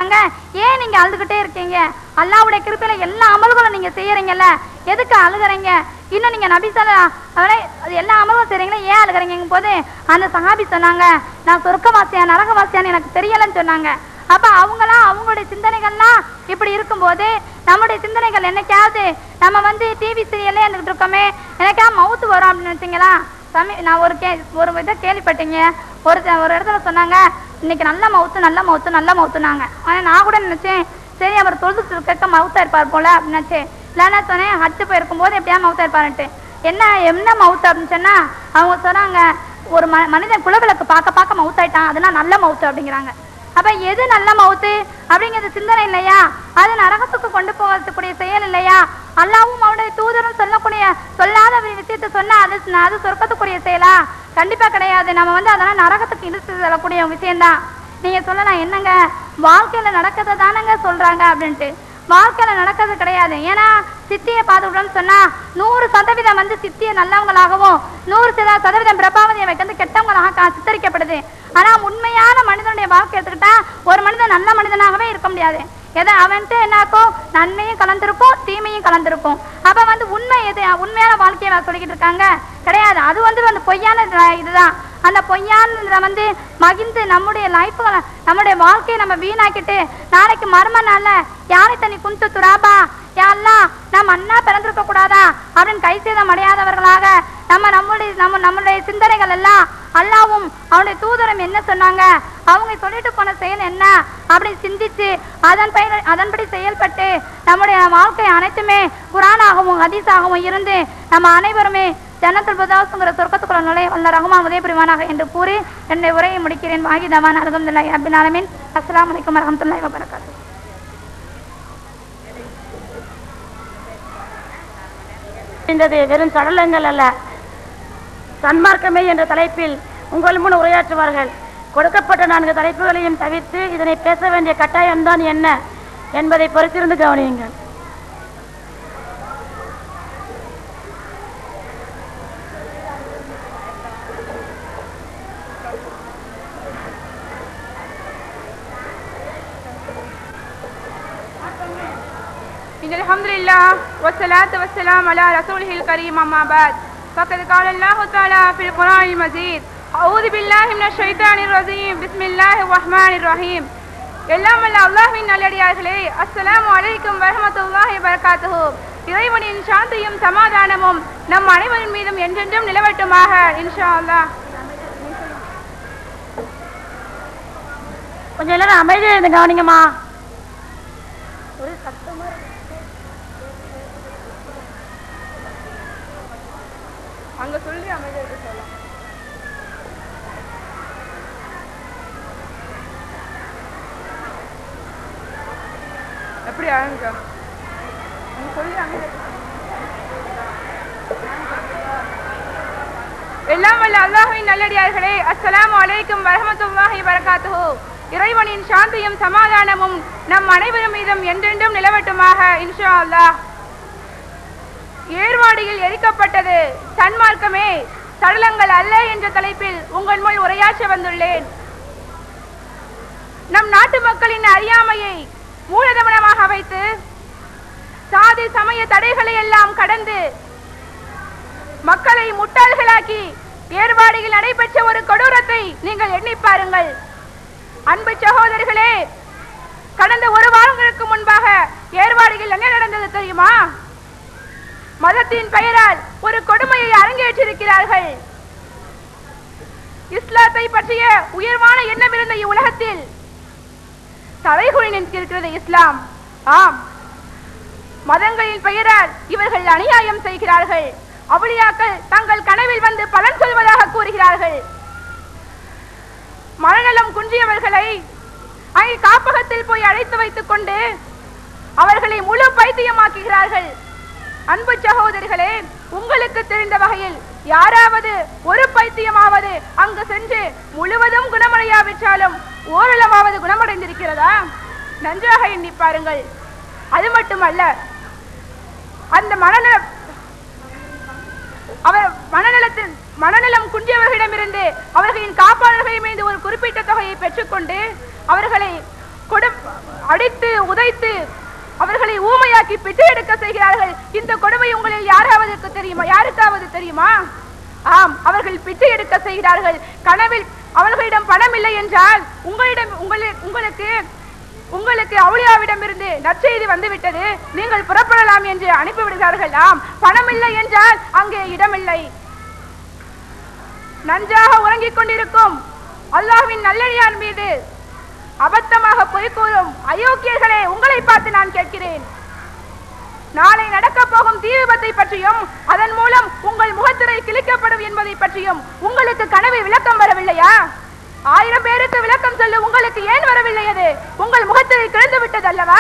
அங்க ஏன் நீங்க அழுதுகிட்டே இருக்கீங்க அல்லாவுடைய கிருப்பையில எல்லா அமல்களும் நீங்க செய்யறீங்கல்ல எதுக்கு அழுகுறீங்க இன்னும் நீங்க நபிசல அவனே அது எல்லா அமலும் செய்றீங்களா ஏன் அழுகுறீங்க போது அந்த சஹாபி சொன்னாங்க நான் சொர்க்கவாசியா நரகவாசியான்னு எனக்கு தெரியலன்னு சொன்னாங்க அப்ப அவங்களாம் அவங்களுடைய சிந்தனைகள்லாம் இப்படி இருக்கும்போது நம்முடைய சிந்தனைகள் என்னைக்காவது நம்ம வந்து டிவி சீரியல்லே இருந்துகிட்டு இருக்கோமே என்னைக்காவது மவுத்து வரும் அப்படின்னு நினைச்சீங்களா சமீ நான் ஒரு கே ஒரு இதை கேள்விப்பட்டீங்க ஒரு த- ஒரு இடத்துல சொன்னாங்க இன்னைக்கு நல்ல மவுத்து நல்ல மவுத்து நல்ல மவுத்துனாங்க ஆனா நான் கூட நினைச்சேன் சரி அவர் தொழுது கேட்க மவுத்தா இருப்பார் போல அப்படின்னு நினைச்சேன் இல்லைன்னா சொன்னேன் ஹட்டு போயிருக்கும் போது எப்படியா மவுத்தா இருப்பாருன்ட்டு என்ன என்ன மவுத்து அப்படின்னு சொன்னா அவங்க சொன்னாங்க ஒரு ம மனிதன் குலவிளக்கு பார்க்க பார்க்க மவுத்தாயிட்டான் அதெல்லாம் நல்ல மவுத்து அப்படிங்கிறாங்க அப்ப எது நல்ல மவுத்து அப்படிங்கிறது சிந்தனை இல்லையா அது நரகத்துக்கு கொண்டு போகக்கூடிய செயல் இல்லையா அல்லாவும் அவனுடைய தூதரும் சொல்லக்கூடிய சொல்லாத ஒரு விஷயத்தை சொன்னா அது அது சொர்க்கத்துக்குரிய செயலா கண்டிப்பா கிடையாது நம்ம வந்து அதெல்லாம் நரகத்துக்கு இழுத்து செல்லக்கூடிய விஷயம்தான் நீங்க சொல்லலாம் என்னங்க வாழ்க்கையில நடக்கதை தானங்க சொல்றாங்க அப்படின்ட்டு வாழ்க்கையில நடக்கிறது கிடையாது ஏன்னா சித்தியை பார்த்துக்கிட்டோம்னு சொன்னா நூறு சதவீதம் வந்து சித்திய நல்லவங்களாகவும் நூறு சத- சதவீதம் பிரபாவதியை வந்து கெட்டவங்களாக கா- சித்தரிக்கப்படுது ஆனா உண்மையான மனிதனுடைய வாழ்க்கை எடுத்துக்கிட்டா ஒரு மனிதன் நல்ல மனிதனாகவே இருக்க முடியாது எதை அவன்ட்டு என்னாக்கும் நன்மையும் கலந்திருக்கும் தீமையும் கலந்திருக்கும் அப்ப வந்து உண்மை எது உண்மையான வாழ்க்கையை நான் சொல்லிக்கிட்டு இருக்காங்க கிடையாது அது வந்து அந்த பொய்யான இது- இதுதான் அந்த பொய்யான வந்து மகிழ்ந்து நம்முடைய லைஃப்களை நம்முடைய வாழ்க்கையை நம்ம வீணாக்கிட்டு நாளைக்கு மர்ம நாள்ல யாரை தண்ணி குந்து துராபா யாரெல்லாம் நம்ம அண்ணா பிறந்திருக்க கூடாதா அப்படின்னு கை சேதம் அடையாதவர்களாக நம்ம நம்முடைய நம்ம நம்மளுடைய சிந்தனைகள் எல்லாம் அல்லாவும் அவனுடைய தூதரம் என்ன சொன்னாங்க அவங்க சொல்லிட்டு போன செயல் என்ன அப்படின்னு சிந்திச்சு அதன் பெயர் அதன்படி செயல்பட்டு நம்முடைய வாழ்க்கை அனைத்துமே குரானாகவும் ஹதீஸாகவும் இருந்து நம்ம அனைவருமே ஜன்னத்துல் புதாசுங்கிற சொர்க்கத்துக்குள்ள நுழைய வல்ல ரகுமான் உதய புரிவானாக என்று கூறி என்னுடைய உரையை முடிக்கிறேன் வாகிதவான் அலகம்துல்லாஹி ரப்பில் ஆலமீன் அஸ்ஸலாமு அலைக்கும் வரஹ்மத்துல்லாஹி வபரகாத்துஹு இருந்தது வெறும் சடலங்கள் அல்ல சன்மார்க்கமே என்ற தலைப்பில் உங்கள் முன் உரையாற்றுவார்கள் கொடுக்கப்பட்ட நான்கு தலைப்புகளையும் தவிர்த்து இதனை பேச வேண்டிய கட்டாயம்தான் என்ன என்பதை பொறுத்திருந்து கவனியுங்கள் إن الحمد لله والصلاة والسلام على رسوله الكريم أما بعد فقد قال الله تعالى في القرآن المجيد أعوذ بالله من الشيطان الرجيم بسم الله الرحمن الرحيم எல்லாம் வல்ல அல்லாஹ்வின் நல்லடியார்களே அஸ்ஸலாமு அலைக்கும் வரஹ்மத்துல்லாஹி வரகாத்துஹு இறைவனின் சாந்தியும் சமாதானமும் நம் அனைவரின் மீதும் என்றென்றும் நிலவட்டுமாக இன்ஷா அல்லாஹ் கொஞ்சம் எல்லாரும் அமைதியா இருந்து கவனிங்கம்மா அங்க சொல்லி அமைதியாக சொல்லலாம் எப்படி ஆரம்பிக்க அங்க சொல்லி அமைதியாக எல்லாம் வல்ல அல்லாஹ்வின் நல்லடியார்களே அஸ்ஸலாமு அலைக்கும் வரஹ்மத்துல்லாஹி வரகாத்துஹு இறைவனின் சாந்தியும் சமாதானமும் நம் அனைவரும் மீதும் என்றென்றும் நிலவட்டுமாக இன்ஷா அல்லாஹ் ஏர்வாடியில் எரிக்கப்பட்டது சன்மார்க்கமே சடலங்கள் அல்ல என்ற தலைப்பில் உங்கள் முன் உரையாற்ற வந்துள்ளேன் நம் நாட்டு மக்களின் அறியாமையை மூலதனமாக வைத்து சாதி சமய தடைகளை எல்லாம் கடந்து மக்களை முட்டாள்களாக்கி ஏர்வாடியில் நடைபெற்ற ஒரு கொடூரத்தை நீங்கள் எண்ணி பாருங்கள் அன்பு சகோதரர்களே கடந்த ஒரு வாரங்களுக்கு முன்பாக ஏர்வாடியில் என்ன நடந்தது தெரியுமா மதத்தின் பெயரால் ஒரு கொடுமையை அரங்கேற்றிருக்கிறார்கள் இஸ்லாத்தை பற்றிய உயர்வான எண்ணம் இருந்த இவ்வுலகத்தில் தலைகுறி நிற்கிறது இஸ்லாம் ஆம் மதங்களின் பெயரால் இவர்கள் அநியாயம் செய்கிறார்கள் அவுளியாக்கள் தங்கள் கனவில் வந்து பலன் சொல்வதாக கூறுகிறார்கள் மனநலம் குன்றியவர்களை அங்கே காப்பகத்தில் போய் அழைத்து வைத்துக் கொண்டு அவர்களை முழு பைத்தியமாக்குகிறார்கள் அன்பு சகோதரிகளே உங்களுக்கு தெரிந்த வகையில் யாராவது ஒரு பைத்தியமாவது அங்கு சென்று முழுவதும் குணமடையாவிட்டாலும் ஓரளவாவது குணமடைந்திருக்கிறதா நன்றாக எண்ணி பாருங்கள் அது மட்டுமல்ல அந்த மனநல அவர் மனநலத்தில் மனநலம் குன்றியவர்களிடமிருந்து அவர்களின் காப்பாளர்களிடமிருந்து ஒரு குறிப்பிட்ட தொகையை பெற்றுக்கொண்டு அவர்களை கொடு அடித்து உதைத்து அவர்களை ஊமையாக்கி பிச்சை எடுக்க செய்கிறார்கள் இந்த கொடுமை உங்களில் யாராவது தெரியுமா யாருக்காவது தெரியுமா ஆம் அவர்கள் பிச்சை எடுக்க செய்கிறார்கள் கனவில் அவர்களிடம் பணம் இல்லை என்றால் உங்களிடம் உங்களி- உங்களுக்கு உங்களுக்கு அவுளியாவிடம் இருந்து நற்செய்தி வந்துவிட்டது நீங்கள் புறப்படலாம் என்று அனுப்பிவிடுகிறார்கள் ஆம் பணம் இல்லை என்றால் அங்கே இடமில்லை நன்றாக உறங்கிக் கொண்டிருக்கும் அல்லாஹ்வின் நல்லடியான் மீது அபத்தமாக பொய் கூறும் அயோக்கியர்களே உங்களை பார்த்து நான் கேட்கிறேன் நாளை நடக்க போகும் தீ விபத்தை பற்றியும் அதன் மூலம் உங்கள் முகத்திரை கிழிக்கப்படும் என்பதை பற்றியும் உங்களுக்கு கனவு விளக்கம் வரவில்லையா ஆயிரம் பேருக்கு விளக்கம் சொல்ல உங்களுக்கு ஏன் வரவில்லை அது உங்கள் முகத்திரை கிழிந்து விட்டது அல்லவா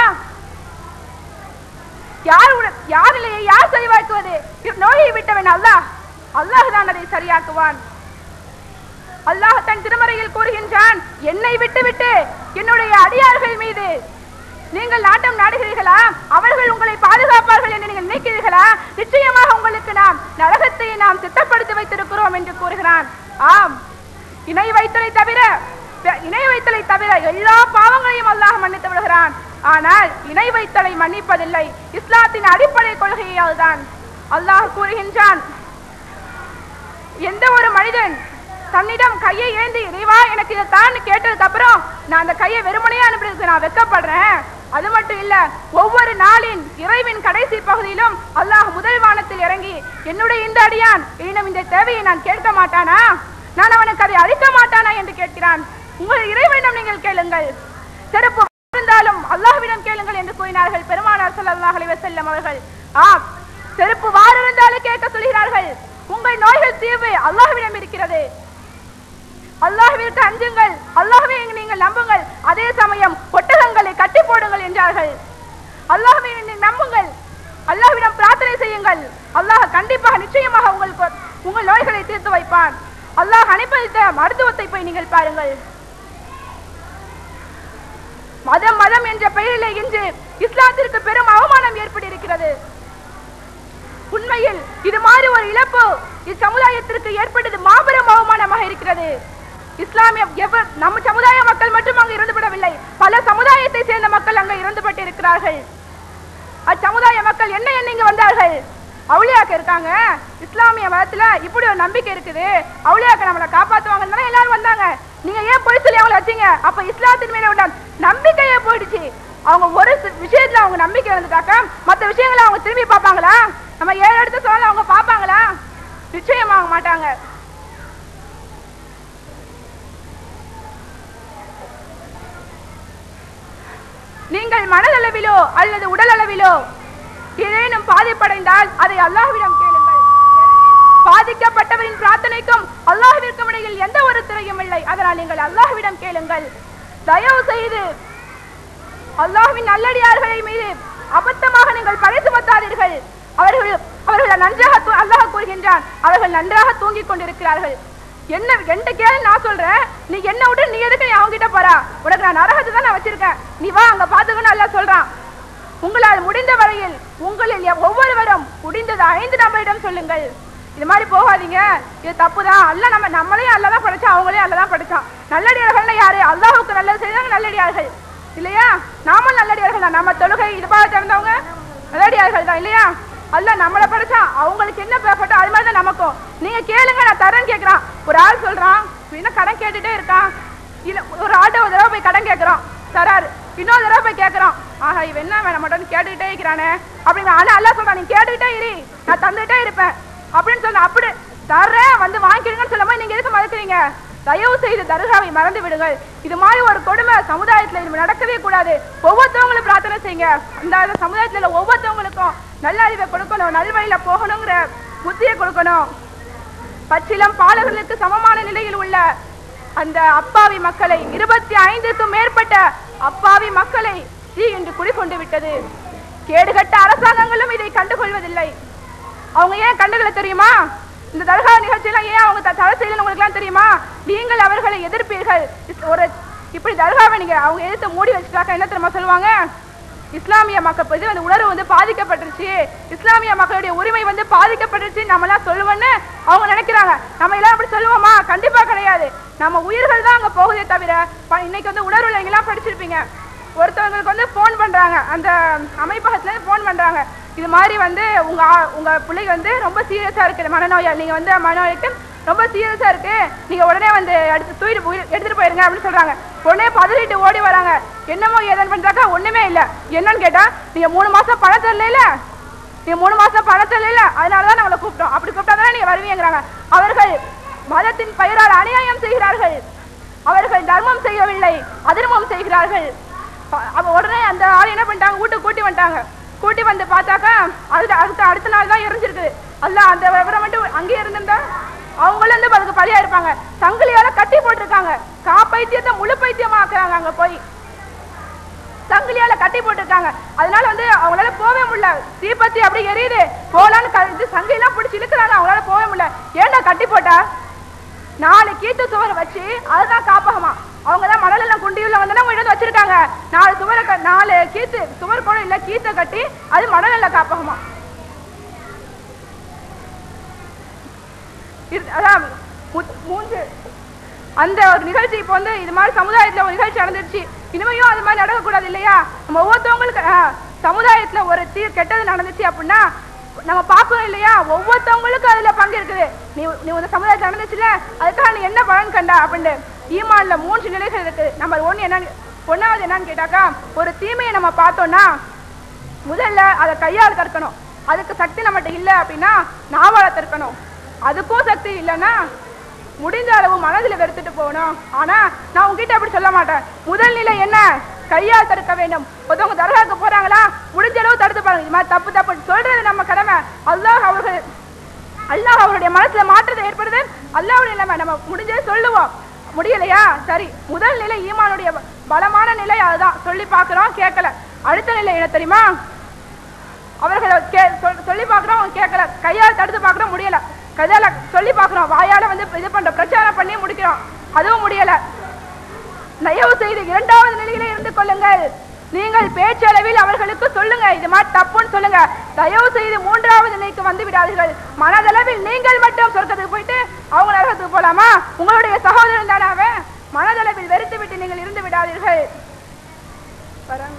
யார் உன- யார் இல்லையே யார் சரிவாக்குவது நோயை விட்டவன் அல்லாஹ் அல்லாஹ் தான் அதை சரியாக்குவான் அல்லாஹ் தன் திருமறையில் கூறுகின்றான் என்னை விட்டுவிட்டு என்னுடைய அடியார்கள் மீது நீங்கள் நாட்டம் நாடுகிறீர்களா அவர்கள் உங்களை பாதுகாப்பார்கள் என்று நீங்கள் நினைக்கிறீர்களா நிச்சயமாக உங்களுக்கு நாம் நரகத்தை நாம் சித்தப்படுத்தி வைத்திருக்கிறோம் என்று கூறுகிறான் ஆம் இணை வைத்தலை தவிர பெ- இணை வைத்தலை தவிர எல்லா பாவங்களையும் அல்லாஹ் மன்னித்து விடுகிறான் ஆனால் இணை வைத்தலை மன்னிப்பதில்லை இஸ்லாத்தின் அடிப்படை கொள்கையே அதுதான் அல்லாஹ் கூறுகின்றான் எந்த ஒரு மனிதன் தன்னிடம் கையை ஏந்தி இறைவா எனக்கு இதை தான் கேட்டதுக்கு அப்புறம் நான் அந்த கையை வெறுமனையே அனுப்புறதுக்கு நான் வெக்கப்படுறேன் அது மட்டும் இல்ல ஒவ்வொரு நாளின் இறைவின் கடைசி பகுதியிலும் அல்லாஹ் முதல் வானத்தில் இறங்கி என்னுடைய இந்த அடியான் இன்னும் இந்த தேவையை நான் கேட்க மாட்டானா நான் அவனுக்கு அதை அளிக்க மாட்டானா என்று கேட்கிறான் உங்கள் இறைவனிடம் நீங்கள் கேளுங்கள் செருப்பு இருந்தாலும் அல்லாஹ்விடம் கேளுங்கள் என்று கூறினார்கள் பெருமானார் ஸல்லல்லாஹு அலைஹி வஸல்லம் அவர்கள் ஆம் செருப்பு வார் இருந்தாலும் கேட்க சொல்கிறார்கள் உங்கள் நோய்கள் தீர்வு அல்லாஹ்விடம் இருக்கிறது அல்லாஹ்விற்கு அஞ்சுங்கள் அல்லாஹ்வை நீங்கள் நம்புங்கள் அதே சமயம் ஒட்டகங்களை கட்டி போடுங்கள் என்றார்கள் அல்லாஹ்வை நீங்கள் நம்புங்கள் அல்லாஹ்விடம் பிரார்த்தனை செய்யுங்கள் அல்லாஹ் கண்டிப்பாக நிச்சயமாக உங்களுக்கு உங்கள் நோய்களை தீர்த்து வைப்பான் அல்லாஹ் அனுப்பளித்த மருத்துவத்தை போய் நீங்கள் பாருங்கள் மதம் மதம் என்ற பெயரிலே இன்று இஸ்லாத்திற்கு பெரும் அவமானம் ஏற்பட்டிருக்கிறது உண்மையில் இது மாதிரி ஒரு இழப்பு இச்சமுதாயத்திற்கு ஏற்பட்டது மாபெரும் அவமானமாக இருக்கிறது இஸ்லாமிய எவர் நம்ம சமுதாய மக்கள் மட்டும் அங்கு இருந்துவிடவில்லை பல சமுதாயத்தை சேர்ந்த மக்கள் அங்கு இருந்துபட்டு இருக்கிறார்கள் அச்சமுதாய மக்கள் என்ன எண்ணி இங்க வந்தார்கள் அவுளியாக்க இருக்காங்க இஸ்லாமிய மதத்துல இப்படி ஒரு நம்பிக்கை இருக்குது அவுளியாக்க நம்மளை காப்பாத்துவாங்கன்னு தானே எல்லாரும் வந்தாங்க நீங்க ஏன் பொய் சொல்லி அவங்கள வச்சீங்க அப்ப இஸ்லாத்தின் மேல உள்ள நம்பிக்கையே போயிடுச்சு அவங்க ஒரு சி- விஷயத்துல அவங்க நம்பிக்கை இருந்துட்டாக்க மத்த விஷயங்களை அவங்க திரும்பி பார்ப்பாங்களா நம்ம ஏழு இடத்த சொன்னாலும் அவங்க பார்ப்பாங்களா நிச்சயமாக மாட்டாங்க நீங்கள் மனதளவிலோ அல்லது உடல் அளவிலோ ஏதேனும் பாதிப்படைந்தால் அதை அல்லாஹ்விடம் கேளுங்கள் பாதிக்கப்பட்டவரின் பிரார்த்தனைக்கும் அல்லாஹ்விற்கும் இடையில் எந்த ஒரு திரையும் இல்லை அதனால் நீங்கள் அல்லாஹ்விடம் கேளுங்கள் தயவு செய்து அல்லாஹ்வின் நல்லடியார்களை மீது அபத்தமாக நீங்கள் பழி சுமத்தாதீர்கள் அவர்கள் அவர்கள் நன்றாக தூ- அல்லாஹ் கூறுகின்றான் அவர்கள் நன்றாக தூங்கிக் கொண்டிருக்கிறார்கள் என்ன என்கிட்ட கேளு நான் சொல்றேன் நீ என்ன விட்டு நீ எதுக்கு நீ அவங்கிட்ட போறா உனக்கு நான் நரகத்தை தான் நான் வச்சிருக்கேன் நீ வா அங்க பாத்துக்கணும் அல்லாஹ் சொல்றான் உங்களால் முடிந்த வரையில் உங்களில் எவ்- ஒவ்வொருவரும் முடிந்தது ஐந்து நபரிடம் சொல்லுங்கள் இது மாதிரி போகாதீங்க இது தப்புதான் அல்ல நம்ம நம்மளையும் அல்ல தான் படைச்சான் அவங்களையும் அல்ல தான் படைச்சான் நல்லடியார்கள்னா யாரு அல்லாஹ்வுக்கு நல்லது செய்தாங்க நல்லடியார்கள் இல்லையா நாமும் நல்லடியார்கள் தான் நம்ம தொழுகை இதுபாக திறந்தவங்க நல்லடியார்கள் தான் இல்லையா அல்ல நம்மளை படைச்சான் அவங்களுக்கு என்ன பேப்பட்டோ அது மாதிரி தான் நமக்கும் நீங்க கேளுங்க நான் தரேன்னு கேக்குறான் ஒரு ஆள் சொல்றான் என்ன கடன் கேட்டுட்டே இருக்கான் இல்ல ஒரு ஆட்டோ ஒரு தடவை போய் கடன் கேக்குறோம் தராரு இன்னொரு தடவை போய் கேக்குறோம் ஆஹா இவன் என்ன வேணாம் மட்டும் கேட்டுக்கிட்டே இருக்கிறானே அப்படின்னு ஆனா அல்ல சொல்றான் நீ கேட்டுக்கிட்டே இரு நான் தந்துகிட்டே இருப்பேன் அப்படின்னு சொல்ல அப்படி தர்றேன் வந்து வாங்கிடுங்கன்னு சொல்லும்போது நீங்க எதுக்கு மறுக்கிறீங்க தயவு செய்து தர்காவை மறந்து விடுங்கள் இது மாதிரி ஒரு கொடுமை சமுதாயத்துல இது நடக்கவே கூடாது ஒவ்வொருத்தவங்களும் பிரார்த்தனை செய்யுங்க இந்த சமுதாயத்துல உள்ள ஒவ்வொருத்தவங்களுக்கும் நல்ல அறிவை கொடுக்கணும் நல்வழியில போகணுங்கிற புத்தியை கொடுக்கணும் பச்சிலம் பாலகர்களுக்கு சமமான நிலையில் உள்ள அந்த அப்பாவி மக்களை இருபத்தி ஐந்துக்கும் மேற்பட்ட அப்பாவி மக்களை தீ இன்று குடிகொண்டு விட்டது கேடுகட்ட அரசாங்கங்களும் இதை கண்டுகொள்வதில்லை அவங்க ஏன் கண்டுகளை தெரியுமா இந்த தர்கா நிகழ்ச்சியெல்லாம் ஏன் அவங்க த- தடை செய்யலன்னு உங்களுக்கு எல்லாம் தெரியுமா நீங்கள் அவர்களை எதிர்ப்பீர்கள் இஸ்- ஒரு இப்படி தர்காவை நீங்க அவங்க எதிர்த்து மூடி வச்சுட்டாக்க என்ன தெரியுமா சொல்லுவாங்க இஸ்லாமிய மக்கள் இது வந்து உணர்வு வந்து பாதிக்கப்பட்டுருச்சு இஸ்லாமிய மக்களுடைய உரிமை வந்து பாதிக்கப்பட்டுருச்சு நம்ம எல்லாம் சொல்லுவோம்னு அவங்க நினைக்கிறாங்க நம்ம எல்லாம் அப்படி சொல்லுவோமா கண்டிப்பா கிடையாது நம்ம உயிர்கள் தான் அங்க போகுதே தவிர ப- இன்னைக்கு வந்து உணர்வு எல்லாம் படிச்சிருப்பீங்க ஒருத்தவங்களுக்கு வந்து ஃபோன் பண்றாங்க அந்த அமைப்பகத்துல இருந்து ஃபோன் பண்றாங்க இது மாதிரி வந்து உங்க ஆ- உங்க பிள்ளைங்க வந்து ரொம்ப சீரியஸா இருக்கு மனநோயா நீங்க வந்து மனநோய்க்கு ரொம்ப சீரியஸா இருக்கு நீங்க உடனே வந்து எடுத்து தூக்கிட்டு போய் எடுத்துட்டு போயிருங்க அப்படின்னு சொல்றாங்க உடனே பதறிட்டு ஓடி வராங்க என்னமோ ஏதன் பண்றாக்கா ஒண்ணுமே இல்ல என்னன்னு கேட்டா நீங்க மூணு மாசம் பணம் தரல நீங்க மூணு மாசம் பணம் தரல அதனாலதான் நம்மளை கூப்பிட்டோம் அப்படி கூப்பிட்டா தானே நீங்க வருவீங்கிறாங்க அவர்கள் மதத்தின் பெயரால் அநியாயம் செய்கிறார்கள் அவர்கள் தர்மம் செய்யவில்லை அதர்மம் செய்கிறார்கள் ப- அவ உடனே அந்த ஆள் என்ன பண்ணிட்டாங்க வீட்டுக்கு கூட்டி வந்துட்டாங்க கூட்டி வந்து பார்த்தாக்கா அடுத்த அடுத்த அடுத்த நாள் தான் எரிஞ்சிருக்கு அல்ல அந்த விவரம் மட்டும் அங்கேயே இருந்திருந்தா அவங்களும் வந்து அதுக்கு பலியா இருப்பாங்க சங்கிலியால கட்டி போட்டிருக்காங்க கா பைத்தியத்தை முழு பைத்தியமா ஆக்குறாங்க அங்க போய் சங்கிலியால கட்டி போட்டிருக்காங்க அதனால வந்து அவங்களால போகவே முடியல தீப்பத்தி அப்படியே எரியுது போலான்னு க- இது சங்கிலாம் பிடிச்சி இழுக்கிறாங்க அவங்களால போகவே முடியல ஏன்டா கட்டி போட்டா நாலு கீத்து சுவர் வச்சு அதுதான் காப்பகமா அவங்க தான் மணலில் குண்டியுள்ள வந்து அவங்க இடம் வச்சிருக்காங்க நாலு சுவரை க- நாலு கீத்து சுவர் கூட இல்ல கீத்தை கட்டி அது மணலில் காப்பகமா இரு- அதான் மு- மூன்று அந்த ஒரு நிகழ்ச்சி இப்போ வந்து இது மாதிரி சமுதாயத்துல ஒரு நிகழ்ச்சி நடந்துருச்சு இனிமையும் அது மாதிரி நடக்கக்கூடாது இல்லையா நம்ம ஒவ்வொருத்தவங்களுக்கு ஆ, சமுதாயத்துல ஒரு தீ கெட்டது நடந்துச்சு அப்படின்னா நம்ம பார்க்கணும் இல்லையா ஒவ்வொருத்தவங்களுக்கும் அதுல பங்கு இருக்குது நீ நீ ஒரு சமுதாயத்துல நடந்துச்சுல அதுக்காக நீ என்ன பலன் கண்டா அப்படின்ட்டு ஈமான்ல மூன்று நிலைகள் இருக்கு நம்பர் ஒன்னு என்னன்னு ஒன்னாவது என்னன்னு கேட்டாக்கா ஒரு தீமையை நம்ம பார்த்தோம்னா முதல்ல அதை கையால் கற்கணும் அதுக்கு சக்தி நம்மகிட்ட இல்ல அப்படின்னா நாவால தற்கணும் அதுக்கும் சக்தி இல்லைன்னா முடிந்த அளவு மனதில் வெறுத்துட்டு போகணும் ஆனா நான் உங்ககிட்ட அப்படி சொல்ல மாட்டேன் முதல் நிலை என்ன கையால் தடுக்க வேண்டும் ஒருத்தவங்க தர்காவுக்கு போறாங்களா முடிஞ்ச அளவு தடுத்து பாருங்க இது மாதிரி தப்பு தப்பு சொல்றது நம்ம கடமை அல்லாஹ் அவர்கள் அல்லாஹ் அவருடைய மனசுல மாற்றத்தை ஏற்படுது அல்லாஹ்வுடைய நிலைமை நம்ம முடிஞ்சது சொல்லுவோம் முடியலையா சரி முதல் நிலை ஈமானுடைய ப- பலமான நிலை அதுதான் சொல்லி பார்க்கிறோம் கேட்கல அடுத்த நிலை என்ன தெரியுமா அவர்களை கே- சொல்- சொல்லி பார்க்கிறோம் அவங்க கேட்கல கையால் தடுத்து பார்க்கிறோம் முடியல கையால சொல்லி பார்க்கிறோம் வாயால வந்து இது பண்ற பிரச்சாரம் பண்ணி முடிக்கிறோம் அதுவும் முடியல தயவு செய்து இரண்டாவது நிலையில இருந்து கொள்ளுங்கள் நீங்கள் பேச்சளவில் அவர்களுக்கு சொல்லுங்க இது மாதிரி தப்புன்னு சொல்லுங்க தயவு செய்து மூன்றாவது நிலைக்கு வந்து விடாதீர்கள் மனதளவில் நீங்கள் மட்டும் சொர்க்கத்துக்கு போயிட்டு அவங்க நரகத்துக்கு போலாமா உங்களுடைய சகோதரன் தானே அவன் மனதளவில் வெறுத்து விட்டு நீங்கள் இருந்து விடாதீர்கள் வராங்க.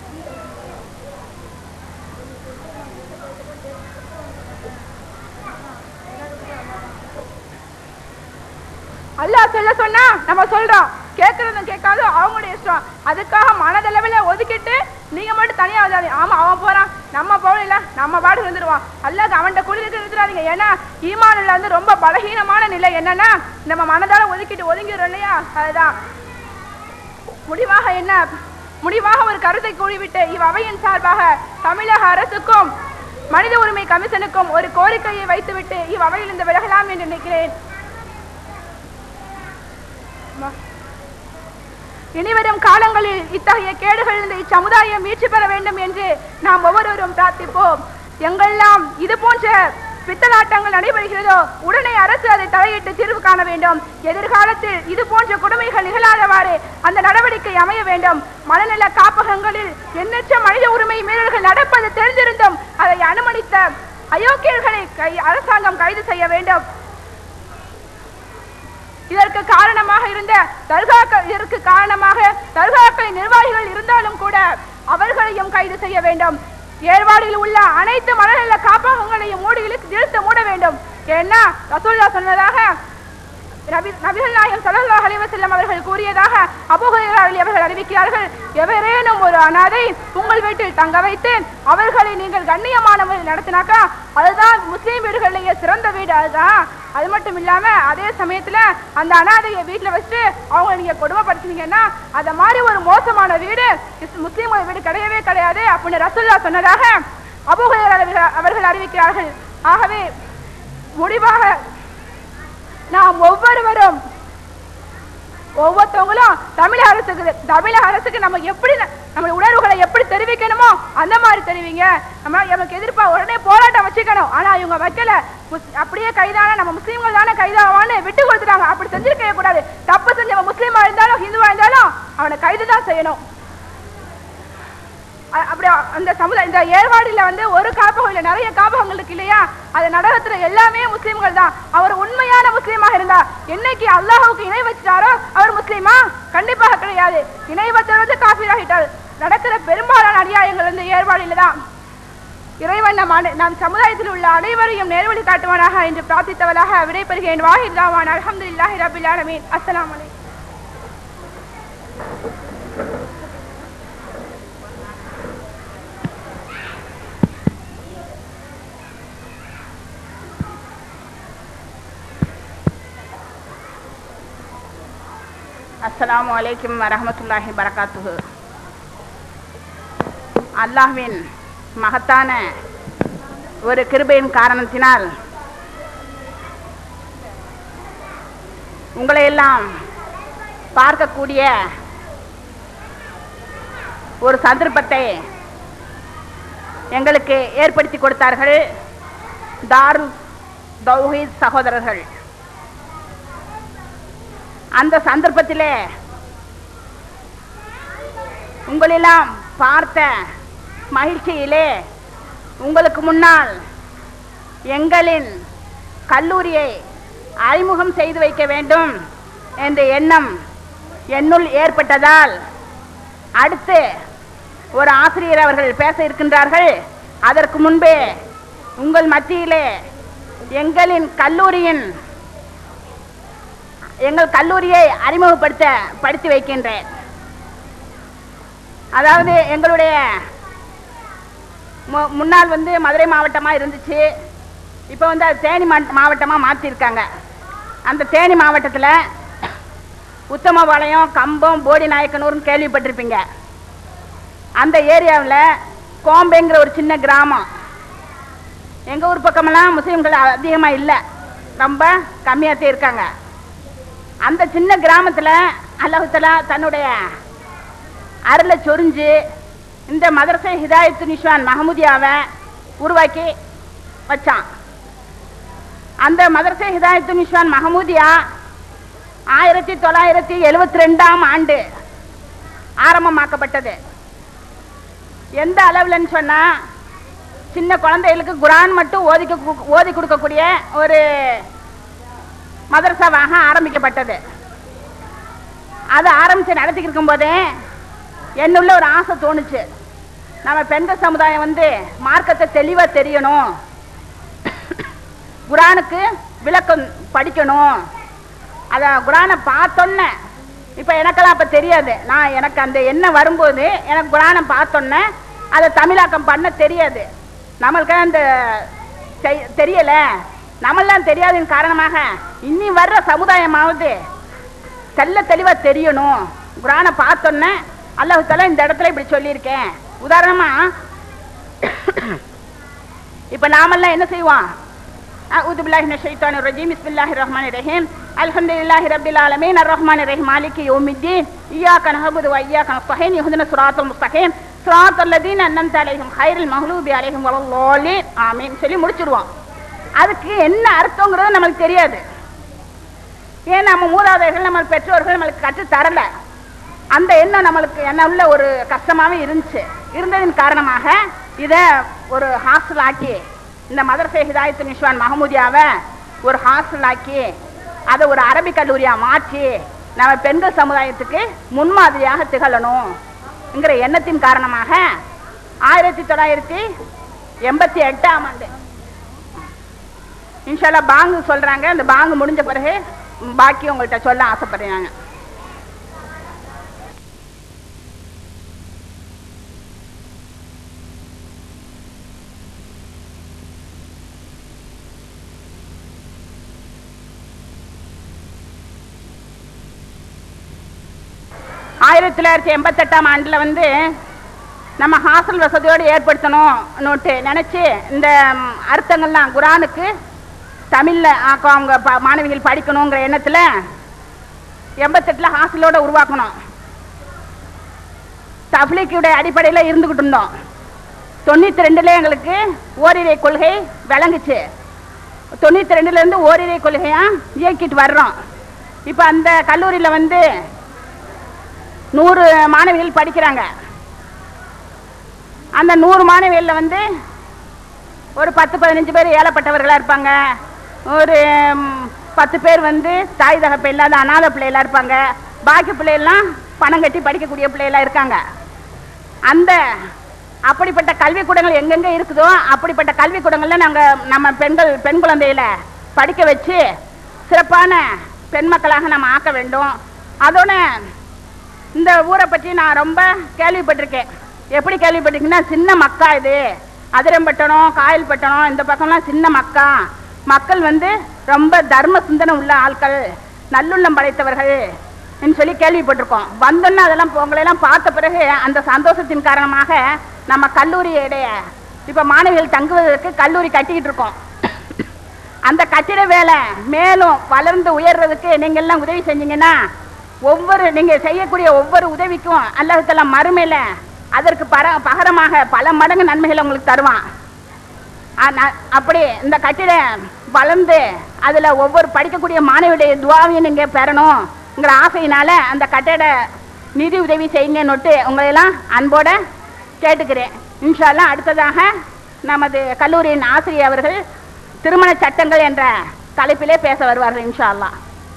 அல்லாஹ் சொல்ல சொன்னா நம்ம சொல்றோம் கேட்கறதும் கேட்காதும் அவங்களுடைய இஷ்டம் அதுக்காக மனதளவில் ஒதுக்கிட்டு நீங்க மட்டும் தனியா வந்தாதீங்க ஆமா அவன் போறான் நம்ம போகல நம்ம பாடு இருந்துருவான் அல்லாஹ் அவன்கிட்ட குளிருக்கு இருந்துடாதீங்க ஏன்னா ஈமான்ல வந்து ரொம்ப பலகீனமான நிலை என்னன்னா நம்ம மனதால ஒதுக்கிட்டு ஒதுங்கிடுறோம் இல்லையா அதுதான் முடிவாக என்ன முடிவாக ஒரு கருத்தை கூறிவிட்டு இவ்வவையின் சார்பாக தமிழக அரசுக்கும் மனித உரிமை கமிஷனுக்கும் ஒரு கோரிக்கையை வைத்துவிட்டு இவ்வவையிலிருந்து விலகலாம் என்று நினைக்கிறேன் அம்மா. இனிவரும் காலங்களில் இத்தகைய கேடுகளிலிருந்து இச்சமுதாயம் மீட்சி பெற வேண்டும் என்று நாம் ஒவ்வொருவரும் பிரார்த்திப்போம் எங்கெல்லாம் இது போன்ற பித்தலாட்டங்கள் நடைபெறுகிறதோ உடனே அரசு அதை தலையிட்டு தீர்வு காண வேண்டும் எதிர்காலத்தில் இது போன்ற கொடுமைகள் நிகழாதவாறு அந்த நடவடிக்கை அமைய வேண்டும் மனநல காப்பகங்களில் எண்ணற்ற மனித உரிமை மீறல்கள் நடப்பது தெரிந்திருந்தும் அதை அனுமதித்த அயோக்கியர்களை கை அரசாங்கம் கைது செய்ய வேண்டும் இதற்கு காரணமாக இருந்த தர்காக்கள் இதற்கு காரணமாக தர்காக்களின் நிர்வாகிகள் இருந்தாலும் கூட அவர்களையும் கைது செய்ய வேண்டும் ஏற்பாடில் உள்ள அனைத்து மனநல காப்பகங்களையும் மூடி இழுத்து இழுத்து மூட வேண்டும் ஏன்னா ரசூல்லா சொன்னதாக நபி நபிகள் நாயகம் ஸல்லல்லாஹு அலைஹி வஸல்லம் அவர்கள் கூறியதாக அபூ ஹுரைரா அலி அவர்கள் அறிவிக்கிறார்கள் எவரேனும் ஒரு அனாதை உங்கள் வீட்டில் தங்க வைத்து அவர்களை நீங்கள் கண்ணியமான முறையில் நடத்தினாக்கா அதுதான் முஸ்லீம் வீடுகளிலேயே சிறந்த வீடு அதுதான் அது மட்டும் இல்லாம அதே சமயத்துல அந்த அனாதையை வீட்டுல வச்சுட்டு அவங்கள நீங்க கொடுமைப்படுத்தினீங்கன்னா அத மாதிரி ஒரு மோசமான வீடு இஸ்- முஸ்லீம்கள் வீடு கிடையவே கிடையாது அப்படின்னு ரசூல்லா சொன்னதாக அபூ ஹுரைரா அவர்கள் அவர்கள் அறிவிக்கிறார்கள் ஆகவே முடிவாக நாம் ஒவ்வொருவரும் ஒவ்வொருத்தவங்களும் தமிழக அரசுக்கு தமிழக அரசுக்கு நம்ம எப்படி ந- நம்ம உணர்வுகளை எப்படி தெரிவிக்கணுமோ அந்த மாதிரி தெரிவிங்க நம்ம நமக்கு எதிர்ப்பா உடனே போராட்டம் வச்சுக்கணும் ஆனா இவங்க வைக்கல முஸ்- அப்படியே கைதான நம்ம முஸ்லீம்கள் தானே கைதாவான்னு விட்டு கொடுத்துட்டாங்க அப்படி செஞ்சிருக்கவே கூடாது தப்பு செஞ்சவன் முஸ்லீமா இருந்தாலும் ஹிந்துவா இருந்தாலும் அவனை கைது தான் செய்யணும் அ- அப்படி அந்த சமுதாய இந்த ஏற்பாடுல வந்து ஒரு காப்பகம் இல்ல நிறைய காப்பகங்கள் இருக்கு இல்லையா அதை நடத்துற எல்லாமே முஸ்லிம்கள் தான் அவர் உண்மையான முஸ்லீமாக இருந்தா என்னைக்கு அல்லாஹ்வுக்கு இணை வச்சிட்டாரோ அவர் முஸ்லீமா கண்டிப்பாக கிடையாது இணை வச்சவர் வந்து காஃபிராகிட்டார் நடக்கிற பெரும்பாலான அநியாயங்கள் வந்து ஏற்பாடில தான் இறைவன் நம் அனை- நம் சமுதாயத்தில் உள்ள அனைவரையும் நேர்வழி காட்டுவானாக என்று பிரார்த்தித்தவராக விடைபெறுகிறேன் வாஹித் தாவான் அல்ஹம்துலில்லாஹி ரபில் ஆலமீன் அஸ்ஸலாமு அலைக்கும் அஸ்ஸலாமு அலைக்கும் வரஹமத்துல்லாஹி வரகாத்துஹு அல்லாஹ்வின் மகத்தான ஒரு கிருபையின் காரணத்தினால் உங்களை எல்லாம் பார்க்கக்கூடிய ஒரு சந்தர்ப்பத்தை எங்களுக்கு ஏற்படுத்தி கொடுத்தார்கள் தாரு தௌஹீத் சகோதரர்கள் அந்த சந்தர்ப்பத்திலே உங்களெல்லாம் பார்த்த மகிழ்ச்சியிலே உங்களுக்கு முன்னால் எங்களின் கல்லூரியை அறிமுகம் செய்து வைக்க வேண்டும் என்ற எண்ணம் என்னுள் ஏற்பட்டதால் அடுத்து ஒரு ஆசிரியர் அவர்கள் பேச இருக்கின்றார்கள் அதற்கு முன்பே உங்கள் மத்தியிலே எங்களின் கல்லூரியின் எங்கள் கல்லூரியை அறிமுகப்படுத்த படுத்தி வைக்கின்றேன் அதாவது எங்களுடைய மு- முன்னால் வந்து மதுரை மாவட்டமாக இருந்துச்சு இப்போ வந்து அது தேனி மா- மாவட்டமா மாற்றிருக்காங்க அந்த தேனி மாவட்டத்தில் உத்தமபாளையம் கம்பம் போடி நாயக்கனூர்னு கேள்விப்பட்டிருப்பீங்க அந்த ஏரியாவில் கோம்பைங்கிற ஒரு சின்ன கிராமம் எங்கள் ஊர் பக்கமெல்லாம் முஸ்லீம்கள் அதிகமாக இல்லை ரொம்ப கம்மியாகத்தே இருக்காங்க அந்த சின்ன கிராமத்தில் அல்லாஹுத்தலா தன்னுடைய அருளை சொரிஞ்சு இந்த மதரசை ஹிதாயத்து நிஷான் மஹமுதியாவை உருவாக்கி வச்சான் அந்த மதரசை ஹிதாயத்து நிஷான் மஹமூதியா ஆயிரத்தி தொள்ளாயிரத்தி எழுவத்தி ரெண்டாம் ஆண்டு ஆரம்பமாக்கப்பட்டது எந்த அளவுலன்னு சொன்னா சின்ன குழந்தைகளுக்கு குரான் மட்டும் ஓதி கு- ஓதி கொடுக்கக்கூடிய ஒரு மதரசாவாக ஆரம்பிக்கப்பட்டது அது ஆரம்பிச்சு நடத்திக்கிட்டு இருக்கும்போதே என்னுள்ள ஒரு ஆசை தோணுச்சு நம்ம பெண்கள் சமுதாயம் வந்து மார்க்கத்தை தெளிவா தெரியணும் குரானுக்கு விளக்கம் படிக்கணும் அத குரானை பார்த்தோன்னே இப்போ எனக்கெல்லாம் அப்போ தெரியாது நான் எனக்கு அந்த எண்ணம் வரும்போது எனக்கு குரானை பார்த்தோன்னே அதை தமிழாக்கம் பண்ண தெரியாது நம்மளுக்கு அந்த தெ- தெரியல நம்மளாம் தெரியாதன் காரணமாக இனி வர்ற சமுதாயமாவது தெல்ல தெளிவா தெரியணும் குரானை பார்த்தோன்னே அல்லாஹ் தஆலா இந்த இடத்துல இப்படி சொல்லியிருக்கேன் உதாரணமா இப்ப நாமெல்லாம் என்ன செய்வோம் أعوذ بالله من الشيطان الرجيم بسم الله الرحمن الرحيم الحمد لله رب العالمين الرحمن الرحيم مالك يوم الدين إياك نعبد وإياك نستعين اهدنا الصراط المستقيم صراط الذين أنعمت عليهم خير المغلوب عليهم ولا الضالين آمين சொல்லி முடிச்சிருவோம் அதுக்கு என்ன அர்த்தங்கிறது நமக்கு தெரியாது ஏன் நம்ம மூதாதையர்கள் நம்ம பெற்றோர்கள் நம்மளுக்கு கற்று தரல அந்த எண்ணம் நம்மளுக்கு என்ன உள்ள ஒரு கஷ்டமாவே இருந்துச்சு இருந்ததின் காரணமாக இதை ஒரு ஹாஸ்டல் ஆக்கி இந்த மதரசை ஹிதாயத்து நிஷ்வான் மஹமூதியாவை ஒரு ஹாஸ்டல் ஆக்கி அதை ஒரு அரபிக் கல்லூரியா மாற்றி நம்ம பெண்கள் சமுதாயத்துக்கு முன்மாதிரியாக திகழணும்ங்கிற எண்ணத்தின் காரணமாக ஆயிரத்தி தொள்ளாயிரத்தி எண்பத்தி எட்டாம் ஆண்டு இன்ஷால்லா பாங்கு சொல்றாங்க அந்த பாங்கு முடிஞ்ச பிறகு பாக்கி உங்கள்கிட்ட சொல்ல ஆசைப்படுறாங்க ஆயிரத்தி தொள்ளாயிரத்தி எண்பத்தெட்டாம் ஆண்டுல வந்து நம்ம ஹாஸ்டல் வசதியோடு ஏற்படுத்தணும்னுட்டு நினைச்சு இந்த ம், அர்த்தங்கள்லாம் குரானுக்கு தமிழ்ல ஆக்க- அவங்க ப- மாணவிகள் படிக்கணுங்கிற எண்ணத்துல எண்பத்தெட்டுல ஹாஸ்டலோட உருவாக்கணும் தப்லீக்குடைய அடிப்படையில் இருந்துகிட்டு இருந்தோம் தொண்ணூத்தி ரெண்டுல எங்களுக்கு ஓரிரை கொள்கை விளங்குச்சு தொண்ணூத்தி ரெண்டுல இருந்து ஓரிரை கொள்கையா இயக்கிட்டு வர்றோம் இப்ப அந்த கல்லூரியில வந்து நூறு மாணவிகள் படிக்கிறாங்க அந்த நூறு மாணவியல்ல வந்து ஒரு பத்து பதினஞ்சு பேர் ஏழப்பட்டவர்களா இருப்பாங்க ஒரு ம், பத்து பேர் வந்து தாய் தகப்ப இல்லாத அனாதை பிள்ளைகளா இருப்பாங்க பாக்கி பிள்ளைகள்லாம் பணம் கட்டி படிக்கக்கூடிய பிள்ளைகளா இருக்காங்க அந்த அப்படிப்பட்ட கல்விக்கூடங்கள் எங்கெங்க இருக்குதோ அப்படிப்பட்ட கல்விக்கூடங்கள்ல நாங்க நம்ம பெண்கள் பெண் குழந்தைகளை படிக்க வச்சு சிறப்பான பெண் மக்களாக நம்ம ஆக்க வேண்டும் அதோட இந்த ஊரை பற்றி நான் ரொம்ப கேள்விப்பட்டிருக்கேன் எப்படி கேள்விப்பட்டிருக்கேன்னா சின்ன மக்கா இது அதிரம்பட்டணம் காயல்பட்டணம் இந்த பக்கம்லாம் சின்ன மக்கா மக்கள் வந்து ரொம்ப தர்ம சிந்தனை உள்ள ஆட்கள் நல்லுள்ளம் படைத்தவர்கள் ன்னு சொல்லி கேள்விப்பட்டிருக்கோம் வந்தோன்னா அதெல்லாம் உங்களையெல்லாம் பார்த்த பிறகு அந்த சந்தோஷத்தின் காரணமாக நம்ம கல்லூரியுடைய இப்ப மாணவிகள் தங்குவதற்கு கல்லூரி கட்டிக்கிட்டு இருக்கோம் அந்த கட்டிட வேலை மேலும் வளர்ந்து உயர்றதுக்கு நீங்க எல்லாம் உதவி செஞ்சீங்கன்னா ஒவ்வொரு நீங்க செய்யக்கூடிய ஒவ்வொரு உதவிக்கும் அல்லாஹ்தஆலா மறுமையில அதற்கு பர பகரமாக பல மடங்கு நன்மைகளை உங்களுக்கு தருவான் ஆனா, அப்படி இந்த கட்டிடம் வளர்ந்து அதுல ஒவ்வொரு படிக்கக்கூடிய மாணவியுடைய துவாவையும் நீங்க பெறணும்ங்கிற ஆசையினால அந்த கட்டிட நிதி உதவி செய்யுங்கன்னுட்டு உங்களையெல்லாம் அன்போட கேட்டுக்கிறேன் இன்ஷால்லா அடுத்ததாக நமது கல்லூரியின் ஆசிரியர் அவர்கள் திருமண சட்டங்கள் என்ற தலைப்பிலே பேச வருவார்கள் இன்ஷா அல்லாஹ்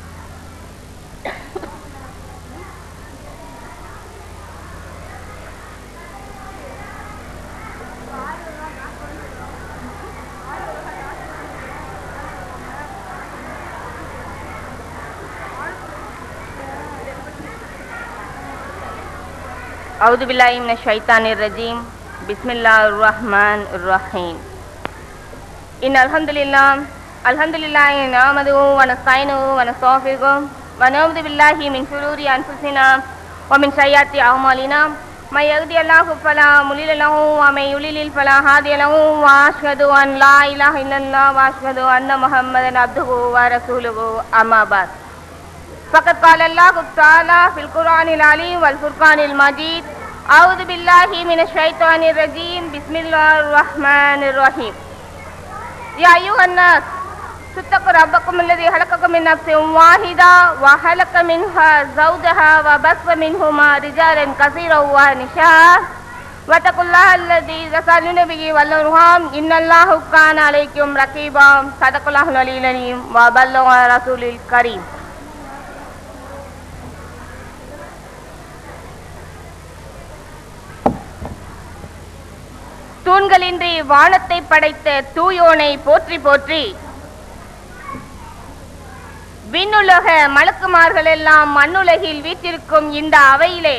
أعوذ بالله من الشيطان الرجيم بسم الله الرحمن الرحيم إن الحمد لله الحمد لله نعمده ونستعينه ونستغفره ونعوذ بالله من شرور أنفسنا ومن سيئات أعمالنا من يهدي الله فلا مضل له ومن يضلل فلا هادي له وأشهد أن لا إله إلا الله وأشهد أن محمدا عبده ورسوله أما بعد فقد قال الله تعالى في القرآن العليم والفرقان المجيد أعوذ بالله من الشيطان الرجيم بسم الله الرحمن الرحيم يا أيها الناس اتقوا ربكم الذي خلقكم من نفس واحدة وخلق منها زوجها وبث منهما رجالا كثيرا ونساء واتقوا الله الذي تسألون به والأرحام إن الله كان عليكم رقيبا صدق الله العلي العليم وبلغ رسول الكريم தூண்களின்றி வானத்தை படைத்த தூயோனை போற்றி போற்றி விண்ணுலக மலக்குமார்கள் எல்லாம் மண்ணுலகில் வீற்றிருக்கும் இந்த அவையிலே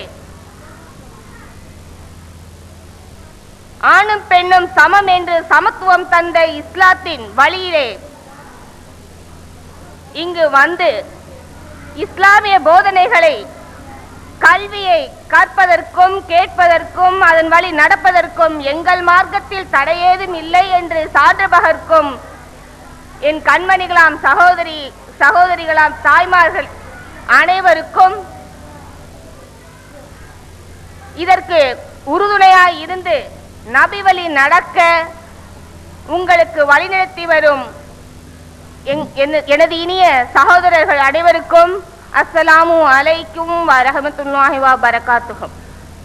ஆணும் பெண்ணும் சமம் என்று சமத்துவம் தந்த இஸ்லாத்தின் வழியிலே இங்கு வந்து இஸ்லாமிய போதனைகளை கல்வியை கற்பதற்கும் கேட்பதற்கும் அதன் வழி நடப்பதற்கும் எங்கள் மார்க்கத்தில் தடையேதும் இல்லை என்று சான்று பகர்க்கும் என் கண்மணிகளாம் சகோதரி சகோதரிகளாம் தாய்மார்கள் அனைவருக்கும் இதற்கு உறுதுணையாய் இருந்து நபி வழி நடக்க உங்களுக்கு வழிநடத்தி வரும் என்- என- எனது இனிய சகோதரர்கள் அனைவருக்கும் அஸ்ஸலாமு அலைக்கும் வரஹமத்துல்லாஹி வ பரகாத்துஹும்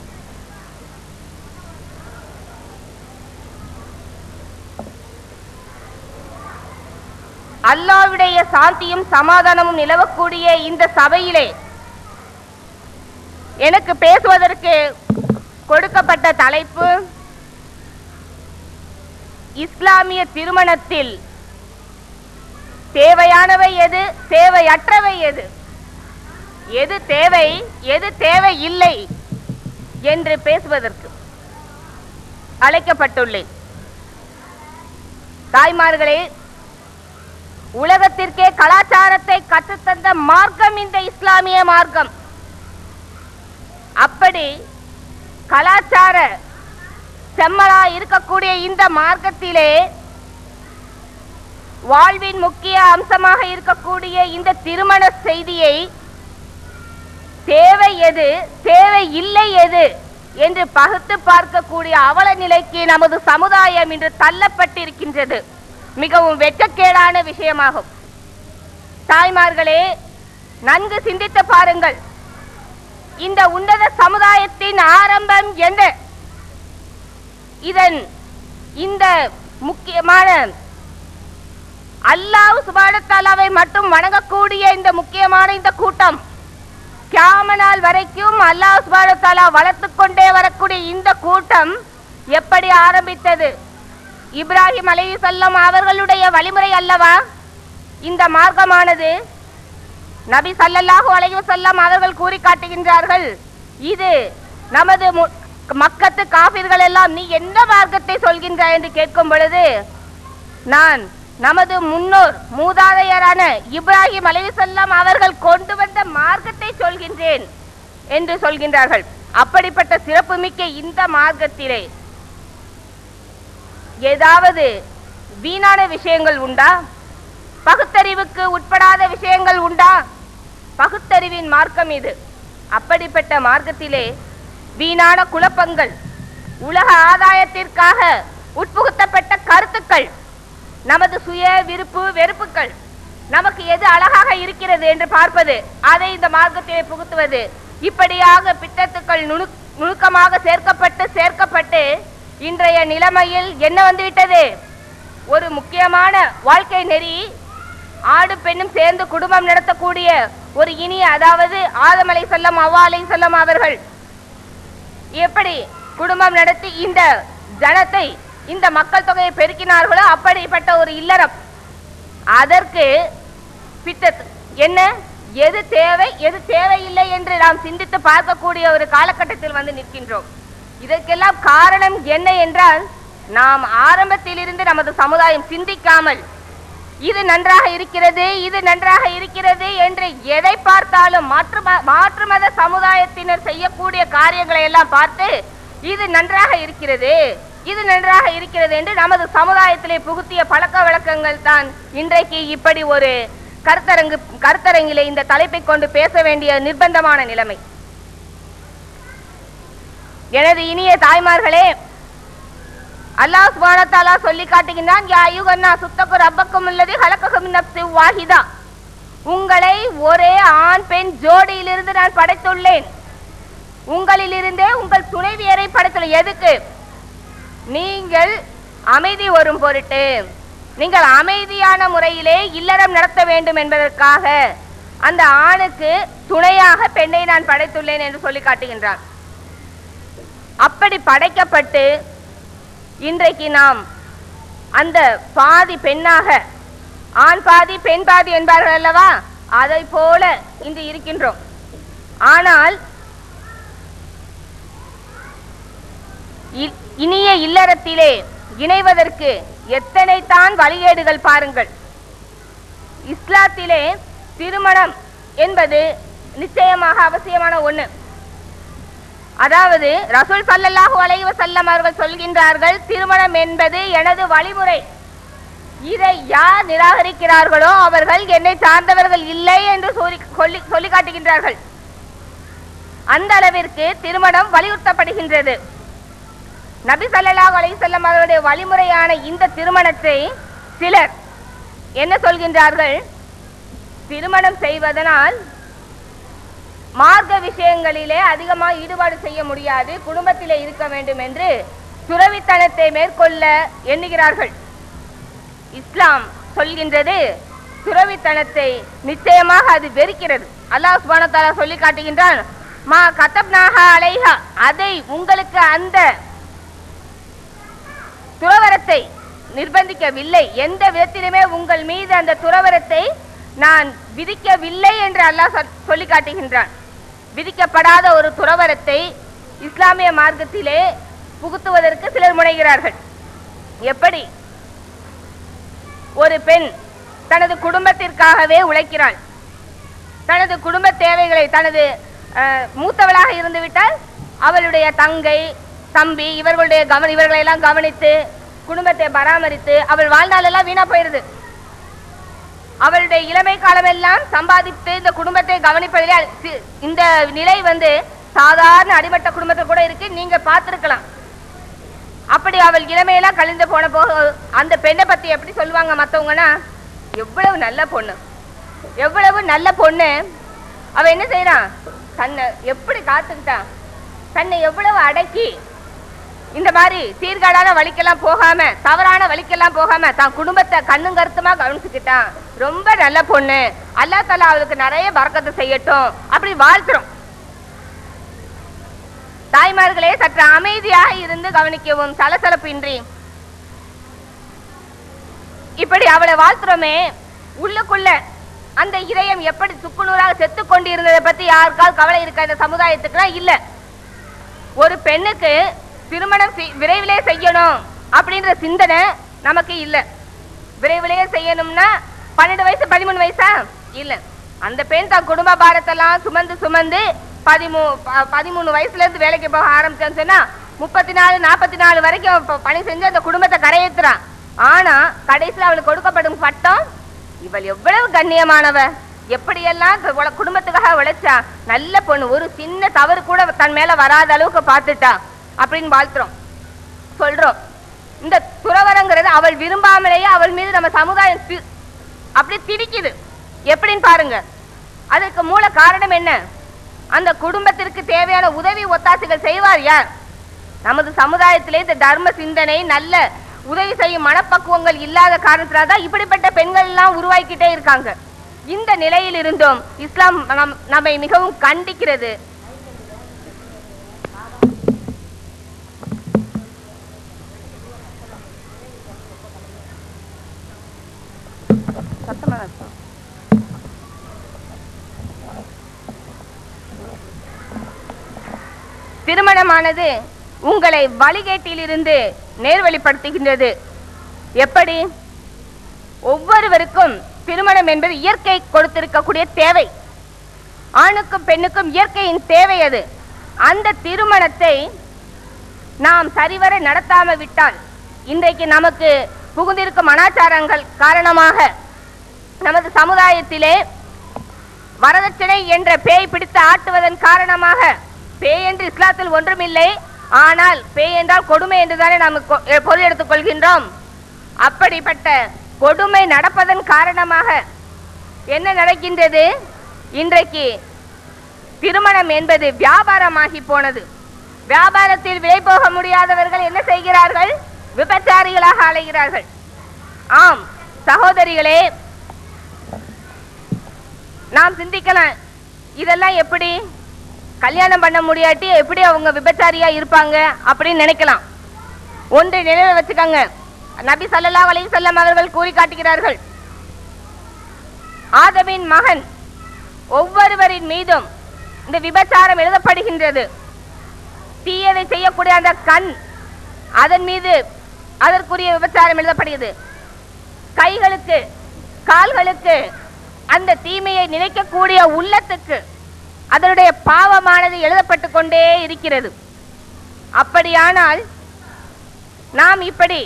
அல்லாஹ்வுடைய சாந்தியும் சமாதானமும் நிலவக்கூடிய இந்த சபையிலே எனக்கு பேசுவதற்கு கொடுக்கப்பட்ட தலைப்பு இஸ்லாமிய திருமணத்தில் தேவையானவை எது தேவையற்றவை எது எது தேவை எது தேவை இல்லை என்று பேசுவதற்கு அழைக்கப்பட்டுள்ளேன் தாய்மார்களே உலகத்திற்கே கலாச்சாரத்தை கற்றுத்தந்த மார்க்கம் இந்த இஸ்லாமிய மார்க்கம் அப்படி கலாச்சார செம்மலா இருக்கக்கூடிய இந்த மார்க்கத்திலே வாழ்வின் முக்கிய அம்சமாக இருக்கக்கூடிய இந்த திருமண செய்தியை தேவை எது தேவை இல்லை எது என்று பகுத்து பார்க்கக்கூடிய அவல நிலைக்கு நமது சமுதாயம் இன்று தள்ளப்பட்டிருக்கின்றது மிகவும் வெட்கக்கேடான விஷயமாகும் தாய்மார்களே நன்கு சிந்தித்து பாருங்கள் இந்த உன்னத சமுதாயத்தின் ஆரம்பம் என்ன இதன் இந்த முக்கியமான அல்லாஹ் சுபானத்தாலாவை மட்டும் வணங்கக்கூடிய இந்த முக்கியமான இந்த கூட்டம் கியாம நாள் வரைக்கும் அல்லாஹ் சுபானத்தாலா வளர்த்து கொண்டே வரக்கூடிய இந்த கூட்டம் எப்படி ஆரம்பித்தது இப்ராஹிம் அலைஹிஸ்ஸலாம் அவர்களுடைய வழிமுறை அல்லவா இந்த மார்க்கமானது நபி ஸல்லல்லாஹு அலைஹி வஸல்லம் அவர்கள் கூறி காட்டுகின்றார்கள் இது நமது மு- மக்கத்து காபிர்கள் எல்லாம் நீ எந்த மார்க்கத்தை சொல்கின்றாய் என்று கேட்கும் பொழுது நான் நமது முன்னோர் மூதாதையரான இப்ராஹிம் அலைஹிஸ்ஸலாம் அவர்கள் கொண்டு வந்த மார்க்கத்தை சொல்கின்றேன் என்று சொல்கின்றார்கள் அப்படிப்பட்ட சிறப்புமிக்க இந்த மார்க்கத்திலே ஏதாவது வீணான விஷயங்கள் உண்டா பகுத்தறிவுக்கு உட்படாத விஷயங்கள் உண்டா பகுத்தறிவின் மார்க்கம் இது அப்படிப்பட்ட மார்க்கத்திலே வீணான குழப்பங்கள் உலக ஆதாயத்திற்காக உட்புகுத்தப்பட்ட கருத்துக்கள் நமது சுய விருப்பு வெறுப்புகள் நமக்கு எது அழகாக இருக்கிறது என்று பார்ப்பது அதை இந்த மார்க்கத்திலே புகுத்துவது இப்படியாக பித்தத்துக்கள் நுணுக் நுணுக்கமாக சேர்க்கப்பட்டு சேர்க்கப்பட்டு இன்றைய நிலைமையில் என்ன வந்துவிட்டது ஒரு முக்கியமான வாழ்க்கை நெறி ஆடு பெண்ணும் சேர்ந்து குடும்பம் நடத்தக்கூடிய ஒரு இனிய அதாவது ஆதம் அலை செல்லம் அவ்வா அலை செல்லம் அவர்கள் எப்படி குடும்பம் நடத்தி இந்த ஜனத்தை இந்த மக்கள் தொகையை பெருக்கினார்களோ அப்படிப்பட்ட ஒரு இல்லறம் அதற்கு பித்தத் என்ன எது தேவை எது தேவையில்லை என்று நாம் சிந்தித்து பார்க்கக்கூடிய ஒரு காலகட்டத்தில் வந்து நிற்கின்றோம் இதற்கெல்லாம் காரணம் என்ன என்றால் நாம் ஆரம்பத்திலிருந்து நமது சமுதாயம் சிந்திக்காமல் இது நன்றாக இருக்கிறது இது நன்றாக இருக்கிறது என்று எதை பார்த்தாலும் மாற்று ம- மாற்று மத சமுதாயத்தினர் செய்யக்கூடிய காரியங்களை எல்லாம் பார்த்து இது நன்றாக இருக்கிறது இது நன்றாக இருக்கிறது என்று நமது சமுதாயத்திலே புகுத்திய பழக்க வழக்கங்கள் தான் இன்றைக்கு இப்படி ஒரு கருத்தரங்கு கருத்தரங்கிலே இந்த தலைப்பை கொண்டு பேச வேண்டிய நிர்பந்தமான நிலைமை எனது இனிய தாய்மார்களே அல்லாஹ் சுப்ஹானஹு வ தஆலா சொல்லி காட்டுகின்றான் யா அய்யுஹன்னா சுத்தகு ரப்பக்கும் அல்லதி ஹலககும் மின் நஃப்ஸின் வாஹிதா உங்களை ஒரே ஆண் பெண் ஜோடியிலிருந்து நான் படைத்துள்ளேன் உங்களிலிருந்தே உங்கள் துணைவியரை படைத்துள்ளேன் எதுக்கு நீங்கள் அமைதி வரும் பொருட்டு நீங்கள் அமைதியான முறையிலே இல்லறம் நடத்த வேண்டும் என்பதற்காக அந்த ஆணுக்கு துணையாக பெண்ணை நான் படைத்துள்ளேன் என்று சொல்லி காட்டுகின்றான் அப்படி படைக்கப்பட்டு இன்றைக்கு நாம் அந்த பாதி பெண்ணாக ஆண் பாதி பெண் பாதி என்பார்கள் அல்லவா அதை போல இன்று இருக்கின்றோம் ஆனால் இ- இனிய இல்லறத்திலே இணைவதற்கு எத்தனை தான் வழிகேடுகள் பாருங்கள் இஸ்லாத்திலே திருமணம் என்பது நிச்சயமாக அவசியமான ஒண்ணு அதாவது ரசூல் ஸல்லல்லாஹு அலைஹி வஸல்லம் அவர்கள் சொல்கின்றார்கள் திருமணம் என்பது எனது வழிமுறை இதை யார் நிராகரிக்கிறார்களோ அவர்கள் என்னை சார்ந்தவர்கள் இல்லை என்று சொல்லி சொல்லி- சொல்லி காட்டுகின்றார்கள் அந்த அளவிற்கு திருமணம் வலியுறுத்தப்படுகின்றது நபி ஸல்லல்லாஹு அலைஹி வஸல்லம் அவருடைய வழிமுறையான இந்த திருமணத்தை சிலர் என்ன சொல்கின்றார்கள் திருமணம் செய்வதனால் மார்க்க விஷயங்களிலே அதிகமாக ஈடுபாடு செய்ய முடியாது குடும்பத்திலே இருக்க வேண்டும் என்று துறவித்தனத்தை மேற்கொள்ள எண்ணுகிறார்கள் இஸ்லாம் சொல்கின்றது துறவித்தனத்தை நிச்சயமாக அது வெறுக்கிறது அல்லாஹ் சுப்ஹானஹு வ தஆலா சொல்லி காட்டுகின்றான் மா கதப்னாஹா அலைஹா அதை உங்களுக்கு அந்த துறவரத்தை நிர்பந்திக்கவில்லை எந்த விதத்திலுமே உங்கள் மீது அந்த துறவரத்தை நான் விதிக்கவில்லை என்று அல்லாஹ் சொல்- சொல்லி காட்டுகின்றான் விதிக்கப்படாத ஒரு துறவரத்தை இஸ்லாமிய மார்க்கத்திலே புகுத்துவதற்கு சிலர் முனைகிறார்கள் எப்படி ஒரு பெண் தனது குடும்பத்திற்காகவே உழைக்கிறாள் தனது குடும்ப தேவைகளை தனது அஹ், மூத்தவளாக இருந்துவிட்டால் அவளுடைய தங்கை தம்பி இவர்களுடைய கவன இவர்களை எல்லாம் கவனித்து குடும்பத்தை பராமரித்து அவள் வாழ்நாள் எல்லாம் வீணா போயிருது அவளுடைய இளமை காலம் எல்லாம் சம்பாதித்து இந்த குடும்பத்தை கவனிப்பதிலே அ- சி- இந்த நிலை வந்து சாதாரண அடிமட்ட குடும்பத்தில் கூட இருக்கு நீங்க பார்த்திருக்கலாம் அப்படி அவள் இளமையெல்லாம் கழிந்து போன போக அந்த பெண்ணை பத்தி எப்படி சொல்லுவாங்க மத்தவங்கன்னா எவ்வளவு நல்ல பொண்ணு எவ்வளவு நல்ல பொண்ணு அவ என்ன செய்யறான் தன்னை எப்படி காத்துக்கிட்டான் தன்னை எவ்வளவு அடக்கி இந்த மாதிரி சீர்காடான வழிக்கெல்லாம் போகாம தவறான வழிக்கெல்லாம் போகாம தான் குடும்பத்தை கண்ணும் கருத்துமா கவனிச்சுக்கிட்டான் ரொம்ப நல்ல பொண்ணு அல்லா தலா அவளுக்கு நிறைய பறக்கத்தை செய்யட்டும் அப்படி வாழ்த்துறோம் தாய்மார்களே சற்று அமைதியாக இருந்து கவனிக்கவும் சலசலப்பின்றி இப்படி அவளை வாழ்த்துறோமே உள்ளுக்குள்ள அந்த இதயம் எப்படி சுக்குநூறாக செத்து கொண்டிருந்ததை பத்தி யாருக்காவது கவலை இருக்கா இந்த சமுதாயத்துக்குலாம் இல்ல ஒரு பெண்ணுக்கு திருமணம் செய்- விரைவிலே செய்யணும் அப்படின்ற சிந்தனை நமக்கு இல்ல விரைவிலே செய்யணும்னா பன்னெண்டு வயசு பதிமூணு வயசா இல்ல அந்த பெண் தன் குடும்ப பாரத்தெல்லாம் சுமந்து சுமந்து பதிமூ ப- பதிமூணு வயசுல இருந்து வேலைக்கு போக ஆரம்பிச்சான்னு சொன்னா முப்பத்தி நாலு நாற்பத்தி நாலு வரைக்கும் அவ ப- பணி செஞ்சு அந்த குடும்பத்தை கரையேத்துறான் ஆனா கடைசியில அவளுக்கு கொடுக்கப்படும் பட்டம் இவள் எவ்வளவு கண்ணியமானவ எப்படியெல்லாம் இந்த உல- குடும்பத்துக்காக உழைச்சா நல்ல பொண்ணு ஒரு சின்ன தவறு கூட தன் மேல வராத அளவுக்கு பார்த்துட்டா அப்படின்னு வாழ்த்துறோம் சொல்றோம் இந்த துறவரங்கிறது அவள் விரும்பாமலேயே அவள் மீது நம்ம சமுதாயம் தி- அப்படி திணிக்குது எப்படின்னு பாருங்க அதுக்கு மூல காரணம் என்ன அந்த குடும்பத்திற்கு தேவையான உதவி ஒத்தாசைகள் செய்வார் யார் நமது சமுதாயத்திலே இந்த தர்ம சிந்தனை நல்ல உதவி செய்யும் மனப்பக்குவங்கள் இல்லாத காரணத்தினால தான் இப்படிப்பட்ட பெண்கள் எல்லாம் உருவாக்கிட்டே இருக்காங்க இந்த நிலையில் இருந்தும் இஸ்லாம் நம் நம்மை மிகவும் கண்டிக்கிறது சத்தமா இருக்கு. திருமணமானது உங்களை வழிகேட்டிலிருந்து நேர்வழிப்படுத்துகின்றது எப்படி ஒவ்வொருவருக்கும் திருமணம் என்பது இயற்கை கொடுத்திருக்கக்கூடிய தேவை ஆணுக்கும் பெண்ணுக்கும் இயற்கையின் தேவை அது அந்த திருமணத்தை நாம் சரிவர நடத்தாம விட்டால் இன்றைக்கு நமக்கு புகுந்திருக்கும் அனாச்சாரங்கள் காரணமாக நமது சமுதாயத்திலே வரதட்சணை என்ற பேய் பிடித்து ஆட்டுவதன் காரணமாக பேய் என்று இஸ்லாத்தில் ஒன்றுமில்லை ஆனால் பேய் என்றால் கொடுமை என்றுதானே நாம் கொ- எ- பொருள் எடுத்துக் கொள்கின்றோம் அப்படிப்பட்ட கொடுமை நடப்பதன் காரணமாக என்ன நடக்கின்றது இன்றைக்கு திருமணம் என்பது வியாபாரமாகி போனது வியாபாரத்தில் விலை போக முடியாதவர்கள் என்ன செய்கிறார்கள் விபச்சாரிகளாக அலைகிறார்கள் ஆம் சகோதரிகளே நாம் சிந்திக்கலாம் இதெல்லாம் எப்படி கல்யாணம் பண்ண முடியாட்டி எப்படி அவங்க விபச்சாரியா இருப்பாங்க அப்படின்னு நினைக்கலாம் ஒன்றை நினைவில் வச்சுக்கோங்க நபி ஸல்லல்லாஹு அலைஹி வஸல்லம் அவர்கள் கூறி காட்டுகிறார்கள் ஆதமின் மகன் ஒவ்வொருவரின் மீதும் இந்த விபச்சாரம் எழுதப்படுகின்றது தீயதை செய்யக்கூடிய அந்த கண் அதன் மீது அதற்குரிய விபச்சாரம் எழுதப்படுகிறது கைகளுக்கு கால்களுக்கு அந்த தீமையை நினைக்கக்கூடிய உள்ளத்துக்கு அதனுடைய பாவமானது எழுதப்பட்டு கொண்டே இருக்கிறது அப்படியானால் நாம் இப்படி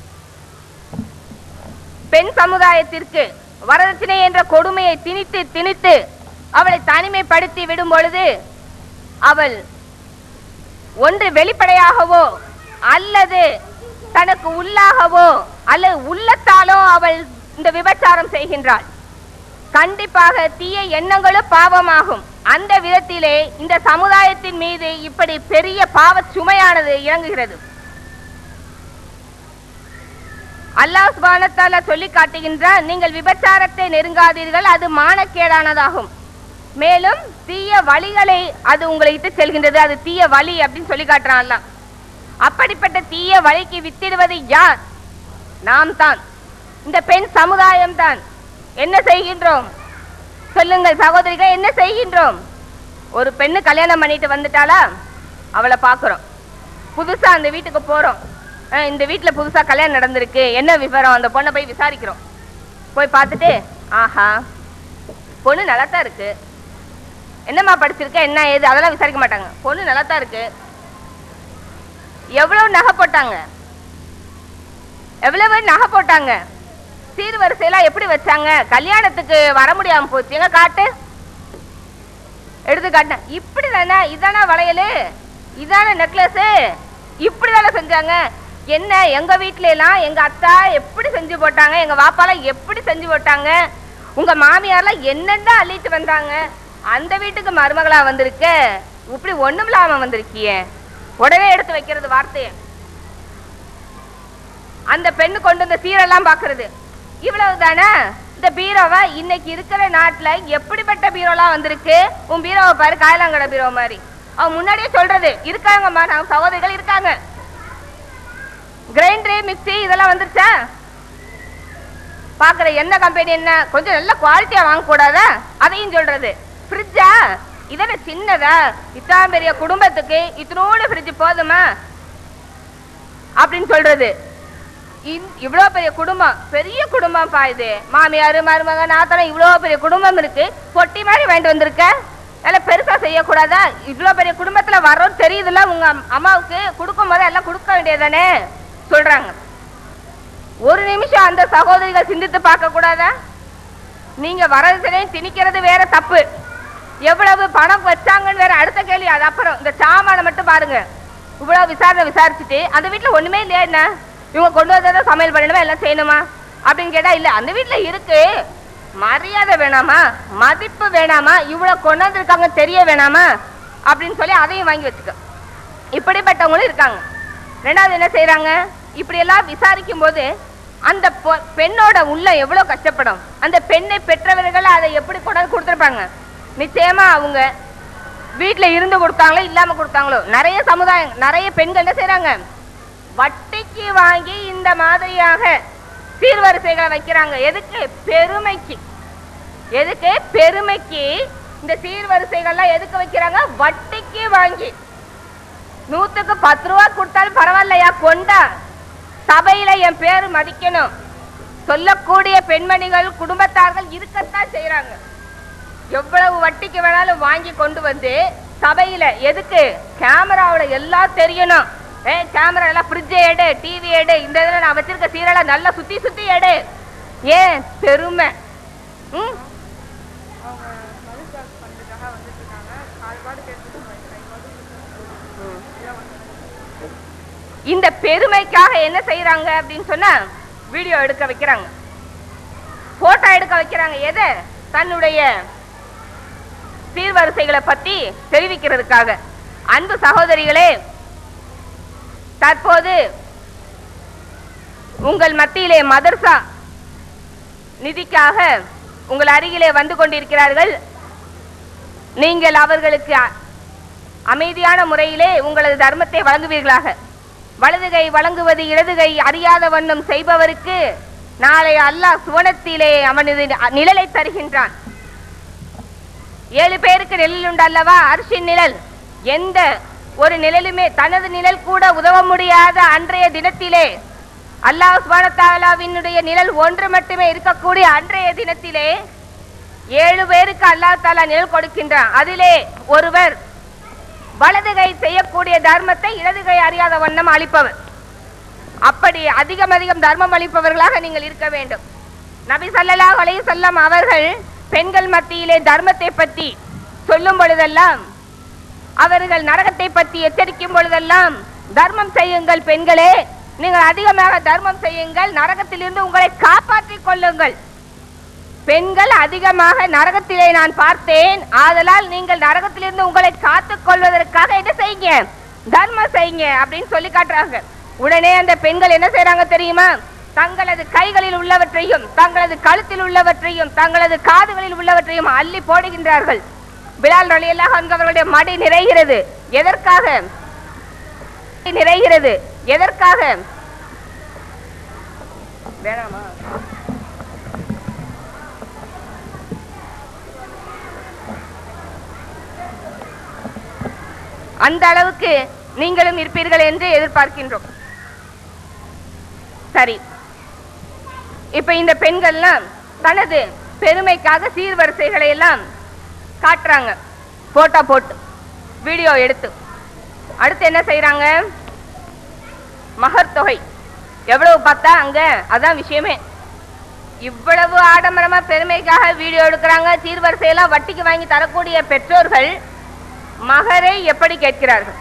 பெண் சமுதாயத்திற்கு வரதட்சணை என்ற கொடுமையை திணித்து திணித்து அவளை தனிமைப்படுத்தி விடும் பொழுது அவள் ஒன்று வெளிப்படையாகவோ அல்லது தனக்கு உள்ளாகவோ அல்லது உள்ளத்தாலோ அவள் இந்த விபச்சாரம் செய்கின்றாள் கண்டிப்பாக தீய எண்ணங்களும் பாவமாகும் அந்த விதத்திலே இந்த சமுதாயத்தின் மீது இப்படி பெரிய பாவ சுமையானது இறங்குகிறது அல்லாஹ் சுபானத்தால சொல்லி காட்டுகின்றார் நீங்கள் விபச்சாரத்தை நெருங்காதீர்கள் அது மானக்கேடானதாகும் மேலும் தீய வழிகளை அது உங்களை இட்டு செல்கின்றது அது தீய வழி அப்படின்னு சொல்லி காட்டுறான் அல்லாஹ் அப்படிப்பட்ட தீய வழிக்கு வித்திடுவது யார் நாம் தான் இந்த பெண் சமுதாயம் தான் என்ன செய்கின்றோம் சொல்லுங்கள் சகோதரிகள் என்ன செய்கின்றோம் ஒரு பெண்ணு கல்யாணம் பண்ணிட்டு வந்துட்டாளா அவளை பார்க்குறோம் புதுசா அந்த வீட்டுக்கு போறோம் அஹ் இந்த வீட்டுல புதுசா கல்யாணம் நடந்திருக்கு என்ன விவரம் அந்த பொண்ணை போய் விசாரிக்கிறோம் போய் பார்த்துட்டு ஆஹா பொண்ணு நல்லா தான் இருக்கு என்னம்மா படிச்சிருக்க என்ன ஏது அதெல்லாம் விசாரிக்க மாட்டாங்க பொண்ணு நல்லா தான் இருக்கு எவ்வளவு நகை போட்டாங்க எவ்வளவு நகை போட்டாங்க சீர்வரிசையெல்லாம் எப்படி வச்சாங்க கல்யாணத்துக்கு வர முடியாம போச்சு எங்க காட்டு எடுத்து காட்டினேன் இப்படி தானே இதானே வளையலு இதானே நெக்லஸ் இப்படி தானே செஞ்சாங்க என்ன எங்க வீட்ல எல்லாம் எங்க அத்தா எப்படி செஞ்சு போட்டாங்க எங்க வாப்பாலாம் எப்படி செஞ்சு போட்டாங்க உங்க மாமியார்லாம் என்னென்ன அள்ளிட்டு வந்தாங்க அந்த வீட்டுக்கு மருமகளா வந்திருக்க இப்படி ஒண்ணும் இல்லாம வந்திருக்கியே உடனே எடுத்து வைக்கிறது வார்த்தையை அந்த பெண்ணு கொண்டு வந்த சீரெல்லாம் பாக்குறது இவ்வளவு தானே இந்த பீரோவை இன்னைக்கு இருக்கிற நாட்டுல எப்படிப்பட்ட பீரோலாம் வந்திருக்கு உன் பீரோவை பாரு காயலாங்கடை பீரோ மாதிரி அவன் முன்னாடியே சொல்றது இருக்காங்கம்மா நம்ம சகோதரிகள் இருக்காங்க கிரைண்டரு மிக்ஸி இதெல்லாம் வந்துருச்சா பாக்குற என்ன கம்பெனி என்ன கொஞ்சம் நல்ல குவாலிட்டியா வாங்க கூடாதா அதையும் சொல்றது ஃப்ரிட்ஜா இதன சின்னதா இத்தனை பெரிய குடும்பத்துக்கு இத்தனோடு ஃப்ரிட்ஜ் போதுமா அப்படின்னு சொல்றது இந்- இவ்வளோ பெரிய குடும்பம் பெரிய குடும்பம் பா இது மாமியார் மருமக நாத்தனம் இவ்வளோ பெரிய குடும்பம் இருக்கு பொட்டி மாதிரி வாங்கிட்டு வந்திருக்க நல்ல பெருசா செய்யக்கூடாதா இவ்வளோ பெரிய குடும்பத்துல வரோம் தெரியுதுல்ல உங்க அம்- அம்மாவுக்கு கொடுக்கும் போது எல்லாம் கொடுக்க வேண்டியதானே சொல்றாங்க ஒரு நிமிஷம் அந்த சகோதரிகள் சிந்தித்து பார்க்க கூடாதா நீங்க வரதுலையும் திணிக்கிறது வேற தப்பு எவ்வளவு பணம் வச்சாங்கன்னு வேற அடுத்த கேள்வி அது அப்புறம் இந்த சாமானை மட்டும் பாருங்க இவ்வளவு விசாரணை விசாரிச்சுட்டு அந்த வீட்டுல ஒண்ணுமே இல்லையா என்ன இவங்க கொண்டு வந்ததை சமையல் பண்ணணுமா எல்லாம் செய்யணுமா அப்படின்னு கேட்டா இல்ல அந்த வீட்டுல இருக்கு மரியாதை வேணாமா மதிப்பு வேணாமா இவ்வளவு கொண்டு வந்திருக்காங்க தெரிய வேணாமா அப்படின்னு சொல்லி அதையும் வாங்கி வச்சுக்க இப்படிப்பட்டவங்களும் இருக்காங்க ரெண்டாவது என்ன செய்யறாங்க இப்படி எல்லாம் விசாரிக்கும் போது அந்த பொ- பெண்ணோட உள்ள எவ்வளவு கஷ்டப்படும் அந்த பெண்ணை பெற்றவர்கள் அதை எப்படி கொண்டாந்து கொடுத்துருப்பாங்க நிச்சயமா அவங்க வீட்ல இருந்து கொடுத்தாங்களோ இல்லாம கொடுத்தாங்களோ நிறைய சமுதாயம் நிறைய பெண்கள் என்ன செய்றாங்க வட்டிக்கு வாங்கி இந்த மாதிரியாக சீர்வரிசைகளை வைக்கிறாங்க எதுக்கு பெருமைக்கு எதுக்கு பெருமைக்கு இந்த சீர்வரிசைகள்லாம் எதுக்கு வைக்கிறாங்க வட்டிக்கு வாங்கி நூத்துக்கு பத்து ரூபா கொடுத்தாலும் பரவாயில்லையா கொண்டா சபையில என் பேரு மதிக்கணும் சொல்லக்கூடிய பெண்மணிகள் குடும்பத்தார்கள் இருக்கத்தான் செய்யறாங்க எவ்வளவு வட்டிக்கு வேணாலும் வாங்கி கொண்டு வந்து சபையில எதுக்கு கேமராவுல எல்லாம் தெரியணும் ஏ கேமரா எல்லாம் ஃப்ரிட்ஜ் எடு டிவி எடு இந்த இதுல நான் வச்சிருக்க சீரியலை நல்லா சுத்தி சுத்தி எடு ஏன் பெருமை ம் அவங்க மதுசாக் பண்றதுக்காக வந்துட்டு இருக்காங்க கால் பாடு கேட்டு இந்த பெருமைக்காக என்ன செய்யறாங்க அப்படின்னு சொன்னா வீடியோ எடுக்க வைக்கிறாங்க போட்டோ எடுக்க வைக்கிறாங்க எதை தன்னுடைய சீர்வரிசைகளை பத்தி தெரிவிக்கிறதுக்காக அன்பு சகோதரிகளே தற்போது உங்கள் மத்தியிலே மதர்சா நிதிக்காக உங்கள் அருகிலே வந்து கொண்டிருக்கிறார்கள் நீங்கள் அவர்களுக்கு அ- அமைதியான முறையிலே உங்களது தர்மத்தை வழங்குவீர்களாக வலதுகை வழங்குவது இடதுகை அறியாத வண்ணம் செய்பவருக்கு நாளை அல்லாஹ் சுவனத்திலே அவனது நிழலை தருகின்றான் ஏழு பேருக்கு நிழல் உண்டு அல்லவா அரிசின் நிழல் எந்த ஒரு நிழலுமே தனது நிழல் கூட உதவ முடியாத அன்றைய தினத்திலே அல்லாஹ் சுபானத்தாலாவினுடைய நிழல் ஒன்று மட்டுமே இருக்கக்கூடிய அன்றைய தினத்திலே ஏழு பேருக்கு அல்லாஹ் தாலா நிழல் கொடுக்கின்றான் அதிலே ஒருவர் வலது கை செய்யக்கூடிய தர்மத்தை இடது கை அறியாத வண்ணம் அளிப்பவர் அப்படி அதிகம் அதிகம் தர்மம் அளிப்பவர்களாக நீங்கள் இருக்க வேண்டும் நபி ஸல்லல்லாஹு அலைஹி வஸல்லம் அவர்கள் பெண்கள் மத்தியிலே தர்மத்தை பற்றி சொல்லும் பொழுதெல்லாம் அவர்கள் நரகத்தை பற்றி எச்சரிக்கும் பொழுதெல்லாம் தர்மம் செய்யுங்கள் பெண்களே நீங்கள் அதிகமாக தர்மம் செய்யுங்கள் நரகத்திலிருந்து உங்களை காப்பாற்றிக் கொள்ளுங்கள் பெண்கள் அதிகமாக நரகத்திலே நான் பார்த்தேன் ஆதலால் நீங்கள் நரகத்திலிருந்து உங்களை காத்துக் கொள்வதற்காக என்ன செய்யுங்க தர்மம் செய்யுங்க அப்படின்னு சொல்லி காட்டுறாங்க உடனே அந்த பெண்கள் என்ன செய்றாங்க தெரியுமா தங்களது கைகளில் உள்ளவற்றையும் தங்களது கழுத்தில் உள்ளவற்றையும் தங்களது காதுகளில் உள்ளவற்றையும் அள்ளி போடுகின்றார்கள் பிலால் ரலியல்லாஹு அன்ஹு அவர்களுடைய மடி நிறைகிறது எதற்காக நிறைகிறது எதற்காக வேணாமா அந்த அளவுக்கு நீங்களும் இருப்பீர்கள் என்று எதிர்பார்க்கின்றோம் சரி இப்ப இந்த பெண்கள்லாம் தனது பெருமைக்காக சீர்வரிசைகளை எல்லாம் காட்டுறாங்க போட்டோ போட்டு வீடியோ எடுத்து அடுத்து என்ன செய்றாங்க மகர் தொகை எவ்வளவு பார்த்தா அங்க அதான் விஷயமே இவ்வளவு ஆடம்பரமா பெருமைக்காக வீடியோ எடுக்கிறாங்க சீர்வரிசையெல்லாம் வட்டிக்கு வாங்கி தரக்கூடிய பெற்றோர்கள் மகரை எப்படி கேட்கிறார்கள்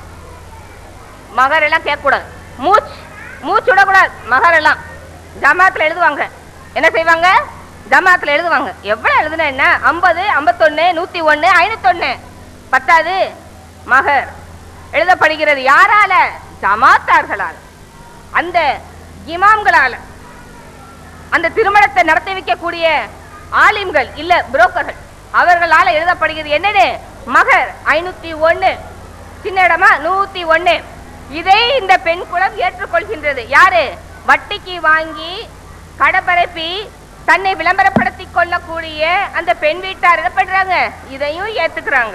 மகர் எல்லாம் கேட்கக்கூடாது மூச்சு மூச்சு விடக்கூடாது மகர் எல்லாம் ஜமாத்துல எழுதுவாங்க என்ன செய்வாங்க ஜமாத்துல எழுதுவாங்க எவ்வளவு எழுதுனா என்ன ஐம்பது ஐம்பத்தொன்னு நூத்தி ஒன்னு ஐநூத்தொன்னு பத்தாது மகர் எழுதப்படுகிறது யாரால ஜமாத்தார்களால் அந்த இமாம்களால அந்த திருமணத்தை நடத்தி வைக்கக்கூடிய ஆலிம்கள் இல்ல புரோக்கர்கள் அவர்களால எழுதப்படுகிறது என்னது மகர் ஐநூத்தி ஒண்ணு சின்ன இடமா நூத்தி ஒண்ணு இதை இந்த பெண் குலம் ஏற்றுக்கொள்கின்றது யாரு வட்டிக்கு வாங்கி கடப்பரப்பி தன்னை விளம்பரப்படுத்திக் கொள்ளக்கூடிய அந்த பெண் வீட்டார் என்ன பண்றாங்க இதையும் ஏத்துக்கிறாங்க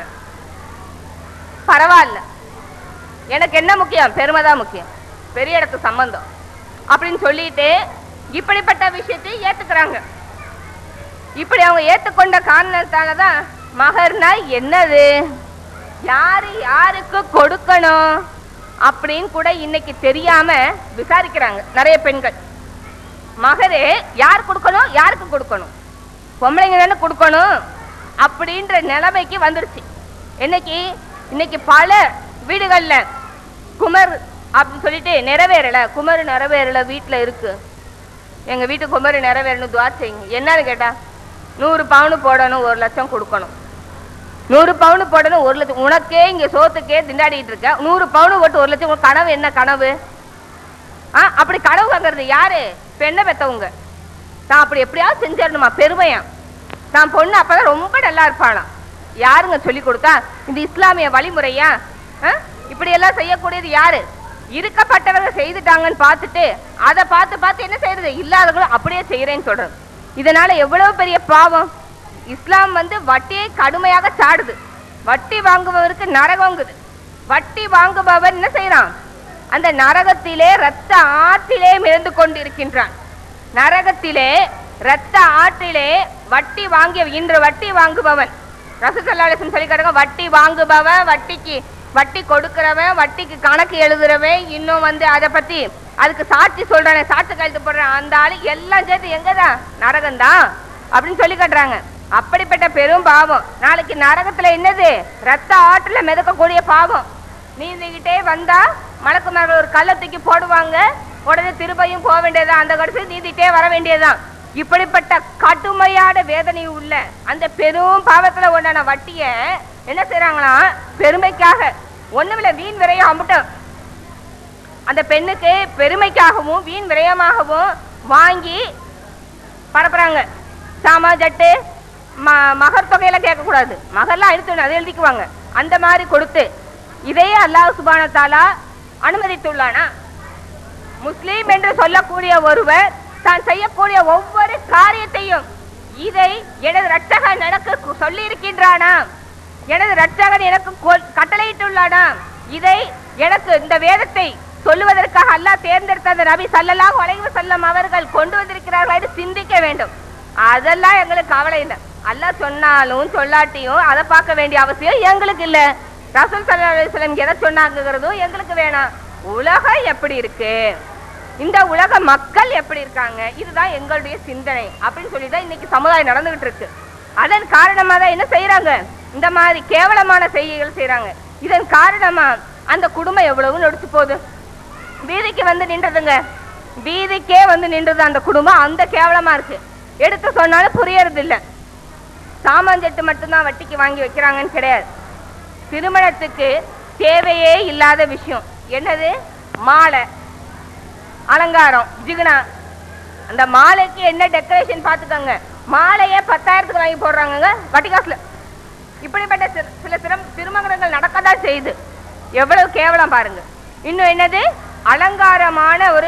பரவாயில்ல எனக்கு என்ன முக்கியம் பெருமை தான் முக்கியம் பெரிய இடத்து சம்பந்தம் அப்படின்னு சொல்லிட்டு இப்படிப்பட்ட விஷயத்தை ஏத்துக்கிறாங்க இப்படி அவங்க ஏத்துக்கொண்ட காரணத்தால தான் மகர்னா என்னது யாரு யாருக்கு கொடுக்கணும் அப்படின்னு கூட இன்னைக்கு தெரியாம விசாரிக்கிறாங்க நிறைய பெண்கள் மகரே யார் கொடுக்கணும் யாருக்கு கொடுக்கணும் பொம்பளைங்க தானே கொடுக்கணும் அப்படின்ற நிலைமைக்கு வந்துருச்சு இன்னைக்கு இன்னைக்கு பல வீடுகள்ல குமர் அப்படின்னு சொல்லிட்டு நிறைவேறல குமர் நிறைவேறல வீட்டுல இருக்கு எங்க வீட்டு குமர் நிறைவேறணும் துவா செய்யுங்க என்னன்னு கேட்டா நூறு பவுனு போடணும் ஒரு லட்சம் கொடுக்கணும் நூறு பவுனு போடணும் ஒரு லட்சம் உனக்கே இங்க சோத்துக்கே திண்டாடிட்டு இருக்க நூறு பவுனு போட்டு ஒரு லட்சம் உன் கனவு என்ன கனவு ஆ அப்படி கனவு வாங்குறது யாரு பெண்ணை பெத்தவங்க நான் அப்படி எப்படியாவது செஞ்சிடணுமா பெருமையா நான் பொண்ணு அப்பதான் ரொம்ப நல்லா இருப்பாளாம் யாருங்க சொல்லி கொடுத்தா இந்த இஸ்லாமிய வழிமுறையா ஆ? இப்படி எல்லாம் செய்யக்கூடியது யாரு இருக்கப்பட்டவங்க செய்துட்டாங்கன்னு பார்த்துட்டு அதை பார்த்து பார்த்து என்ன செய்யறது இல்லாதவங்களும் அப்படியே செய்யறேன்னு சொல்றது இதனால எவ்வளவு பெரிய பாவம் இஸ்லாம் வந்து வட்டியை கடுமையாக சாடுது வட்டி வாங்குபவருக்கு நரகங்குது வட்டி வாங்குபவர் என்ன செய்யறான் அந்த நரகத்திலே ரத்த ஆற்றிலே மிதந்து கொண்டிருக்கின்றான் நரகத்திலே ரத்த ஆற்றிலே வட்டி வாங்கிய இன்று வட்டி வாங்குபவன் ரசூசல்லாலிசம் சொல்லி கிடக்க வட்டி வாங்குபவன் வட்டிக்கு வட்டி கொடுக்கிறவன் வட்டிக்கு கணக்கு எழுதுறவன் இன்னும் வந்து அதை பத்தி அதுக்கு சாட்சி சொல்றானே சாட்சி கழுத்து போடுறான் அந்த ஆளு எல்லாம் சேர்த்து எங்கதான் நரகம்தான் அப்படின்னு சொல்லி கட்டுறாங்க அப்படிப்பட்ட பெரும் பாவம் நாளைக்கு நரகத்துல என்னது ரத்த ஆற்றுல மிதக்கக்கூடிய பாவம் நீந்திக்கிட்டே வந்தா மலக்குமார்கள் ஒரு கல்லை தூக்கி போடுவாங்க உடனே திரும்பியும் போக வேண்டியதுதான் அந்த கடைசி நீந்திட்டே வர வேண்டியதுதான் இப்படிப்பட்ட கடுமையான வேதனை உள்ள அந்த பெரும் பாவத்துல உண்டான வட்டிய என்ன செய்யறாங்களாம் பெருமைக்காக ஒண்ணுமில்ல வீண் விரையும் அம்பட்டும் அந்த பெண்ணுக்கு பெருமைக்காகவும் வீண் விரயமாகவும் வாங்கி பரப்புறாங்க சாமா ஜட்டு ம மகர் தொகையில கேட்கக்கூடாது மகர்லாம் எடுத்து அதை எழுதிக்குவாங்க அந்த மாதிரி கொடுத்து இதையே அல்லாஹ் சுபான தாலா அனுமதித்துள்ளானா முஸ்லீம் என்று சொல்லக்கூடிய ஒருவர் தான் செய்யக்கூடிய ஒவ்வொரு காரியத்தையும் இதை எனது ரட்சகன் எனக்கு சொல்லி இருக்கின்றானா எனது ரட்சகன் எனக்கு கொல்- கட்டளையிட்டுள்ளானா இதை எனக்கு இந்த வேதத்தை சொல்லுவதற்காக அல்லாஹ் தேர்ந்தெடுத்த அந்த நபி ஸல்லல்லாஹு அலைஹி வஸல்லம் அவர்கள் கொண்டு வந்திருக்கிறார்கள் என்று சிந்திக்க வேண்டும் அதெல்லாம் எங்களுக்கு கவலை இல்லை அல்லாஹ் சொன்னாலும் சொல்லாட்டியும் அதை பார்க்க வேண்டிய அவசியம் எங்களுக்கு இல்ல ரசூல் ஸல்லல்லாஹு அலைஹி வஸல்லம் எதை சொன்னாங்கிறதும் எங்களுக்கு வேணாம் உலகம் எப்படி இருக்கு இந்த உலக மக்கள் எப்படி இருக்காங்க இதுதான் எங்களுடைய சிந்தனை அப்படின்னு சொல்லி தான் இன்னைக்கு சமுதாயம் நடந்துகிட்டு இருக்கு அதன் காரணமா தான் என்ன செய்யறாங்க இந்த மாதிரி கேவலமான செய்கைகள் செய்யறாங்க இதன் காரணமா அந்த குடும்பம் எவ்வளவு நொடிச்சு போகுது வீதிக்கு வந்து நின்றதுங்க வீதிக்கே வந்து நின்றது அந்த குடும்பம் அந்த கேவலமா இருக்கு எடுத்து சொன்னாலும் புரியறது இல்ல சாமான்ஜெட்டு மட்டும்தான் வட்டிக்கு வாங்கி வைக்கிறாங்கன்னு கிடையாது திருமணத்துக்கு தேவையே இல்லாத விஷயம் என்னது மாலை அலங்காரம் ஜிகுனா அந்த மாலைக்கு என்ன டெக்கரேஷன் பார்த்துக்கோங்க மாலையே பத்தாயிரத்துக்கு வாங்கி போடுறாங்கங்க வட்டி காசுல இப்படிப்பட்ட சில- சில திரும் திருமணங்கள் நடக்கதான் செய்யுது எவ்வளவு கேவலம் பாருங்க இன்னும் என்னது அலங்காரமான ஒரு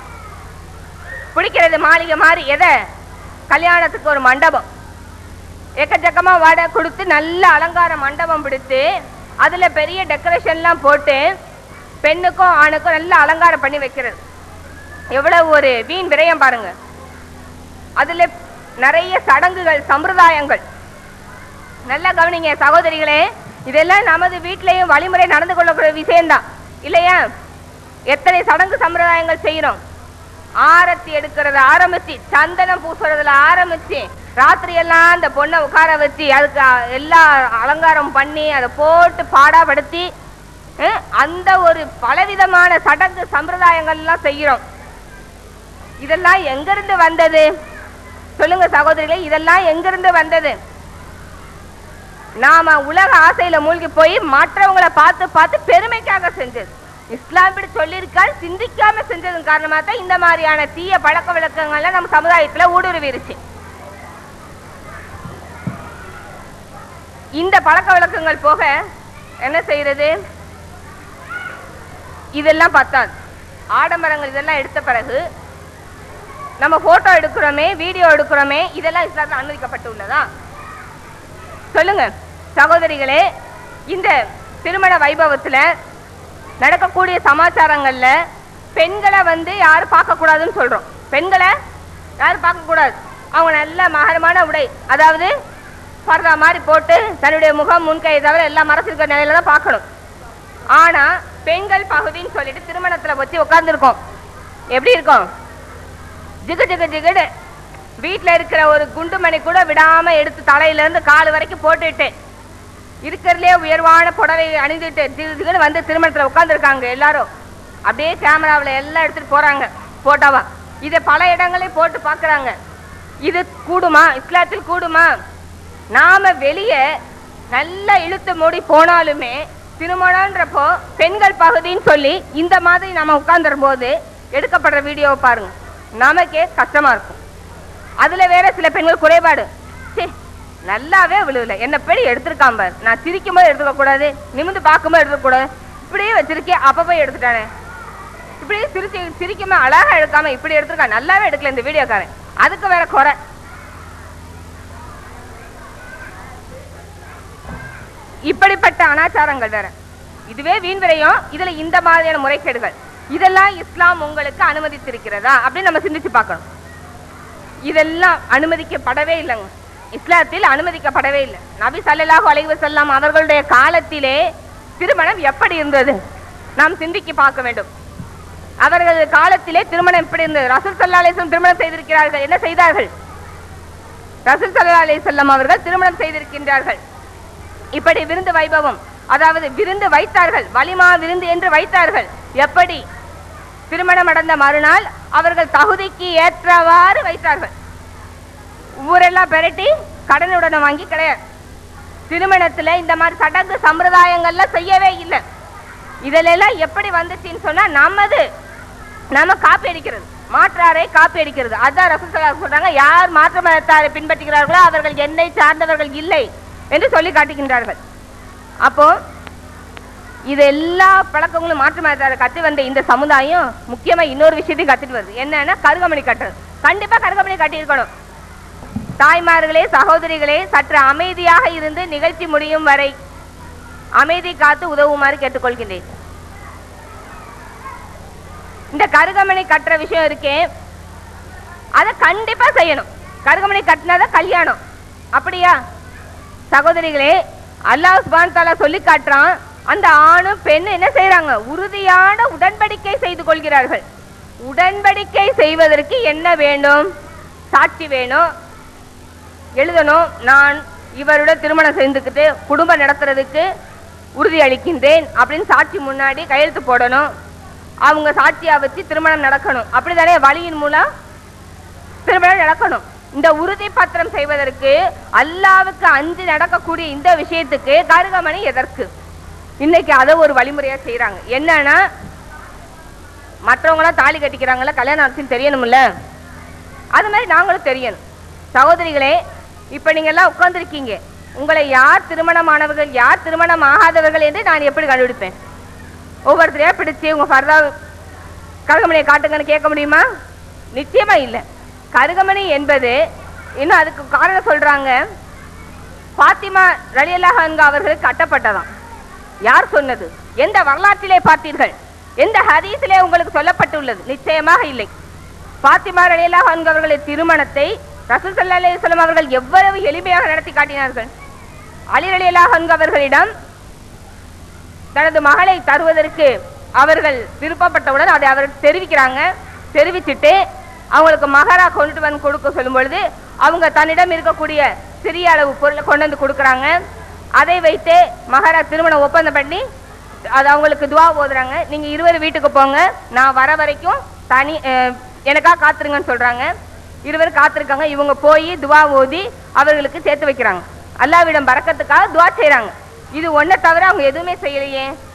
பிடிக்கிறது மாளிகை மாதிரி எதை கல்யாணத்துக்கு ஒரு மண்டபம் எக்கச்சக்கமா வடை கொடுத்து நல்ல அலங்கார மண்டபம் பிடித்து அதுல பெரிய டெக்கரேஷன்லாம் போட்டு பெண்ணுக்கும் ஆணுக்கும் நல்ல அலங்காரம் பண்ணி வைக்கிறது எவ்வளவு ஒரு வீண் விரயம் பாருங்க அதுல நிறைய சடங்குகள் சம்பிரதாயங்கள் நல்லா கவனிங்க சகோதரிகளே இதெல்லாம் நமது வீட்லயும் வழிமுறை நடந்து கொள்ளக்கூடிய விஷயம்தான் இல்லையா எத்தனை சடங்கு சம்பிரதாயங்கள் செய்யறோம் ஆரத்தி எடுக்கிறத ஆரம்பிச்சு சந்தனம் பூசுறதுல ஆரம்பிச்சு ராத்திரி எல்லாம் அந்த பொண்ணை உட்கார வச்சு அதுக்கு அ- எல்லா அலங்காரம் பண்ணி அதை போட்டு பாடாப்படுத்தி அஹ், அந்த ஒரு பலவிதமான சடங்கு சம்பிரதாயங்கள் எல்லாம் செய்யறோம் இதெல்லாம் எங்கிருந்து வந்தது சொல்லுங்க சகோதரிகளே இதெல்லாம் எங்கிருந்து வந்தது நாம உலக ஆசையில மூழ்கி போய் மற்றவங்கள பார்த்து பார்த்து பெருமைக்காக செஞ்சது இஸ்லாம் இப்படி சொல்லியிருக்கால் சிந்திக்காம செஞ்சதன் காரணமா தான் இந்த மாதிரியான தீய பழக்க வழக்கங்கள்லாம் நம்ம சமுதாயத்துல ஊடுருவிருச்சு இந்த பழக்க வழக்கங்கள் போக என்ன செய்யறது இதெல்லாம் பத்தாது ஆடம்பரங்கள் இதெல்லாம் எடுத்த பிறகு நம்ம போட்டோ எடுக்கிறோமே வீடியோ எடுக்கிறோமே இதெல்லாம் இஸ்லாத்தில் அனுமதிக்கப்பட்டுள்ளதா சொல்லுங்க சகோதரிகளே இந்த திருமண வைபவத்துல நடக்கக்கூடிய சமாச்சாரங்கள்ல பெண்களை வந்து யாரும் பார்க்க கூடாதுன்னு சொல்றோம் பெண்களை யாரும் பார்க்க கூடாது அவங்க நல்ல மகரமான உடை அதாவது பர்தா மாதிரி போட்டு தன்னுடைய முகம் முன்கை தவிர எல்லாம் மறைச்சிருக்கிற நிலையில தான் பார்க்கணும் ஆனா பெண்கள் பகுதின்னு சொல்லிட்டு திருமணத்துல வச்சு உட்கார்ந்துருக்கோம் எப்படி இருக்கும் ஜிகு ஜிகு ஜிகுடு வீட்ல இருக்கிற ஒரு குண்டுமணி கூட விடாம எடுத்து தலையில இருந்து கால் வரைக்கும் போட்டுட்டு இருக்கிறதுலே உயர்வான புடவை அணிந்துட்டு ஜிகு ஜிகுன்னு வந்து திருமணத்துல உட்கார்ந்துருக்காங்க எல்லாரும் அப்படியே கேமராவில் எல்லாம் எடுத்துட்டு போறாங்க போட்டோவா இதை பல இடங்களையும் போட்டு பார்க்கறாங்க இது கூடுமா இஸ்லாத்தில் கூடுமா நாம வெளியே நல்லா இழுத்து மூடி போனாலுமே திருமணம்ன்றப்போ பெண்கள் பகுதின்னு சொல்லி இந்த மாதிரி நம்ம உட்கார்ந்துரும் போது எடுக்கப்படுற வீடியோவை பாருங்க நமக்கே கஷ்டமா இருக்கும் அதுல வேற சில பெண்கள் குறைபாடு ச்சே நல்லாவே விழுவல என்ன பெடி எடுத்திருக்கான் பாரு நான் சிரிக்கும் போது எடுத்துக்க கூடாது நிமிந்து பார்க்கும்போது எடுத்துக்க கூடாது இப்படியே வச்சிருக்கேன் அப்ப போய் எடுத்துட்டானே இப்படியே சிரிச்சு சிரிக்குமா அழகா எடுக்காம இப்படி எடுத்திருக்கான் நல்லாவே எடுக்கல இந்த வீடியோக்காரன் அதுக்கு வேற குறை இப்படிப்பட்ட அனாச்சாரங்கள் வேற இதுவே வீண் விரயம் இதுல இந்த மாதிரியான முறைகேடுகள் இதெல்லாம் இஸ்லாம் உங்களுக்கு அனுமதித்திருக்கிறதா அப்படின்னு நம்ம சிந்திச்சு பார்க்கணும் இதெல்லாம் அனுமதிக்கப்படவே இல்லைங்க இஸ்லாத்தில் அனுமதிக்கப்படவே இல்லை நபி ஸல்லல்லாஹு அலைஹி வஸல்லம் அவர்களுடைய காலத்திலே திருமணம் எப்படி இருந்தது நாம் சிந்திக்கு பார்க்க வேண்டும் அவர்கள் காலத்திலே திருமணம் எப்படி இருந்தது ரசூல் ஸல்லல்லாஹு அலைஹி வஸல்லம் திருமணம் செய்திருக்கிறார்கள் என்ன செய்தார்கள் ரசூல் ஸல்லல்லாஹு அலைஹி வஸல்லம் அவர்கள் திருமணம் செய்திருக்கின்றார்கள் இப்படி விருந்து வைபவம் அதாவது விருந்து வைத்தார்கள் வலிமா விருந்து என்று வைத்தார்கள் எப்படி திருமணம் நடந்த மறுநாள் அவர்கள் தகுதிக்கு ஏற்றவாறு வைத்தார்கள் ஊரெல்லாம் பெரட்டி கடனுடனே வாங்கி கிடையாது திருமணத்துல இந்த மாதிரி சடங்கு சம்பிரதாயங்கள்ல செய்யவே இல்லை இதிலெல்லாம் எப்படி வந்துச்சுன்னு சொன்னா நமது நம்ம காப்பி அடிக்கிறது மாற்றாரை காப்பி அடிக்கிறது அதான் ரசூல் சொல்றாங்க யார் மாற்று மதத்தாரை பின்பற்றுகிறார்களோ அவர்கள் என்னை சார்ந்தவர்கள் இல்லை என்று சொல்லி காட்டுகின்றார்கள் அப்போ இது எல்லா பழக்கங்களும் மாற்று மதத்தாரை கத்து வந்த இந்த சமுதாயம் முக்கியமா இன்னொரு விஷயத்தையும் கத்துட்டு வருது என்னன்னா கருகமணி கட்டுறது கண்டிப்பா கருகமணி கட்டியிருக்கணும் தாய்மார்களே சகோதரிகளே சற்று அமைதியாக இருந்து நிகழ்ச்சி முடியும் வரை அமைதி காத்து உதவுமாறு கேட்டுக்கொள்கின்றேன் இந்த கருகமணி கட்டுற விஷயம் இருக்கே அதை கண்டிப்பா செய்யணும் கருகமணி கட்டினாதான் கல்யாணம் அப்படியா சகோதரிகளே அல்லாஹ் சுபான் தாலா சொல்லி காட்டுறான் அந்த ஆணும் பெண்ணும் என்ன செய்யறாங்க உறுதியான உடன்படிக்கை செய்து கொள்கிறார்கள் உடன்படிக்கை செய்வதற்கு என்ன வேண்டும் சாட்சி வேணும் எழுதணும் நான் இவருடன் திருமணம் செய்துக்கிட்டு குடும்பம் நடத்துறதுக்கு உறுதி அளிக்கின்றேன் அப்படின்னு சாட்சி முன்னாடி கையெழுத்து போடணும் அவங்க சாட்சியா வச்சு திருமணம் நடக்கணும் அப்படிதானே வழியின் மூலம் திருமணம் நடக்கணும் இந்த உறுதி பத்திரம் செய்வதற்கு அல்லாவுக்கு அஞ்சு நடக்கக்கூடிய இந்த விஷயத்துக்கு கருகமணி எதற்கு இன்னைக்கு அதை ஒரு வழிமுறையா செய்யறாங்க என்னன்னா மற்றவங்களாம் தாலி கட்டிக்கிறாங்கல்ல கல்யாணம் ஆச்சுன்னு தெரியணும்ல அது மாதிரி நாங்களும் தெரியணும் சகோதரிகளே இப்ப நீங்க எல்லாம் உட்கார்ந்துருக்கீங்க உங்களை யார் திருமணமானவர்கள் யார் திருமணம் ஆகாதவர்கள் என்று நான் எப்படி கண்டுபிடிப்பேன் ஒவ்வொருத்தரையா பிடிச்சு உங்க ஃபர்தா கருகமணியை காட்டுங்கன்னு கேட்க முடியுமா நிச்சயமா இல்லை கருகமணி என்பது இன்னும் அதுக்கு காரணம் சொல்றாங்க பாத்திமா ரலியல்லாஹு அன்ஹா அவர்களுக்கு கட்டப்பட்டதாம் யார் சொன்னது எந்த வரலாற்றிலே பார்த்தீர்கள் எந்த ஹதீஸிலே உங்களுக்கு சொல்லப்பட்டுள்ளது நிச்சயமாக இல்லை பாத்திமா ரலியல்லாஹு அன்ஹா அவர்களின் திருமணத்தை ரசூல் ஸல்லல்லாஹு அலைஹி வஸல்லம் அவர்கள் எவ்வளவு எளிமையாக நடத்தி காட்டினார்கள் அலி ரலியல்லாஹு அன்ஹு அவர்களிடம் தனது மகளை தருவதற்கு அவர்கள் விருப்பப்பட்டவுடன் அதை அவர் தெரிவிக்கிறாங்க தெரிவிச்சுட்டு அவங்களுக்கு மகரா கொண்டுட்டு வந்து கொடுக்க சொல்லும் பொழுது அவங்க தன்னிடம் இருக்கக்கூடிய சிறிய அளவு பொருளை கொண்டு வந்து கொடுக்குறாங்க அதை வைத்து மகரா திருமணம் ஒப்பந்தம் பண்ணி அது அவங்களுக்கு துவா ஓதுறாங்க நீங்க இருவர் வீட்டுக்கு போங்க நான் வர வரைக்கும் தனி அஹ், எனக்கா காத்துருங்கன்னு சொல்றாங்க இருவர் காத்திருக்காங்க இவங்க போய் துவா ஓதி அவர்களுக்கு சேர்த்து வைக்கிறாங்க அல்லாவிடம் பறக்கத்துக்காக துவா செய்றாங்க இது ஒன்றை தவிர அவங்க எதுவுமே செய்யலையே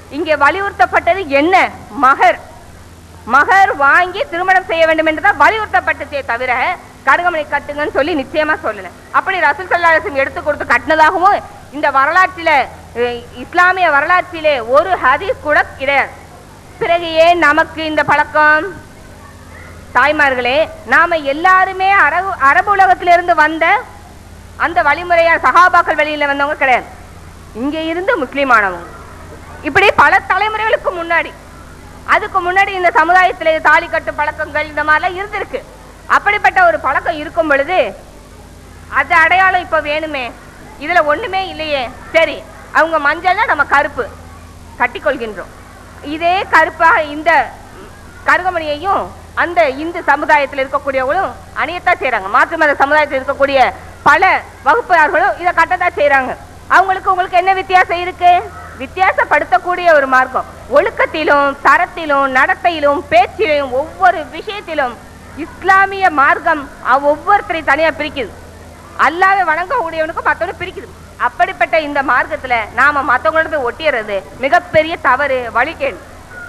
இங்கே வலியுறுத்தப்பட்டது என்ன மகர் மகர் வாங்கி திருமணம் செய்ய வேண்டும் என்றுதான் வலியுறுத்தப்பட்டதே தவிர கருகமணி கட்டுங்கன்னு சொல்லி நிச்சயமா சொல்லல அப்படி ரசூல் சல்லாஹம் எடுத்து கொடுத்து கட்டினதாகவும் இந்த வரலாற்றில அஹ், இஸ்லாமிய வரலாற்றிலே ஒரு ஹதீஸ் கூட கிடையாது பிறகு ஏன் நமக்கு இந்த பழக்கம் தாய்மார்களே நாம எல்லாருமே அரபு அரபு உலகத்திலிருந்து வந்த அந்த வழிமுறையா சஹாபாக்கள் வழியில வந்தவங்க கிடையாது இங்க இருந்து முஸ்லீமானவங்க இப்படி பல தலைமுறைகளுக்கு முன்னாடி அதுக்கு முன்னாடி இந்த சமுதாயத்திலே தாலி கட்டு பழக்கங்கள் இந்த மாதிரிலாம் இருந்திருக்கு அப்படிப்பட்ட ஒரு பழக்கம் இருக்கும் பொழுது அது அடையாளம் இப்ப வேணுமே இதுல ஒண்ணுமே இல்லையே சரி அவங்க மஞ்சள்னா நம்ம கருப்பு கட்டிக்கொள்கின்றோம் இதே கருப்பாக இந்த கருகமணியையும் அந்த இந்து சமுதாயத்தில் இருக்கக்கூடியவங்களும் அணியத்தான் செய்றாங்க மாற்று மத சமுதாயத்தில் இருக்கக்கூடிய பல வகுப்பாளர்களும் இதை கட்டத்தான் செய்றாங்க அவங்களுக்கு உங்களுக்கு என்ன வித்தியாசம் இருக்கு வித்தியாசப்படுத்தக்கூடிய ஒரு மார்க்கம் ஒழுக்கத்திலும் தரத்திலும் நடத்தையிலும் பேச்சிலும் ஒவ்வொரு விஷயத்திலும் இஸ்லாமிய மார்க்கம் அவ் ஒவ்வொருத்தரையும் தனியா பிரிக்குது அல்லாத வணங்கக்கூடியவனுக்கும் மத்தவனை பிரிக்குது அப்படிப்பட்ட இந்த மார்க்கத்துல நாம மத்தவங்களோட போய் ஒட்டிடுறது மிகப்பெரிய தவறு வழிகேடு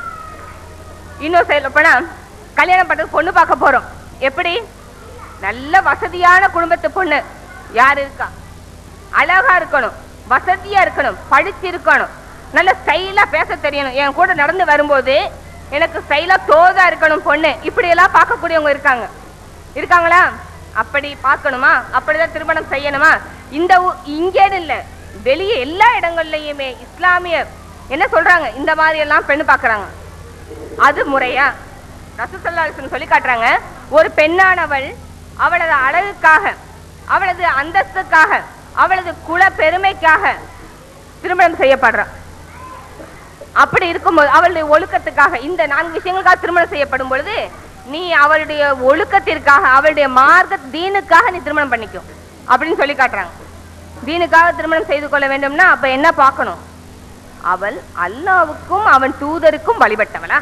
இன்னும் சொல்ல போனா கல்யாணம் பண்றது பொண்ணு பார்க்க போறோம் எப்படி நல்ல வசதியான குடும்பத்து பொண்ணு யார் இருக்கா அழகா இருக்கணும் வசதியா இருக்கணும் படிச்சு இருக்கணும் நல்ல ஸ்டைலா பேச தெரியணும் என் கூட நடந்து வரும்போது எனக்கு ஸ்டைலா தோதா இருக்கணும் பொண்ணு இப்படி எல்லாம் பார்க்கக்கூடியவங்க இருக்காங்க இருக்காங்களா அப்படி பார்க்கணுமா அப்படிதான் திருமணம் செய்யணுமா இந்த ஊ- இங்கேன்னு இல்ல வெளியே எல்லா இடங்கள்லயுமே இஸ்லாமிய என்ன சொல்றாங்க இந்த மாதிரி எல்லாம் பெண்ணு பார்க்கறாங்க அது முறையா ரசூசல்லாஹு சொல்லி காட்டுறாங்க ஒரு பெண்ணானவள் அவளது அழகுக்காக அவளது அந்தஸ்துக்காக அவளது குல பெருமைக்காக திருமணம் செய்யப்படுறான் அப்படி இருக்கும்போது அவளுடைய ஒழுக்கத்துக்காக இந்த நான்கு விஷயங்களுக்காக திருமணம் செய்யப்படும் பொழுது நீ அவளுடைய ஒழுக்கத்திற்காக அவளுடைய மார்க்க தீனுக்காக நீ திருமணம் பண்ணிக்கும் அப்படின்னு சொல்லி காட்டுறாங்க தீனுக்காக திருமணம் செய்து கொள்ள வேண்டும்னா அப்ப என்ன பார்க்கணும் அவள் அல்லாவுக்கும் அவன் தூதருக்கும் வழிபட்டவளா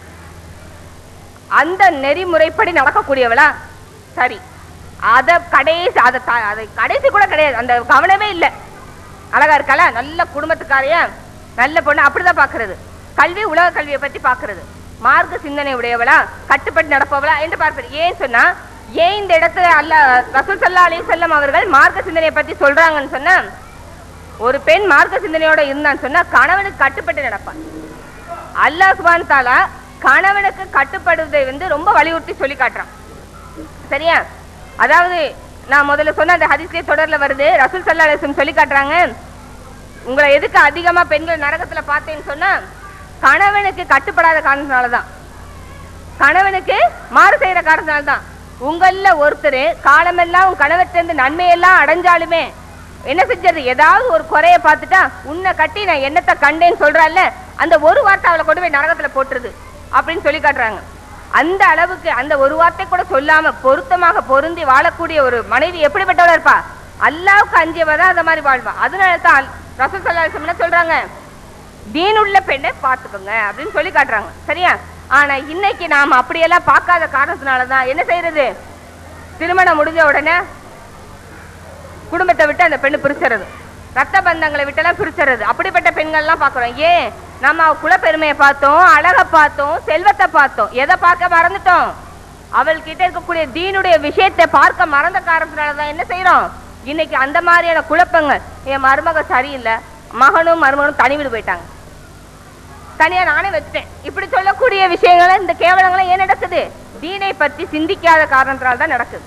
அந்த நெறிமுறைப்படி நடக்கக்கூடியவளா சரி அத கடைசி அத த- அதை கடைசி கூட கிடையாது அந்த கவனமே இல்ல அழகா இருக்காளா நல்ல குடும்பத்துக்காரையா நல்ல பொண்ணு அப்படிதான் பாக்குறது கல்வி உலக கல்வியை பத்தி பாக்குறது மார்க்க சிந்தனை உடையவளா கட்டுப்பட்டு நடப்பவளா என்று பார்ப்பது ஏன் சொன்னா ஏன் இந்த இடத்துல அல்ல ரசூல் சல்லா அலி செல்லம் அவர்கள் மார்க்க சிந்தனையை பத்தி சொல்றாங்கன்னு சொன்னா ஒரு பெண் மார்க்க சிந்தனையோட இருந்தான்னு சொன்னா கணவனுக்கு கட்டுப்பட்டு நடப்பான் அல்லாஹ் சுபான் தாலா கணவனுக்கு கட்டுப்படுவதை வந்து ரொம்ப வலியுறுத்தி சொல்லி காட்டுறான் சரியா அதாவது நான் முதல்ல சொன்ன அந்த ஹதீஸ்லயே தொடர்ல வருது ரசூல் சல்லா அலிஸ்லம் சொல்லி காட்டுறாங்க உங்களை எதுக்கு அதிகமா பெண்கள் நரகத்துல பார்த்தேன்னு சொன்னா கணவனுக்கு கட்டுப்படாத காரணத்தினாலதான் கணவனுக்கு மாறு செய்யற காரணத்தினால்தான் உங்கள ஒருத்தர் காலமெல்லாம் உன் கணவர்கிட்ட நன்மையெல்லாம் அடைஞ்சாலுமே என்ன செஞ்சது ஏதாவது ஒரு குறைய பார்த்துட்டா உன்னை கட்டி நான் என்னத்தை கண்டேன்னு சொல்றால அந்த ஒரு வார்த்தை அவளை கொண்டு போய் நரகத்துல போட்டுருது அப்படின்னு சொல்லி காட்டுறாங்க அந்த அளவுக்கு அந்த ஒரு வார்த்தை கூட சொல்லாம பொருத்தமாக பொருந்தி வாழக்கூடிய ஒரு மனைவி எப்படிப்பட்டவளா இருப்பா அல்லாவுக்கு அஞ்சியவ தான் அந்த மாதிரி வாழ்வா அதனால தான் ரசூல் ஸல்லல்லாஹு அலைஹி வஸல்லம் என்ன சொல்றாங்க தீனுள்ள பெண்ணை பார்த்துக்கோங்க அப்படின்னு சொல்லி காட்டுறாங்க சரியா ஆனா இன்னைக்கு நாம அப்படியெல்லாம் பார்க்காத காரணத்தினாலதான் என்ன செய்யறது திருமணம் முடிஞ்ச உடனே குடும்பத்தை விட்டு அந்த பெண்ணு பிரிச்சுறது ரத்த பந்தங்களை விட்டெல்லாம் பிரிச்சுறது அப்படிப்பட்ட பெண்கள்லாம் பார்க்குறோம் ஏன் நம்ம அவ குலப்பெருமையை பார்த்தோம் அழகை பார்த்தோம் செல்வத்தை பார்த்தோம் எதை பார்க்க மறந்துட்டோம் அவள் கிட்ட இருக்கக்கூடிய தீனுடைய விஷயத்தை பார்க்க மறந்த காரணத்தினாலதான் என்ன செய்யறோம் இன்னைக்கு அந்த மாதிரியான குழப்பங்கள் என் மருமக சரியில்லை மகனும் மருமகனும் தனி வீடு போயிட்டாங்க தனியா நானே வச்சுட்டேன் இப்படி சொல்லக்கூடிய விஷயங்களை இந்த கேவலங்களை ஏன் நடக்குது தீனை பத்தி சிந்திக்காத காரணத்தினால தான் நடக்குது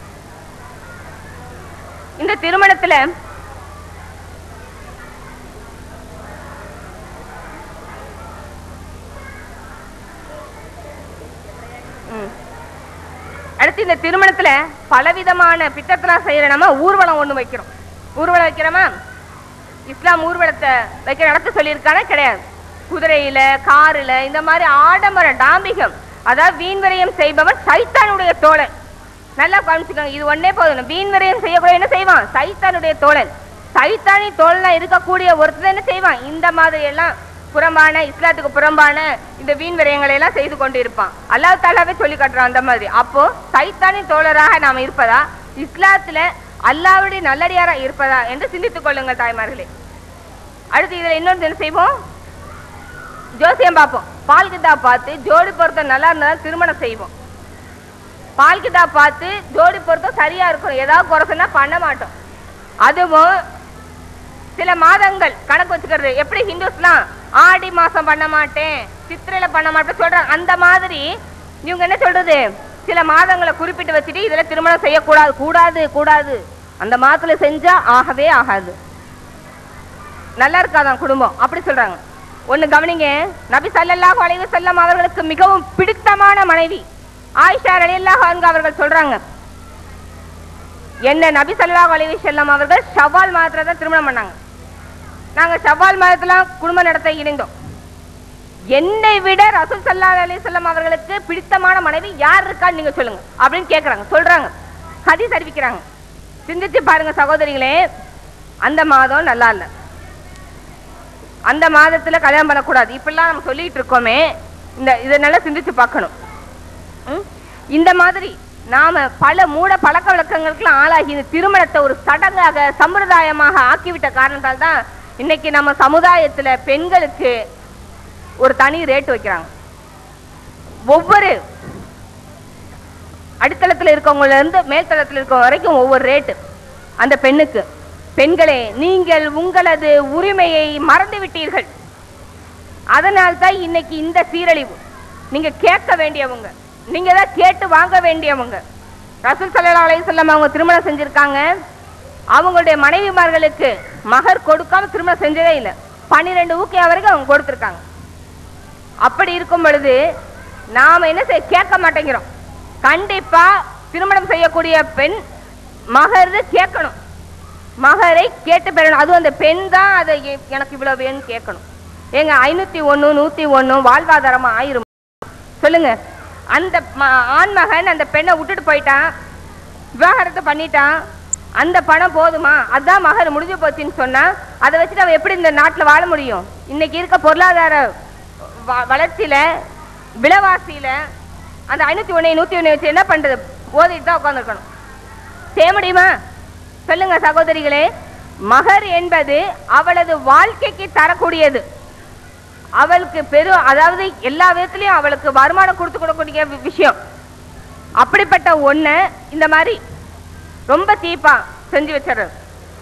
இந்த திருமணத்துல ம். அடுத்து இந்த திருமணத்துல பலவிதமான பித்தத்தெல்லாம் செய்யற நம்ம ஊர்வலம் ஒண்ணு வைக்கிறோம் ஊர்வலம் வைக்கிறோமா இஸ்லாம் ஊர்வலத்தை வைக்க நடத்த சொல்லியிருக்கானா கிடையாது குதிரையில காருல இந்த மாதிரி ஆடம்பர டாம்பிகம் அதாவது வீண் விரயம் செய்பவன் சைத்தானுடைய தோழன் நல்லா கவனிச்சுக்கோங்க இது ஒண்ணே போதும் வீண் விரயம் செய்யக்கூடிய என்ன செய்வான் சைத்தானுடைய தோழன் சைத்தானி தோழனா இருக்கக்கூடிய ஒருத்தர் என்ன செய்வான் இந்த மாதிரி எல்லாம் புறம்பான இஸ்லாத்துக்கு புறம்பான இந்த வீண் விரயங்களை எல்லாம் செய்து கொண்டு இருப்பான் அல்லாஹ் தாலாவே சொல்லி காட்டுறான் அந்த மாதிரி அப்போ சைத்தானின் தோழராக நாம இருப்பதா இஸ்லாத்துல அல்லாவுடைய நல்லடியாரா இருப்பதா என்று சிந்தித்துக் கொள்ளுங்கள் தாய்மார்களே அடுத்து இதுல இன்னொன்று என்ன செய்வோம் ஜோசியம் பார்ப்போம் பால் கிதாப் பார்த்து ஜோடி பொருத்தம் நல்லா இருந்தா திருமணம் செய்வோம் பால் கிதாப் பார்த்து ஜோடி பொருத்தம் சரியா இருக்கும் ஏதாவது குறை சொன்னா பண்ண மாட்டோம் அதுவும் சில மாதங்கள் கணக்கு வச்சுக்கிறது எப்படி ஹிந்துஸ்லாம் ஆடி மாசம் பண்ண மாட்டேன் சித்திரையில பண்ண மாட்டேன் சொல்றாங்க அந்த மாதிரி இவங்க என்ன சொல்றது சில மாதங்களை குறிப்பிட்டு வச்சுட்டு இதுல திருமணம் செய்யக்கூடாது கூடாது கூடாது அந்த மாதத்துல செஞ்சா ஆகவே ஆகாது நல்லா இருக்காதான் குடும்பம் அப்படி சொல்றாங்க ஒண்ணு கவனிங்க நபி ஸல்லல்லாஹு அலைஹி வஸல்லம் அவர்களுக்கு மிகவும் பிடித்தமான மனைவி ஆயிஷா ரலியல்லாஹு அன்ஹா அவர்கள் சொல்றாங்க என்ன நபி ஸல்லல்லாஹு அலைஹி வஸல்லம் அவர்கள் ஷவ்வால் மாதத்துல தான் திருமணம் பண்ணாங்க நாங்க ஷவ்வால் மாதத்துல குடும்ப நடத்த இணைந்தோம் என்னை விட ரசூல் ஸல்லல்லாஹு அலைஹி வஸல்லம் அவர்களுக்கு பிடித்தமான மனைவி யார் இருக்கான்னு நீங்க சொல்லுங்க அப்படின்னு கேக்குறாங்க சொல்றாங்க ஹதீஸ் அறிவிக்கிறாங்க சிந்திச்சு பாருங்க சகோதரிகளே அந்த மாதம் நல்லா இல்ல அந்த மாதத்துல கல்யாணம் பண்ணக்கூடாது இப்படிலாம் நம்ம சொல்லிட்டு இருக்கோமே இந்த இதை நல்லா சிந்திச்சு பார்க்கணும் ம்? இந்த மாதிரி நாம பல மூட பழக்க வழக்கங்களுக்கெல்லாம் ஆளாகி இந்த திருமணத்தை ஒரு சடங்காக சம்பிரதாயமாக ஆக்கிவிட்ட காரணத்தால் தான் இன்னைக்கு நம்ம சமுதாயத்துல பெண்களுக்கு ஒரு தனி ரேட் வைக்கிறாங்க ஒவ்வொரு அடித்தளத்துல இருக்கவங்கள இருந்து மேல்தளத்துல இருக்கவங்க வரைக்கும் ஒவ்வொரு ரேட்டு அந்த பெண்ணுக்கு பெண்களே நீங்கள் உங்களது உரிமையை மறந்து விட்டீர்கள் அதனால் தான் இன்னைக்கு இந்த சீரழிவு நீங்க கேட்க வேண்டியவங்க நீங்க தான் கேட்டு வாங்க வேண்டியவங்க ரசூல் ஸல்லல்லாஹு அலைஹி வஸல்லம் அவங்க திருமணம் செஞ்சிருக்காங்க அவங்களுடைய மனைவிமார்களுக்கு மகர் கொடுக்காம திருமணம் செஞ்சதே இல்லை பன்னிரெண்டு ஊக்கியா வரைக்கும் அவங்க கொடுத்துருக்காங்க அப்படி இருக்கும் பொழுது நாம என்ன செய்ய கேட்க மாட்டேங்கிறோம் கண்டிப்பா திருமணம் செய்யக்கூடிய பெண் மகர் கேட்கணும் மகரை கேட்டு பெறணும் அதுவும் அந்த பெண் தான் அதை எ- எனக்கு இவ்வளவு வேணும்னு கேட்கணும் ஏங்க ஐநூத்தி ஒண்ணு நூத்தி ஒண்ணு வாழ்வாதாரமா ஆயிரும் சொல்லுங்க அந்த ம- ஆண்மகன் அந்த பெண்ணை விட்டுட்டு போயிட்டான் விவாகரத்து பண்ணிட்டான் அந்த பணம் போதுமா அதான் மகர் முடிஞ்சு போச்சுன்னு சொன்னா அதை வச்சுட்டு அவன் எப்படி இந்த நாட்டுல வாழ முடியும் இன்னைக்கு இருக்க பொருளாதார வ- வளர்ச்சியில விலைவாசியில அந்த ஐநூத்தி ஒண்ணு நூத்தி ஒண்ணு வச்சு என்ன பண்றது ஓதிட்டு தான் உட்காந்துருக்கணும் செய்ய முடியுமா சொல்லுங்க சகோதரிகளே மகர் என்பது அவளது வாழ்க்கைக்கு தரக்கூடியது அவளுக்கு பெரும் அதாவது எல்லா விதத்திலையும் அவளுக்கு வருமானம் கொடுத்து கொடுக்கக்கூடிய வி- விஷயம் அப்படிப்பட்ட ஒண்ணு இந்த மாதிரி ரொம்ப சீப்பா செஞ்சு வச்சிடுறது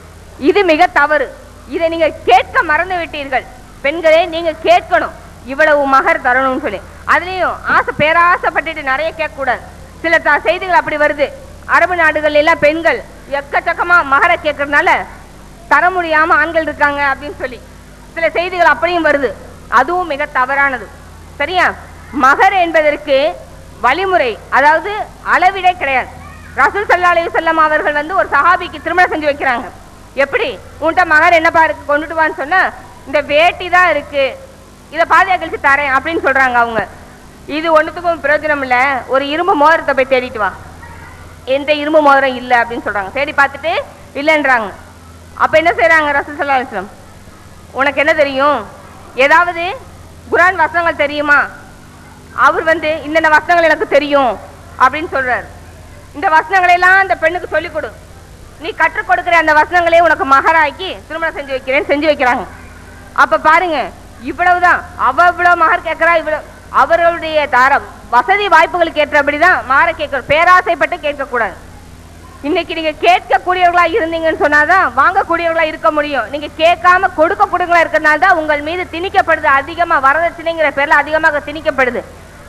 இது மிக தவறு இதை நீங்க கேட்க மறந்து விட்டீர்கள் பெண்களே நீங்க கேட்கணும் இவ்வளவு மகர் தரணும்னு சொல்லி அதுலயும் ஆசை பேராசைப்பட்டுட்டு நிறைய கேட்க கூடாது சில த- செய்திகள் அப்படி வருது அரபு நாடுகள் எல்லாம் பெண்கள் எக்கச்சக்கமா மகரை கேட்கறதுனால தர முடியாம ஆண்கள் இருக்காங்க அப்படின்னு சொல்லி சில செய்திகள் அப்படியும் வருது அதுவும் மிக தவறானது சரியா மகர் என்பதற்கு வழிமுறை அதாவது அளவிடே கிடையாது ரசூல் சல்லா அலைஹி வஸல்லம் அவர்கள் வந்து ஒரு சஹாபிக்கு திருமணம் செஞ்சு வைக்கிறாங்க எப்படி உன்கிட்ட மகர் என்னப்பா இருக்கு கொண்டுட்டு வான்னு சொன்னா இந்த வேட்டி தான் இருக்கு இதை பாதியா கழிச்சு தரேன் அப்படின்னு சொல்றாங்க அவங்க இது ஒண்ணுத்துக்கும் பிரயோஜனம் இல்ல ஒரு இரும்பு மோதிரத்தை போய் தேடிட்டு வா எந்த இரும்பு மோதிரம் இல்ல அப்படின்னு சொல்றாங்க தேடி பார்த்துட்டு இல்லைன்றாங்க அப்ப என்ன செய்றாங்க ரசூல் சல்லா அலைஹி வஸல்லம் உனக்கு என்ன தெரியும் ஏதாவது குரான் வசனங்கள் தெரியுமா அவர் வந்து இந்தந்த வசனங்கள் எனக்கு தெரியும் அப்படின்னு சொல்றாரு இந்த வசனங்களை எல்லாம் அந்த பெண்ணுக்கு சொல்லிக் கொடு நீ கற்றுக் கொடுக்கிற அந்த வசனங்களே உனக்கு மகராக்கி திருமணம் செஞ்சு வைக்கிறேன்னு செஞ்சு வைக்கிறாங்க அப்ப பாருங்க இவ்வளவுதான் அவ இவ்வளவு மகர் கேட்கிறா இவ்வளவு அவர்களுடைய தாரம் வசதி வாய்ப்புகளுக்கு ஏற்றபடிதான் மாற கேட்கணும் பேராசைப்பட்டு கேட்கக்கூடாது இன்னைக்கு நீங்க கேட்கக்கூடியவர்களா இருந்தீங்கன்னு சொன்னாதான் வாங்கக்கூடியவர்களா இருக்க முடியும் நீங்க கேட்காம கொடுக்கக்கூடியவங்களா இருக்கிறதுனால தான் உங்கள் மீது திணிக்கப்படுது அதிகமா வரதட்சணைங்கிற பேர்ல அதிகமாக திணிக்கப்படுது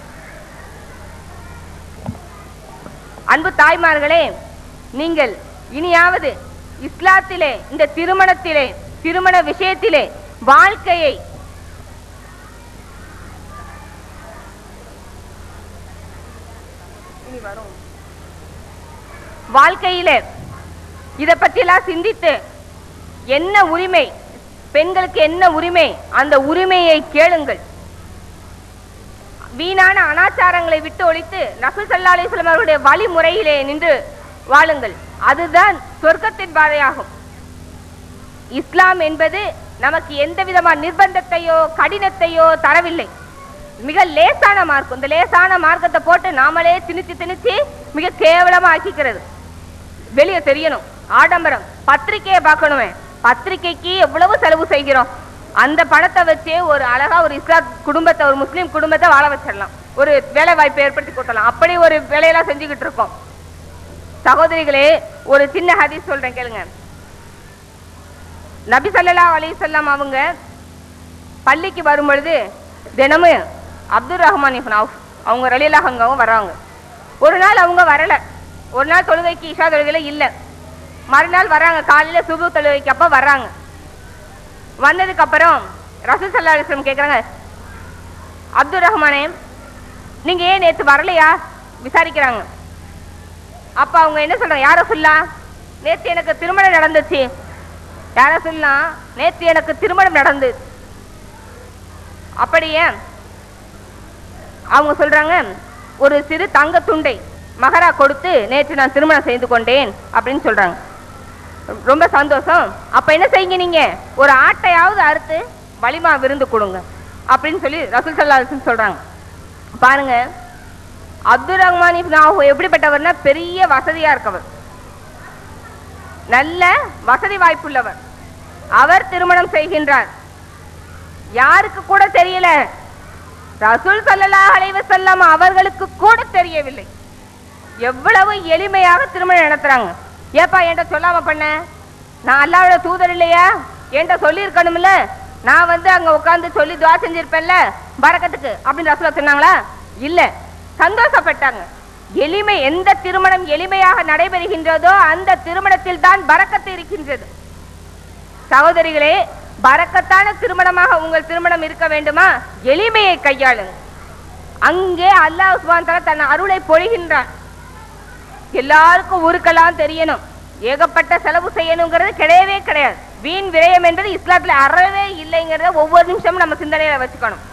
அன்பு தாய்மார்களே நீங்கள் இனியாவது இஸ்லாத்திலே இந்த திருமணத்திலே திருமண விஷயத்திலே வாழ்க்கையை வாழ்க்கையிலே இத பற்றியெல்லாம் சிந்தித்து என்ன உரிமை பெண்களுக்கு என்ன உரிமை அந்த உரிமையை கேளுங்கள் வீணான அனாச்சாரங்களை விட்டு ஒழித்து நசு சல்லா அலிஸ்லாம் அவருடைய வழிமுறையிலே நின்று வாழுங்கள் அதுதான் சொர்க்கத்தின் பாதையாகும் இஸ்லாம் என்பது நமக்கு எந்த விதமான நிர்பந்தத்தையோ கடினத்தையோ தரவில்லை மிக லேசான மார்க்கம் இந்த லேசான மார்க்கத்தை போட்டு நாமளே திணிச்சு திணிச்சு மிக கேவலமா ஆக்கிக்கிறது வெளியே தெரியணும் ஆடம்பரம் பத்திரிக்கையை பார்க்கணுமே பத்திரிக்கைக்கு எவ்வளவு செலவு செய்கிறோம் அந்த பணத்தை வச்சே ஒரு அழகா ஒரு இஸ்லாம் குடும்பத்தை ஒரு முஸ்லீம் குடும்பத்தை வாழ வச்சிடலாம் ஒரு வேலை வாய்ப்பை ஏற்படுத்தி கொடுக்கலாம் அப்படி ஒரு வேலையெல்லாம் செஞ்சுக்கிட்டு இருக்கோம் சகோதரிகளே ஒரு சின்ன ஹதீஸ் சொல்றேன் கேளுங்க நபி ஸல்லல்லாஹு அலைஹி வஸல்லம் அவங்க பள்ளிக்கு வரும் பொழுது தினமும் அப்துல் ரஹ்மான் இப்னு அவுஃப் அவங்க ரலியல்லாஹு அன்ஹுவும் வர்றாங்க ஒரு நாள் அவங்க வரல ஒரு நாள் தொழுகைக்கு இஷா தொழுகையில இல்ல மறுநாள் வர்றாங்க காலையில சுபு தொழுகைக்கு அப்ப வர்றாங்க வந்ததுக்கு அப்புறம் ரசூல் சல்லா அலிஸ்லம் கேக்குறாங்க அப்துல் ரஹ்மானே நீங்க ஏன் நேத்து வரலையா விசாரிக்கிறாங்க அப்ப அவங்க என்ன சொல்றாங்க யார சொல்லா நேத்து எனக்கு திருமணம் நடந்துச்சு யார சொல்லலாம் நேத்து எனக்கு திருமணம் நடந்தது அப்படியே அவங்க சொல்றாங்க ஒரு சிறு தங்க துண்டை மகரா கொடுத்து நேற்று நான் திருமணம் செய்து கொண்டேன் அப்படின்னு சொல்றாங்க ரொம்ப சந்தோஷம் அப்ப என்ன செய்யுங்க நீங்க ஒரு ஆட்டையாவது அறுத்து வலிமா விருந்து கொடுங்க அப்படின்னு சொல்லி ரசூல் சல்லா அலிஸ்லம் சொல்றாங்க பாருங்க அப்துல் ரஹ்மான் இப்னு அவ்ஃப் எப்படிப்பட்டவர்னா பெரிய வசதியா இருக்கவர் நல்ல வசதி வாய்ப்புள்ளவர் அவர் திருமணம் செய்கின்றார் யாருக்கு கூட தெரியல ரசூல் ஸல்லல்லாஹு அலைஹி வஸல்லம் அவர்களுக்கு கூட தெரியவில்லை எவ்வளவு எளிமையாக திருமணம் நடத்துறாங்க ஏப்பா என்கிட்ட சொல்லாம பண்ண நான் அல்லாவோட தூதர் இல்லையா என்கிட்ட சொல்லி இருக்கணும்ல நான் வந்து அங்க உட்கார்ந்து சொல்லி துவா செஞ்சிருப்பேன்ல பரக்கத்துக்கு அப்படின்னு ரசூலா சொன்னாங்களா இல்ல சந்தோஷப்பட்டாங்க எளிமை எந்த திருமணம் எளிமையாக நடைபெறுகின்றதோ அந்த திருமணத்தில் தான் பரக்கத்து இருக்கின்றது சகோதரிகளே பரக்கத்தான திருமணமாக உங்கள் திருமணம் இருக்க வேண்டுமா எளிமையை கையாளுங்க அங்கே அல்லாஹ் சுப்ஹானஹு வ தஆலா தன் அருளை பொழிகின்றான் எல்லாருக்கும் ஊருக்கெல்லாம் தெரியணும் ஏகப்பட்ட செலவு செய்யணுங்கிறது கிடையவே கிடையாது வீண் விரயம் என்பது இஸ்லாத்துல அறவே இல்லைங்கிறத ஒவ்வொரு நிமிஷமும் நம்ம சிந்தனையில வச்சுக்கணும்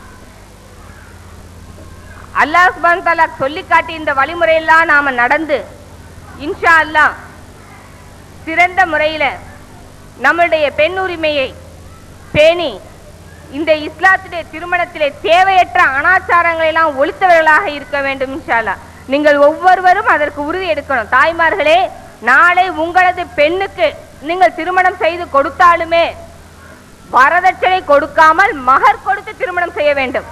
அல்லாஹ் சுப்ஹானஹு வ தஆலா சொல்லி காட்டி இந்த வழிமுறையெல்லாம் நாம நடந்து இன்ஷா அல்லாஹ் சிறந்த முறையில நம்மளுடைய பெண் உரிமையை பேணி இந்த இஸ்லாத்துடைய திருமணத்திலே தேவையற்ற அனாச்சாரங்களை எல்லாம் ஒழித்தவர்களாக இருக்க வேண்டும் இன்ஷா அல்லாஹ் நீங்கள் ஒவ்வொருவரும் அதற்கு உறுதி எடுக்கணும் தாய்மார்களே நாளை உங்களது பெண்ணுக்கு நீங்கள் திருமணம் செய்து கொடுத்தாலுமே வரதட்சணை கொடுக்காமல் மகர் கொடுத்து திருமணம் செய்ய வேண்டும்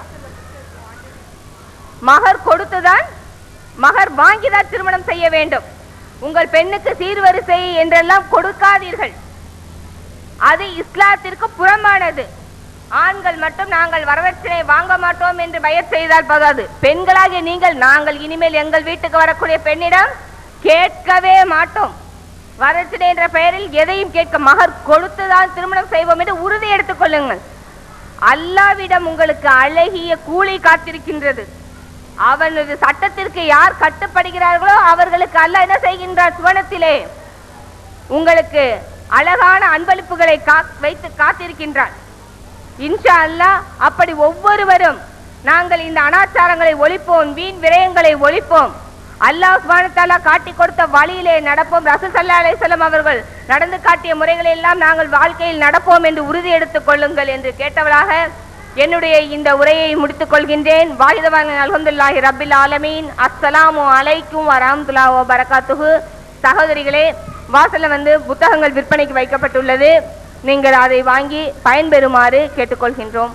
மகர் கொடுத்துதான் மகர் வாங்கிதான் திருமணம் செய்ய வேண்டும் உங்கள் பெண்ணுக்கு சீர்வரிசை என்றெல்லாம் கொடுக்காதீர்கள் அது இஸ்லாத்திற்கு புறம்பானது ஆண்கள் மட்டும் நாங்கள் வரதட்சணை வாங்க மாட்டோம் என்று பயர் செய்தால் போதாது பெண்களாகிய நீங்கள் நாங்கள் இனிமேல் எங்கள் வீட்டுக்கு வரக்கூடிய பெண்ணிடம் கேட்கவே மாட்டோம் வரதட்சணை என்ற பெயரில் எதையும் கேட்க மகர் கொடுத்துதான் திருமணம் செய்வோம் என்று உறுதி எடுத்துக் கொள்ளுங்கள் அல்லாவிடம் உங்களுக்கு அழகிய கூலி காத்திருக்கின்றது அவனது சட்டத்திற்கு யார் கட்டுப்படுகிறார்களோ அவர்களுக்கு அல்லாஹ் என்ன செய்கின்றார் சுவனத்திலே உங்களுக்கு அழகான அன்பளிப்புகளை கா- வைத்து காத்திருக்கின்றான் இன்ஷா அல்லாஹ் அப்படி ஒவ்வொருவரும் நாங்கள் இந்த அனாச்சாரங்களை ஒழிப்போம் வீண் விரயங்களை ஒழிப்போம் அல்லாஹ் சுப்ஹானஹு வ தஆலா காட்டி கொடுத்த வழியிலே நடப்போம் ரசூல் ஸல்லல்லாஹு அலைஹி வஸல்லம் அவர்கள் நடந்து காட்டிய முறைகளை எல்லாம் நாங்கள் வாழ்க்கையில் நடப்போம் என்று உறுதி எடுத்துக் கொள்ளுங்கள் என்று கேட்டவளாக என்னுடைய இந்த உரையை முடித்துக் கொள்கின்றேன் வாயுதவான் அல்ஹம்துலில்லாஹி ரப்பில் ஆலமீன் அஸ்ஸலாமு அலைக்கும் வரஹ்மத்துல்லாஹி வ பரகாத்துஹு சகோதரிகளே வாசல்ல வந்து புத்தகங்கள் விற்பனைக்கு வைக்கப்பட்டுள்ளது நீங்கள் அதை வாங்கி பயன்பெறுமாறு கேட்டுக்கொள்கின்றோம்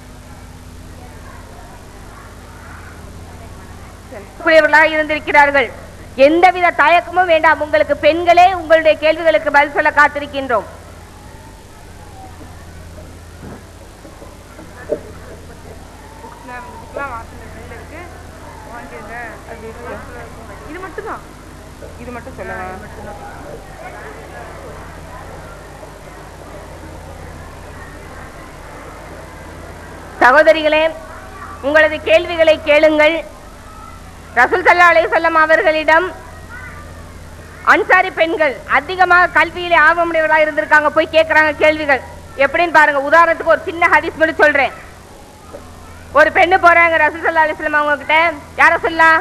கூடியவர்களாக இருந்திருக்கிறார்கள் எந்தவித தயக்கமும் வேண்டாம் உங்களுக்கு பெண்களே உங்களுடைய கேள்விகளுக்கு பதில் சொல்ல காத்திருக்கின்றோம் புக்லாம் வாசல் வெளியில இருக்கு வாங்கிடுங்க அது இது மட்டும்தான் இது மட்டும் சொல்லுங்க சகோதரிகளே உங்களது கேள்விகளை கேளுங்கள் ரசூல் சல்லா அலைஹிவஸல்லம் அவர்களிடம் அன்சாரி பெண்கள் அதிகமாக கல்வியிலே ஆர்வமுடையவர்களாக இருந்திருக்காங்க போய் கேட்கறாங்க கேள்விகள் எப்படின்னு பாருங்க உதாரணத்துக்கு ஒரு சின்ன ஹதீஸ் மட்டும் சொல்றேன் ஒரு பெண்ணு போறாங்க ரசூல் சல்லா அலிஸ்லாம் அவங்க கிட்ட யார சொல்லலாம்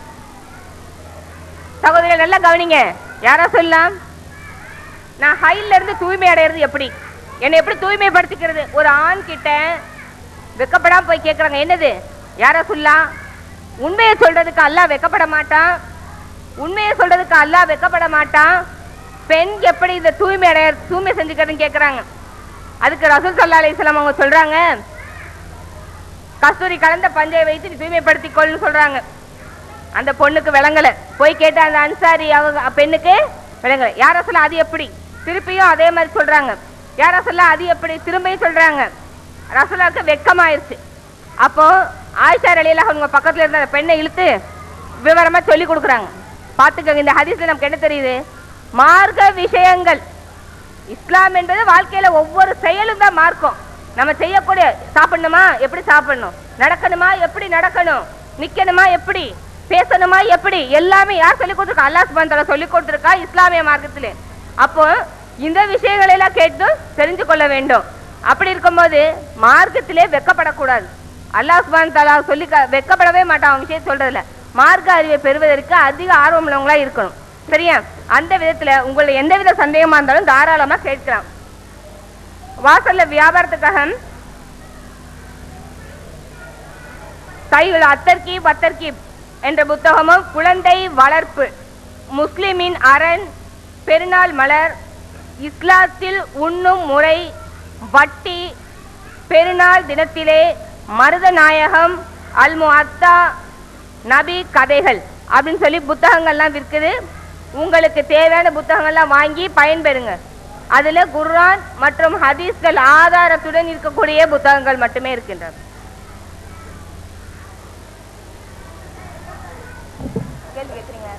சகோதரிகள் நல்லா கவனிங்க யார சொல்லலாம் நான் ஹைல இருந்து தூய்மை அடையிறது எப்படி என்னை எப்படி தூய்மைப்படுத்திக்கிறது ஒரு ஆண் கிட்ட வெக்கப்படாம போய் கேக்குறாங்க என்னது யார சொல்லலாம் உண்மையை சொல்றதுக்கு அல்லாஹ் வெக்கப்பட மாட்டான் உண்மையை சொல்றதுக்கு அல்லாஹ் வெக்கப்பட மாட்டான் பெண் எப்படி இந்த தூய்மை அடைய தூய்மை செஞ்சுக்கிறதுன்னு கேக்குறாங்க அதுக்கு ரசூல் சல்லா அலிஸ்லாம் அவங்க சொல்றாங்க கஸ்தூரி கலந்த பஞ்சை வைத்து நீ தூய்மைப்படுத்திக் கொள்னு சொல்றாங்க அந்த பொண்ணுக்கு விளங்கல போய் கேட்ட அந்த அன்சாரி அவங்க பெண்ணுக்கு விளங்கல யார சொல்ல அது எப்படி திருப்பியும் அதே மாதிரி சொல்றாங்க யார சொல்ல அது எப்படி திரும்பியும் சொல்றாங்க ரசூலாவுக்கு வெக்கமாயிருச்சு அப்போ ஆயிஷா அலியில அவங்க பக்கத்துல இருந்த அந்த பெண்ணை இழுத்து விவரமா சொல்லி கொடுக்குறாங்க பாத்துக்கோங்க இந்த ஹதீஸ்ல நமக்கு என்ன தெரியுது மார்க்க விஷயங்கள் இஸ்லாம் என்பது வாழ்க்கையில ஒவ்வொரு செயலும் தான் மார்க்கம் நம்ம செய்யக்கூடிய சாப்பிடணுமா எப்படி சாப்பிடணும் நடக்கணுமா எப்படி நடக்கணும் நிக்கணுமா எப்படி பேசணுமா எப்படி எல்லாமே யார் சொல்லி கொடுத்துருக்கா அல்லாஹ் சுப்ஹானஹு தஆலா சொல்லி கொடுத்துருக்கா இஸ்லாமிய மார்க்கத்திலே அப்போ இந்த விஷயங்களை எல்லாம் கேட்டு தெரிஞ்சு கொள்ள வேண்டும் அப்படி இருக்கும்போது மார்க்கத்திலே வெக்கப்படக்கூடாது அல்லாஹ் சுப்ஹானஹு தஆலா சொல்லி க- வெக்கப்படவே மாட்டான் அவன் விஷயம் சொல்றதுல மார்க்க அறிவை பெறுவதற்கு அதிக ஆர்வம் உள்ளவங்களா இருக்கணும் சரியா அந்த விதத்துல உங்களுக்கு எந்தவித சந்தேகமா இருந்தாலும் தாராளமா கேட்கலாம் வாசல்ல வியாபாரத்துக்காக கைகள் அத்தர்கி பத்தர்கி என்ற புத்தகமும் குழந்தை வளர்ப்பு முஸ்லிமின் அரண் பெருநாள் மலர் இஸ்லாத்தில் உண்ணும் முறை வட்டி பெருநாள் தினத்திலே மருதநாயகம் அல் முஅத்தா நபி கதைகள் அப்படின்னு சொல்லி புத்தகங்கள்லாம் விற்குது உங்களுக்கு தேவையான புத்தகங்கள்லாம் வாங்கி பயன்பெறுங்க அதுல குர்ஆன் மற்றும் ஹதீஸ்கள் ஆதாரத்துடன் இருக்கக்கூடிய புத்தகங்கள் மட்டுமே இருக்கின்றன கேள்வி கேக்குறீங்க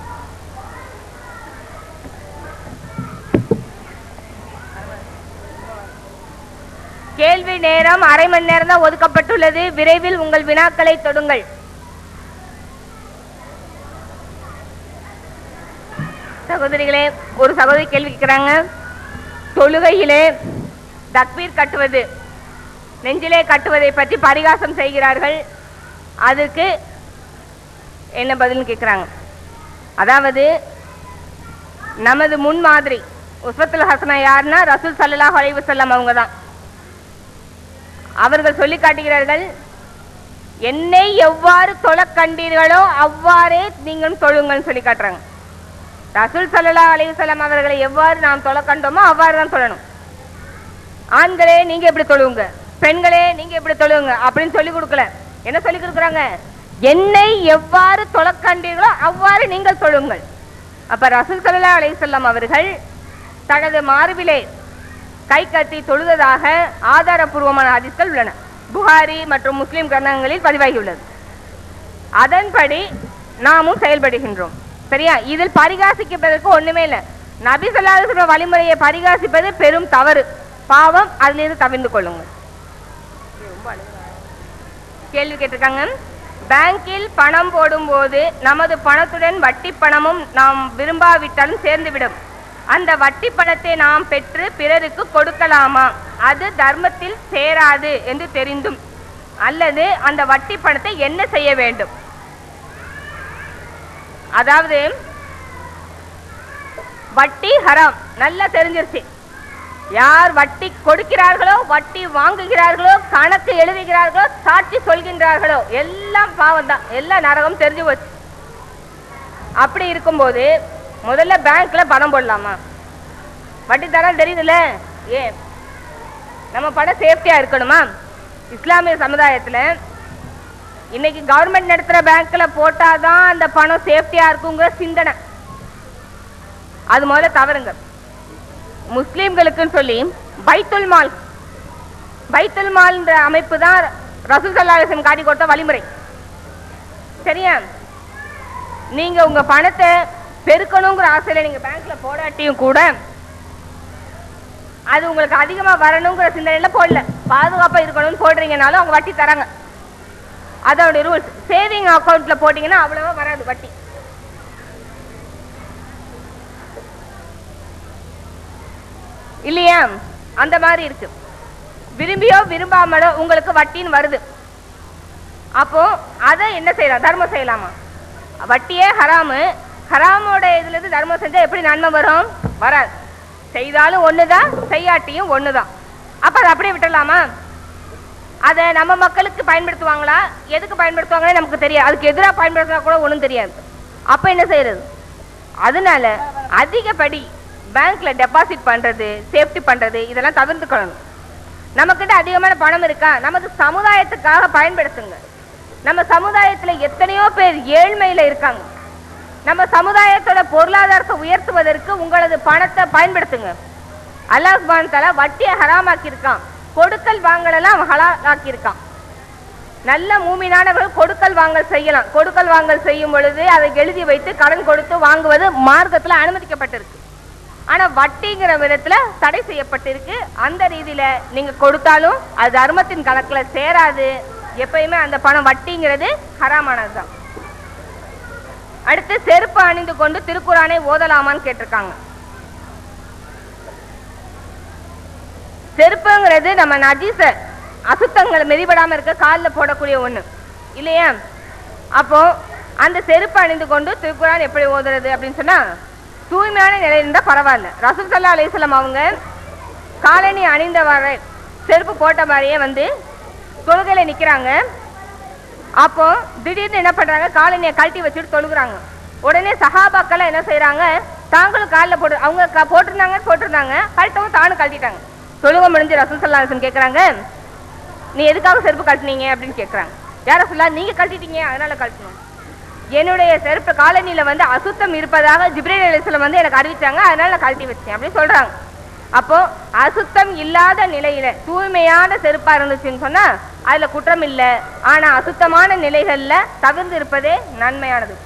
கேள்வி நேரம் அரை மணி நேரம் தான் ஒதுக்கப்பட்டுள்ளது விரைவில் உங்கள் வினாக்களை தொடுங்கள் சகோதரிகளே ஒரு சகோதரி கேள்வி கேட்கிறாங்க தொழுகையிலே தக்பீர் கட்டுவது நெஞ்சிலே கட்டுவதை பற்றி பரிகாசம் செய்கிறார்கள் அதுக்கு என்ன பதில்னு கேட்குறாங்க அதாவது நமது முன்மாதிரி உஸ்வத்துல் ஹசனா யாருன்னா ரசூல் சல்லல்லாஹு அலைஹி வஸல்லம் அவங்க தான் அவர்கள் சொல்லி காட்டுகிறார்கள் என்னை எவ்வாறு தொழக் கண்டீர்களோ அவ்வாறே நீங்களும் தொழுங்கள்னு சொல்லி காட்டுறாங்க ரசூல் சல்லல்லாஹு அலைஹி வஸல்லம் அவர்களை எவ்வாறு நாம் தொழ கண்டோமோ அவ்வாறு தான் தொழணும் ஆண்களே நீங்க எப்படி தொழுவுங்க பெண்களே நீங்க எப்படி தொழுவுங்க அப்படின்னு சொல்லி கொடுக்கல என்ன சொல்லி கொடுக்குறாங்க என்னை எவ்வாறு தொழ கண்டீர்களோ அவ்வாறு நீங்கள் தொழுங்கள் அப்ப ரசூல் சல்லல்லாஹு அலைஹி வஸல்லம் அவர்கள் தனது மார்பிலே கை கட்டி தொழுததாக ஆதாரபூர்வமான ஹதீஸ்கள் உள்ளன புகாரி மற்றும் முஸ்லிம் கிரந்தங்களில் பதிவாகியுள்ளது அதன்படி நாமும் செயல்படுகின்றோம் சரியா இதில் பரிகாசிப்பதற்கு ஒண்ணுமே இல்லை நபி ஸல்லல்லாஹு அலைஹி வஸல்லம் வழிமுறையை பரிகாசிப்பது பெரும் தவறு பாவம் அதிலிருந்து தவிர்ந்து கொள்ளுங்கள் கேள்வி கேட்டிருக்காங்க பேங்கில் பணம் போடும்போது நமது பணத்துடன் வட்டி பணமும் நாம் விரும்பாவிட்டாலும் சேர்ந்துவிடும் அந்த வட்டி பணத்தை நாம் பெற்று பிறருக்கு கொடுக்கலாமா அது தர்மத்தில் சேராது என்று தெரிந்தும் அல்லது அந்த வட்டி பணத்தை என்ன செய்ய வேண்டும் அதாவது வட்டி ஹராம் நல்லா தெரிஞ்சிருச்சு யார் வட்டி கொடுக்கிறார்களோ வட்டி வாங்குகிறார்களோ கணக்கு எழுதுகிறார்களோ சாட்சி சொல்கின்றார்களோ எல்லாம் பாவம் தான் எல்லாம் நரகம் தெரிஞ்சு போச்சு அப்படி இருக்கும்போது முதல்ல பேங்க்ல பணம் போடலாமா வட்டி தரம் தெரியுதுல்ல ஏன் நம்ம பணம் சேஃப்டியா இருக்கணுமா இஸ்லாமிய சமுதாயத்துல இன்னைக்கு கவர்மெண்ட் நடத்துற பேங்க்ல போட்டாதான் அந்த பணம் சேஃப்டியா இருக்குங்கிற சிந்தனை அது முதல்ல தவறுங்க முஸ்லிம்களுக்குன்னு சொல்லி பைத்துல் மால் பைத்துல் மால்ன்ற அமைப்பு தான் ரசூல் ஸல்லல்லாஹு அலைஹி வஸல்லம் காட்டி கொடுத்த வழிமுறை சரியா நீங்க உங்க பணத்தை பெருக்கணுங்கிற ஆசையில நீங்க பேங்க்ல போடாட்டியும் கூட அது உங்களுக்கு அதிகமா வரணுங்கிற சிந்தனையில போடல பாதுகாப்பா இருக்கணும்னு போடுறீங்கனாலும் அவங்க வட்டி தராங்க அதோட ரூல்ஸ் சேவிங் அக்கவுண்ட்ல போட்டீங்கன்னா அவ்வளவா வராது வட்டி இல்லையா அந்த மாதிரி இருக்கு விரும்பியோ விரும்பாமலோ உங்களுக்கு வட்டின்னு வருது அப்போ அதை என்ன செய்யலாம் தர்மம் செய்யலாமா வட்டியே ஹராமு ஹராமோட இதுல இருந்து தர்மம் செஞ்சா எப்படி நன்மை வரும் வராது செய்தாலும் ஒண்ணுதான் செய்யாட்டியும் ஒண்ணுதான் அப்ப அதை அப்படியே விட்டுடலாமா அதை நம்ம மக்களுக்கு பயன்படுத்துவாங்களா எதுக்கு பயன்படுத்துவாங்கன்னு நமக்கு தெரியாது அதுக்கு எதிராக பயன்படுத்தினா கூட ஒண்ணும் தெரியாது அப்ப என்ன செய்யறது அதனால அதிகப்படி பேங்க்ல டெபாசிட் பண்றது சேஃப்டி பண்றது இதெல்லாம் தவிர்த்துக்கணும் நம்மக்கிட்ட அதிகமான பணம் இருக்கா நமக்கு சமுதாயத்துக்காக பயன்படுத்துங்க நம்ம சமுதாயத்துல எத்தனையோ பேர் ஏழ்மையில இருக்காங்க நம்ம சமுதாயத்தோட பொருளாதாரத்தை உயர்த்துவதற்கு உங்களது பணத்தை பயன்படுத்துங்க அல்லாஹ் சுப்ஹானஹு தஆலா வட்டியை ஹராமாக்கி இருக்கான் கொடுக்கல் வாங்கலெல்லாம் அவன் ஹலாலாக்கி இருக்கான் நல்ல மூமினானவர்கள் கொடுக்கல் வாங்கல் செய்யலாம் கொடுக்கல் வாங்கல் செய்யும் பொழுது அதை எழுதி வைத்து கடன் கொடுத்து வாங்குவது மார்க்கத்துல அனுமதிக்கப்பட்டிருக்கு ஆனா வட்டிங்கிற விதத்துல தடை செய்யப்பட்டிருக்கு அந்த ரீதியில நீங்க கொடுத்தாலும் அது தர்மத்தின் கணக்குல சேராது எப்பயுமே அந்த பணம் வட்டிங்கிறது ஹராமானதுதான் அடுத்து செருப்பு அணிந்து கொண்டு திருக்குறானை ஓதலாமான்னு கேட்டிருக்காங்க செருப்புங்கிறது நம்ம நஜீச அசுத்தங்களை மிதிபடாம இருக்க காலில் போடக்கூடிய ஒண்ணு இல்லையா அப்போ அந்த செருப்பு அணிந்து கொண்டு திருக்குறான் எப்படி ஓதுறது அப்படின்னு சொன்னா தூய்மையான நிலை இருந்தா பரவாயில்ல ரசூல் சல்லா அலிஸ்லாம் அவங்க காலணி அணிந்த வரை செருப்பு போட்ட மாதிரியே வந்து தொழுகையில நிக்கிறாங்க அப்போ திடீர்னு என்ன பண்றாங்க காலனியை கழட்டி வச்சுட்டு தொழுகுறாங்க உடனே சஹாபாக்கள் என்ன செய்றாங்க தாங்களும் காலில் போட்டு அவங்க க- போட்டிருந்தாங்க போட்டிருந்தாங்க கழட்டவும் தானும் கழட்டிட்டாங்க தொழுக முடிஞ்சு ரசூல் சல்லாஹன் கேக்குறாங்க நீ எதுக்காக செருப்பு கழட்டினீங்க அப்படின்னு கேக்குறாங்க யார சொல்லா நீங்க கழட்டிட்டீங்க அதனால கழட்டணும் என்னுடைய செருப்பு காலனியில வந்து அசுத்தம் இருப்பதாக ஜிப்ரேல் அலிஸ்லாம் வந்து எனக்கு அறிவிச்சாங்க அதனால நான் கழட்டி வச்சேன் அப்படின்னு சொல்றாங்க அப்போ அசுத்தம் இல்லாத நிலையில தூய்மையான செருப்பா இருந்துச்சுன்னு சொன்னா அதுல குற்றம் இல்லை ஆனா அசுத்தமான நிலைகள்ல தவிர்ந்து இருப்பதே நன்மையானது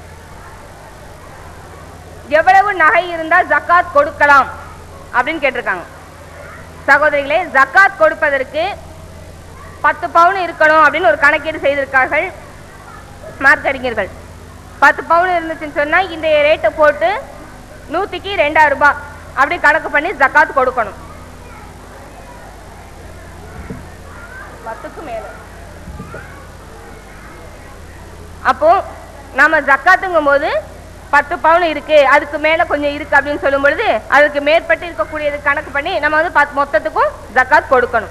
எவ்வளவு நகை இருந்தால் ஜக்காத் கொடுக்கலாம் அப்படின்னு கேட்டிருக்காங்க சகோதரிகளே ஜக்காத் கொடுப்பதற்கு பத்து பவுன் இருக்கணும் அப்படின்னு ஒரு கணக்கீடு செய்திருக்கார்கள் மார்க்கறிஞர்கள் பத்து பவுன் இருந்துச்சுன்னு சொன்னா இந்த ரேட்டை போட்டு நூத்திக்கு ரெண்டாயிரம் ரூபாய் அப்படி கணக்கு பண்ணி ஜக்காத் கொடுக்கணும் பத்துக்கு மேல அப்போ நாம ஜக்காத்துங்கும் போது பத்து பவுன் இருக்கு அதுக்கு மேல கொஞ்சம் இருக்கு அப்படின்னு சொல்லும் பொழுது அதுக்கு மேற்பட்டு இருக்கக்கூடியது கணக்கு பண்ணி நம்ம வந்து பத்து மொத்தத்துக்கும் ஜக்காத் கொடுக்கணும்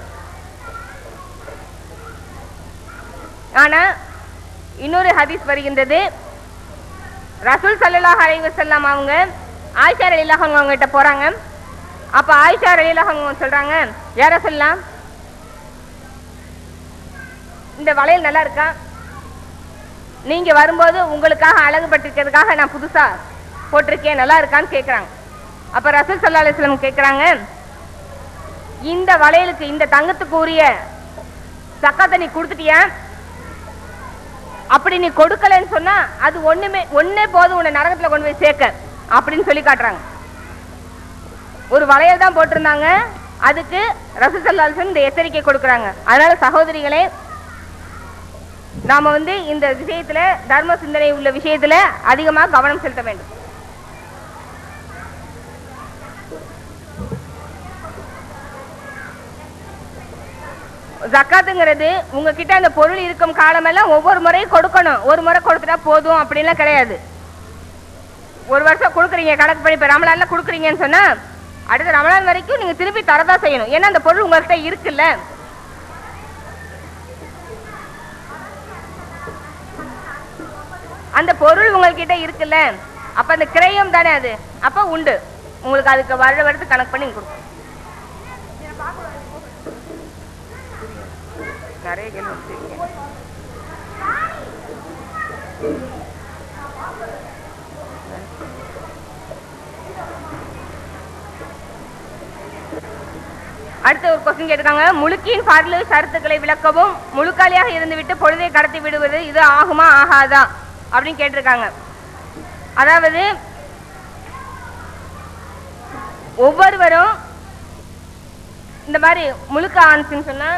ஆனா இன்னொரு ஹதீஸ் வருகின்றது ரசூல் ஸல்லல்லாஹு அலைஹி வஸல்லம் அவங்க ஆயிஷா ரலியல்லாஹு அன்ஹா அவங்க கிட்ட போறாங்க அப்ப ஆயிஷா ரலியல்லாஹு அன்ஹா சொல்றாங்க யார சொல்லலாம் இந்த வளையல் நல்லா இருக்கா நீங்க வரும்போது உங்களுக்காக அழகுபட்டிருக்கிறதுக்காக நான் புதுசா போட்டிருக்கேன் நல்லா இருக்கான்னு கேக்குறாங்க அப்ப ரசூல் ஸல்லல்லாஹு அலைஹி வஸல்லம் கேக்குறாங்க இந்த வளையலுக்கு இந்த தங்கத்துக்கு உரிய சக்காத்தை நீ கொடுத்துட்டியா அப்படி நீ கொடுக்கலன்னு சொன்னா அது ஒண்ணுமே ஒண்ணே போதும் உன்னை நரகத்துல கொண்டு போய் சேர்க்க அப்படின்னு சொல்லி காட்டுறாங்க ஒரு வளையல் தான் போட்டிருந்தாங்க அதுக்கு ரசூசல்லாசன் இந்த எச்சரிக்கை கொடுக்கறாங்க அதனால சகோதரிகளே நாம வந்து இந்த விஷயத்துல தர்ம சிந்தனை உள்ள விஷயத்துல அதிகமா கவனம் செலுத்த வேண்டும் ஜக்காத்துங்கிறது உங்ககிட்ட அந்த பொருள் இருக்கும் காலமெல்லாம் ஒவ்வொரு முறையும் கொடுக்கணும் ஒரு முறை கொடுத்துட்டா போதும் அப்படின்லாம் கிடையாது ஒரு வருஷம் கொடுக்குறீங்க கணக்கு பண்ணி இப்ப ரமலான்ல கொடுக்குறீங்கன்னு சொன்னா அடுத்த ரமலான் வரைக்கும் நீங்க திருப்பி தரதா செய்யணும் ஏன்னா அந்த பொருள் உங்ககிட்ட இருக்குல்ல அந்த பொருள் உங்ககிட்ட இருக்குல்ல அப்ப அந்த கிரயம் தானே அது அப்ப உண்டு உங்களுக்கு அதுக்கு வருட வருடத்துக்கு கணக்கு பண்ணி கொடுக்கும் நிறைய கேள்வி வச்சிருக்கீங்க அடுத்த ஒரு கொஸ்டின் கேட்டிருக்காங்க முழுக்கின் பரலு ஷரத்துக்களை விளக்கவும் முழுக்காலியாக இருந்துவிட்டு பொழுதை கடத்தி விடுவது இது ஆகுமா ஆகாதா அப்படின்னு கேட்டிருக்காங்க அதாவது ஒவ்வொருவரும் இந்த மாதிரி முழுக்க ஆன்ஸ்ன்னு சொன்னா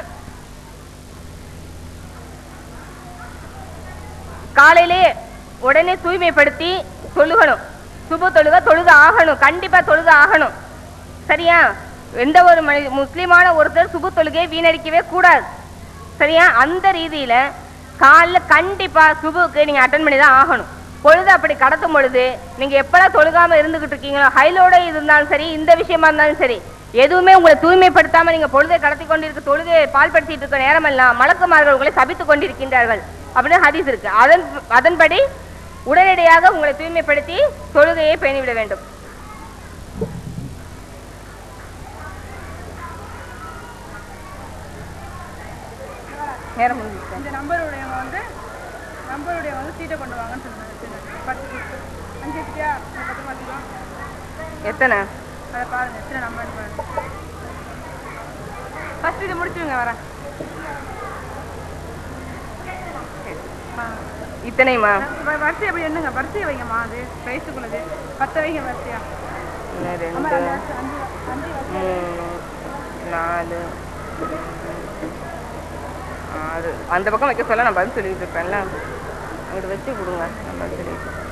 காலையிலே உடனே தூய்மைப்படுத்தி தொழுகணும் சுப தொழுக தொழுக ஆகணும் கண்டிப்பா தொழுக ஆகணும் சரியா எந்த ஒரு மனி முஸ்லிமான ஒருத்தர் சுப தொழுகையை வீணடிக்கவே கூடாது சரியா அந்த ரீதியில காலைல கண்டிப்பா சுபுக்கு நீங்க அட்டன் பண்ணி தான் ஆகணும் பொழுது அப்படி கடத்தும் பொழுது நீங்க எப்பெல்லாம் தொழுகாம இருந்துகிட்டு இருக்கீங்களோ ஹைலோட இருந்தாலும் சரி இந்த விஷயமா இருந்தாலும் சரி எதுவுமே உங்களை தூய்மைப்படுத்தாம நீங்க பொழுதை கடத்தி கொண்டிருக்க தொழுகையை பால்படுத்திட்டு இருக்க நேரமெல்லாம் மலக்குமார்கள் உங்களை சபித்துக் கொண்டிருக்கின்றார்கள் அப்படின்னு ஹதீஸ் இருக்கு அதன் அதன்படி உடனடியாக உங்களை தூய்மைப்படுத்தி தொழுகையை பேணிவிட வேண்டும் நேரம் முடிஞ்சிச்சு இந்த நம்பருடையவங்க வந்து நம்பருடையவங்க வந்து சீட்டை கொண்டு வாங்கன்னு சொன்னாங்க பத்து அஞ்சு வச்சுட்டியா இந்த பத்து பார்த்துக்கோ எத்தனை அதை பாருங்க எத்தனை நம்பர் பாருங்க ஃபர்ஸ்ட் இது முடிச்சுடுங்க வரேன் இத்தனையுமா வ- வரிசை அப்படி என்னங்க வரிசையை வைங்கம்மா அது ரைஸுக்குள்ளது பத்து வைங்க வரிசையா ஒன்று ரெண்டு ஆமா, அந்த வரிசை, அஞ்சு அஞ்சு வரிசை. மூணு நாலு ஆறு அந்த பக்கம் வைக்க சொல்ல நான் பதில் சொல்லிட்டு இருப்பேன்ல அங்கிட்டு வச்சு கொடுங்க நான் பதில் சொல்லிட்டு இருப்பேன்.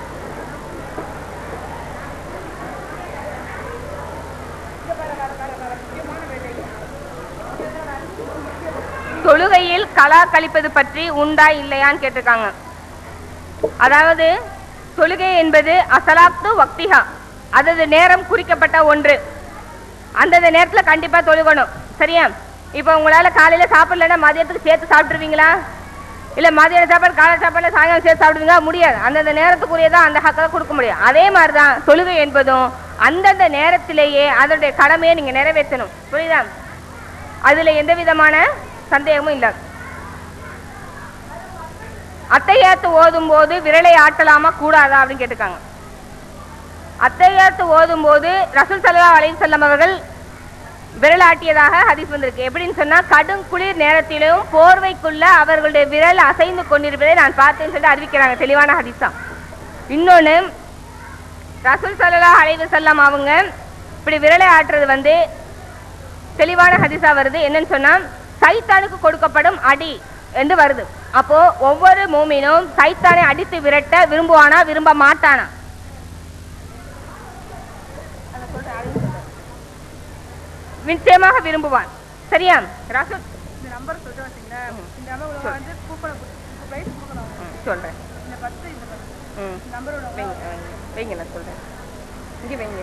தொழுகையில் கலா கழிப்பது பற்றி உண்டா இல்லையான்னு கேட்டிருக்காங்க அதாவது தொழுகை என்பது அசலாத்து வக்திகா அதாவது நேரம் குறிக்கப்பட்ட ஒன்று அந்தந்த நேரத்துல கண்டிப்பா தொழுகணும் சரியா இப்போ உங்களால காலையில சாப்பிடலன்னா மதியத்துக்கு சேர்த்து சாப்பிட்டுருவீங்களா இல்ல மதியான சாப்பாடு காலை சாப்பாடுல சாயங்காலம் சேர்த்து சாப்பிடுவீங்களா முடியாது அந்தந்த நேரத்துக்குரியதான் அந்த ஹக்கில் கொடுக்க முடியும் அதே மாதிரிதான் தொழுகை என்பதும் அந்தந்த நேரத்திலேயே அதனுடைய கடமையை நீங்க நிறைவேற்றணும் புரியுதா அதுல எந்த விதமான சந்தேகமும் இல்லை அத்தையாத்து ஓதும் போது விரலை ஆட்டலாமா கூடாதா அப்படின்னு கேட்டிருக்காங்க அத்தையாத்து ஓதும் போது ரசூல் சல்லா அலைஹி செல்லம் அவர்கள் விரல் ஆட்டியதாக ஹதீஸ் வந்திருக்கு எப்படின்னு சொன்னா கடும் குளிர் நேரத்திலும் போர்வைக்குள்ள அவர்களுடைய விரல் அசைந்து கொண்டிருப்பதை நான் பார்த்தேன்னு சொல்லி அறிவிக்கிறாங்க தெளிவான ஹதீஸ் தான் இன்னொன்னு ரசூல் சல்லா அலைஹி செல்லம் அவங்க இப்படி விரலை ஆட்டுறது வந்து தெளிவான ஹதீஸா வருது என்னன்னு சொன்னா சைத்தானுக்கு கொடுக்கப்படும் அடி என்று வருது அப்போ ஒவ்வொரு மூமினும் சைத்தானை அடித்து விரட்ட விரும்புவானா விரும்ப மாட்டானா நிச்சயமாக விரும்புவான் சரியா ரசூல் இந்த நம்பர் சொல்லிட்டு வச்சிங்களா இந்த நம்பர் உள்ள வந்து கூப்பன் ப்ரைஸ் கொடுக்கணும் ம், சொல்றேன் இந்த பத்து இந்த பத்து ம் இந்த நம்பரோட வைங்க வைங்க. வைங்க நான் சொல்றேன் இங்க வைங்க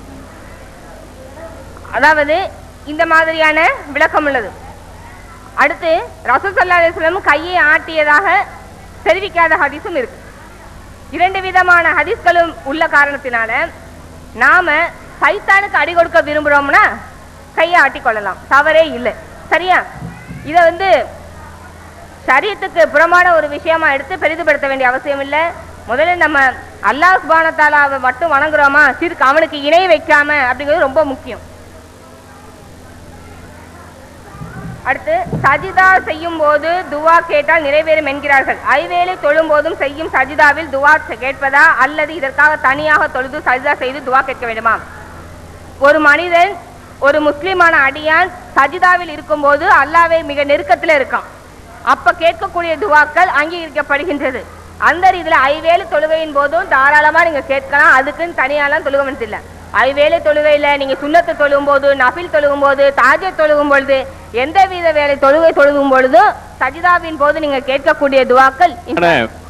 அதாவது இந்த மாதிரியான விளக்கம் உள்ளது அடுத்து ரசூல் சல்லா அலிஸ்லம் கையை ஆட்டியதாக தெரிவிக்காத ஹதீஸும் இருக்கு இரண்டு விதமான ஹதீஸ்களும் உள்ள காரணத்தினால நாம சைத்தானுக்கு அடி கொடுக்க விரும்புறோம்னா கையை ஆட்டிக் கொள்ளலாம் தவறே இல்லை சரியா இதை வந்து சரியத்துக்கு புறமான ஒரு விஷயமா எடுத்து பெரிதுபடுத்த வேண்டிய அவசியம் இல்லை முதல்ல நம்ம அல்லாஹ் சுபானத்தாலாவை மட்டும் வணங்குறோமா சிறுக்கு அவனுக்கு இணை வைக்காம அப்படிங்கிறது ரொம்ப முக்கியம் அடுத்து சஜிதா செய்யும் போது துவா கேட்டால் நிறைவேறும் என்கிறார்கள் ஐவேளை தொழும் போதும் செய்யும் சஜிதாவில் துவா செ- கேட்பதா அல்லது இதற்காக தனியாக தொழுது சஜிதா செய்து துவா கேட்க வேண்டுமா ஒரு மனிதன் ஒரு முஸ்லிமான அடியான் சஜிதாவில் இருக்கும்போது அல்லாவை மிக நெருக்கத்துல இருக்கான் அப்ப கேட்கக்கூடிய துவாக்கள் அங்கீகரிக்கப்படுகின்றது அந்த ரீதியில ஐவேளை தொழுகையின் போதும் தாராளமா நீங்க கேட்கலாம் அதுக்குன்னு தனியாலாம் தொழுக வேண்டியதில்லை ஐவேளை தொழுகையில நீங்க சுண்ணத்து தொழுகும் போது நபில் தொழுகும் போது தாஜ தொழுகும் பொழுது எந்தவித வேலை தொழுகை தொழுகும் பொழுதும் சஜிதாவின் போது நீங்க கேட்கக்கூடிய துவாக்கள் இந்த-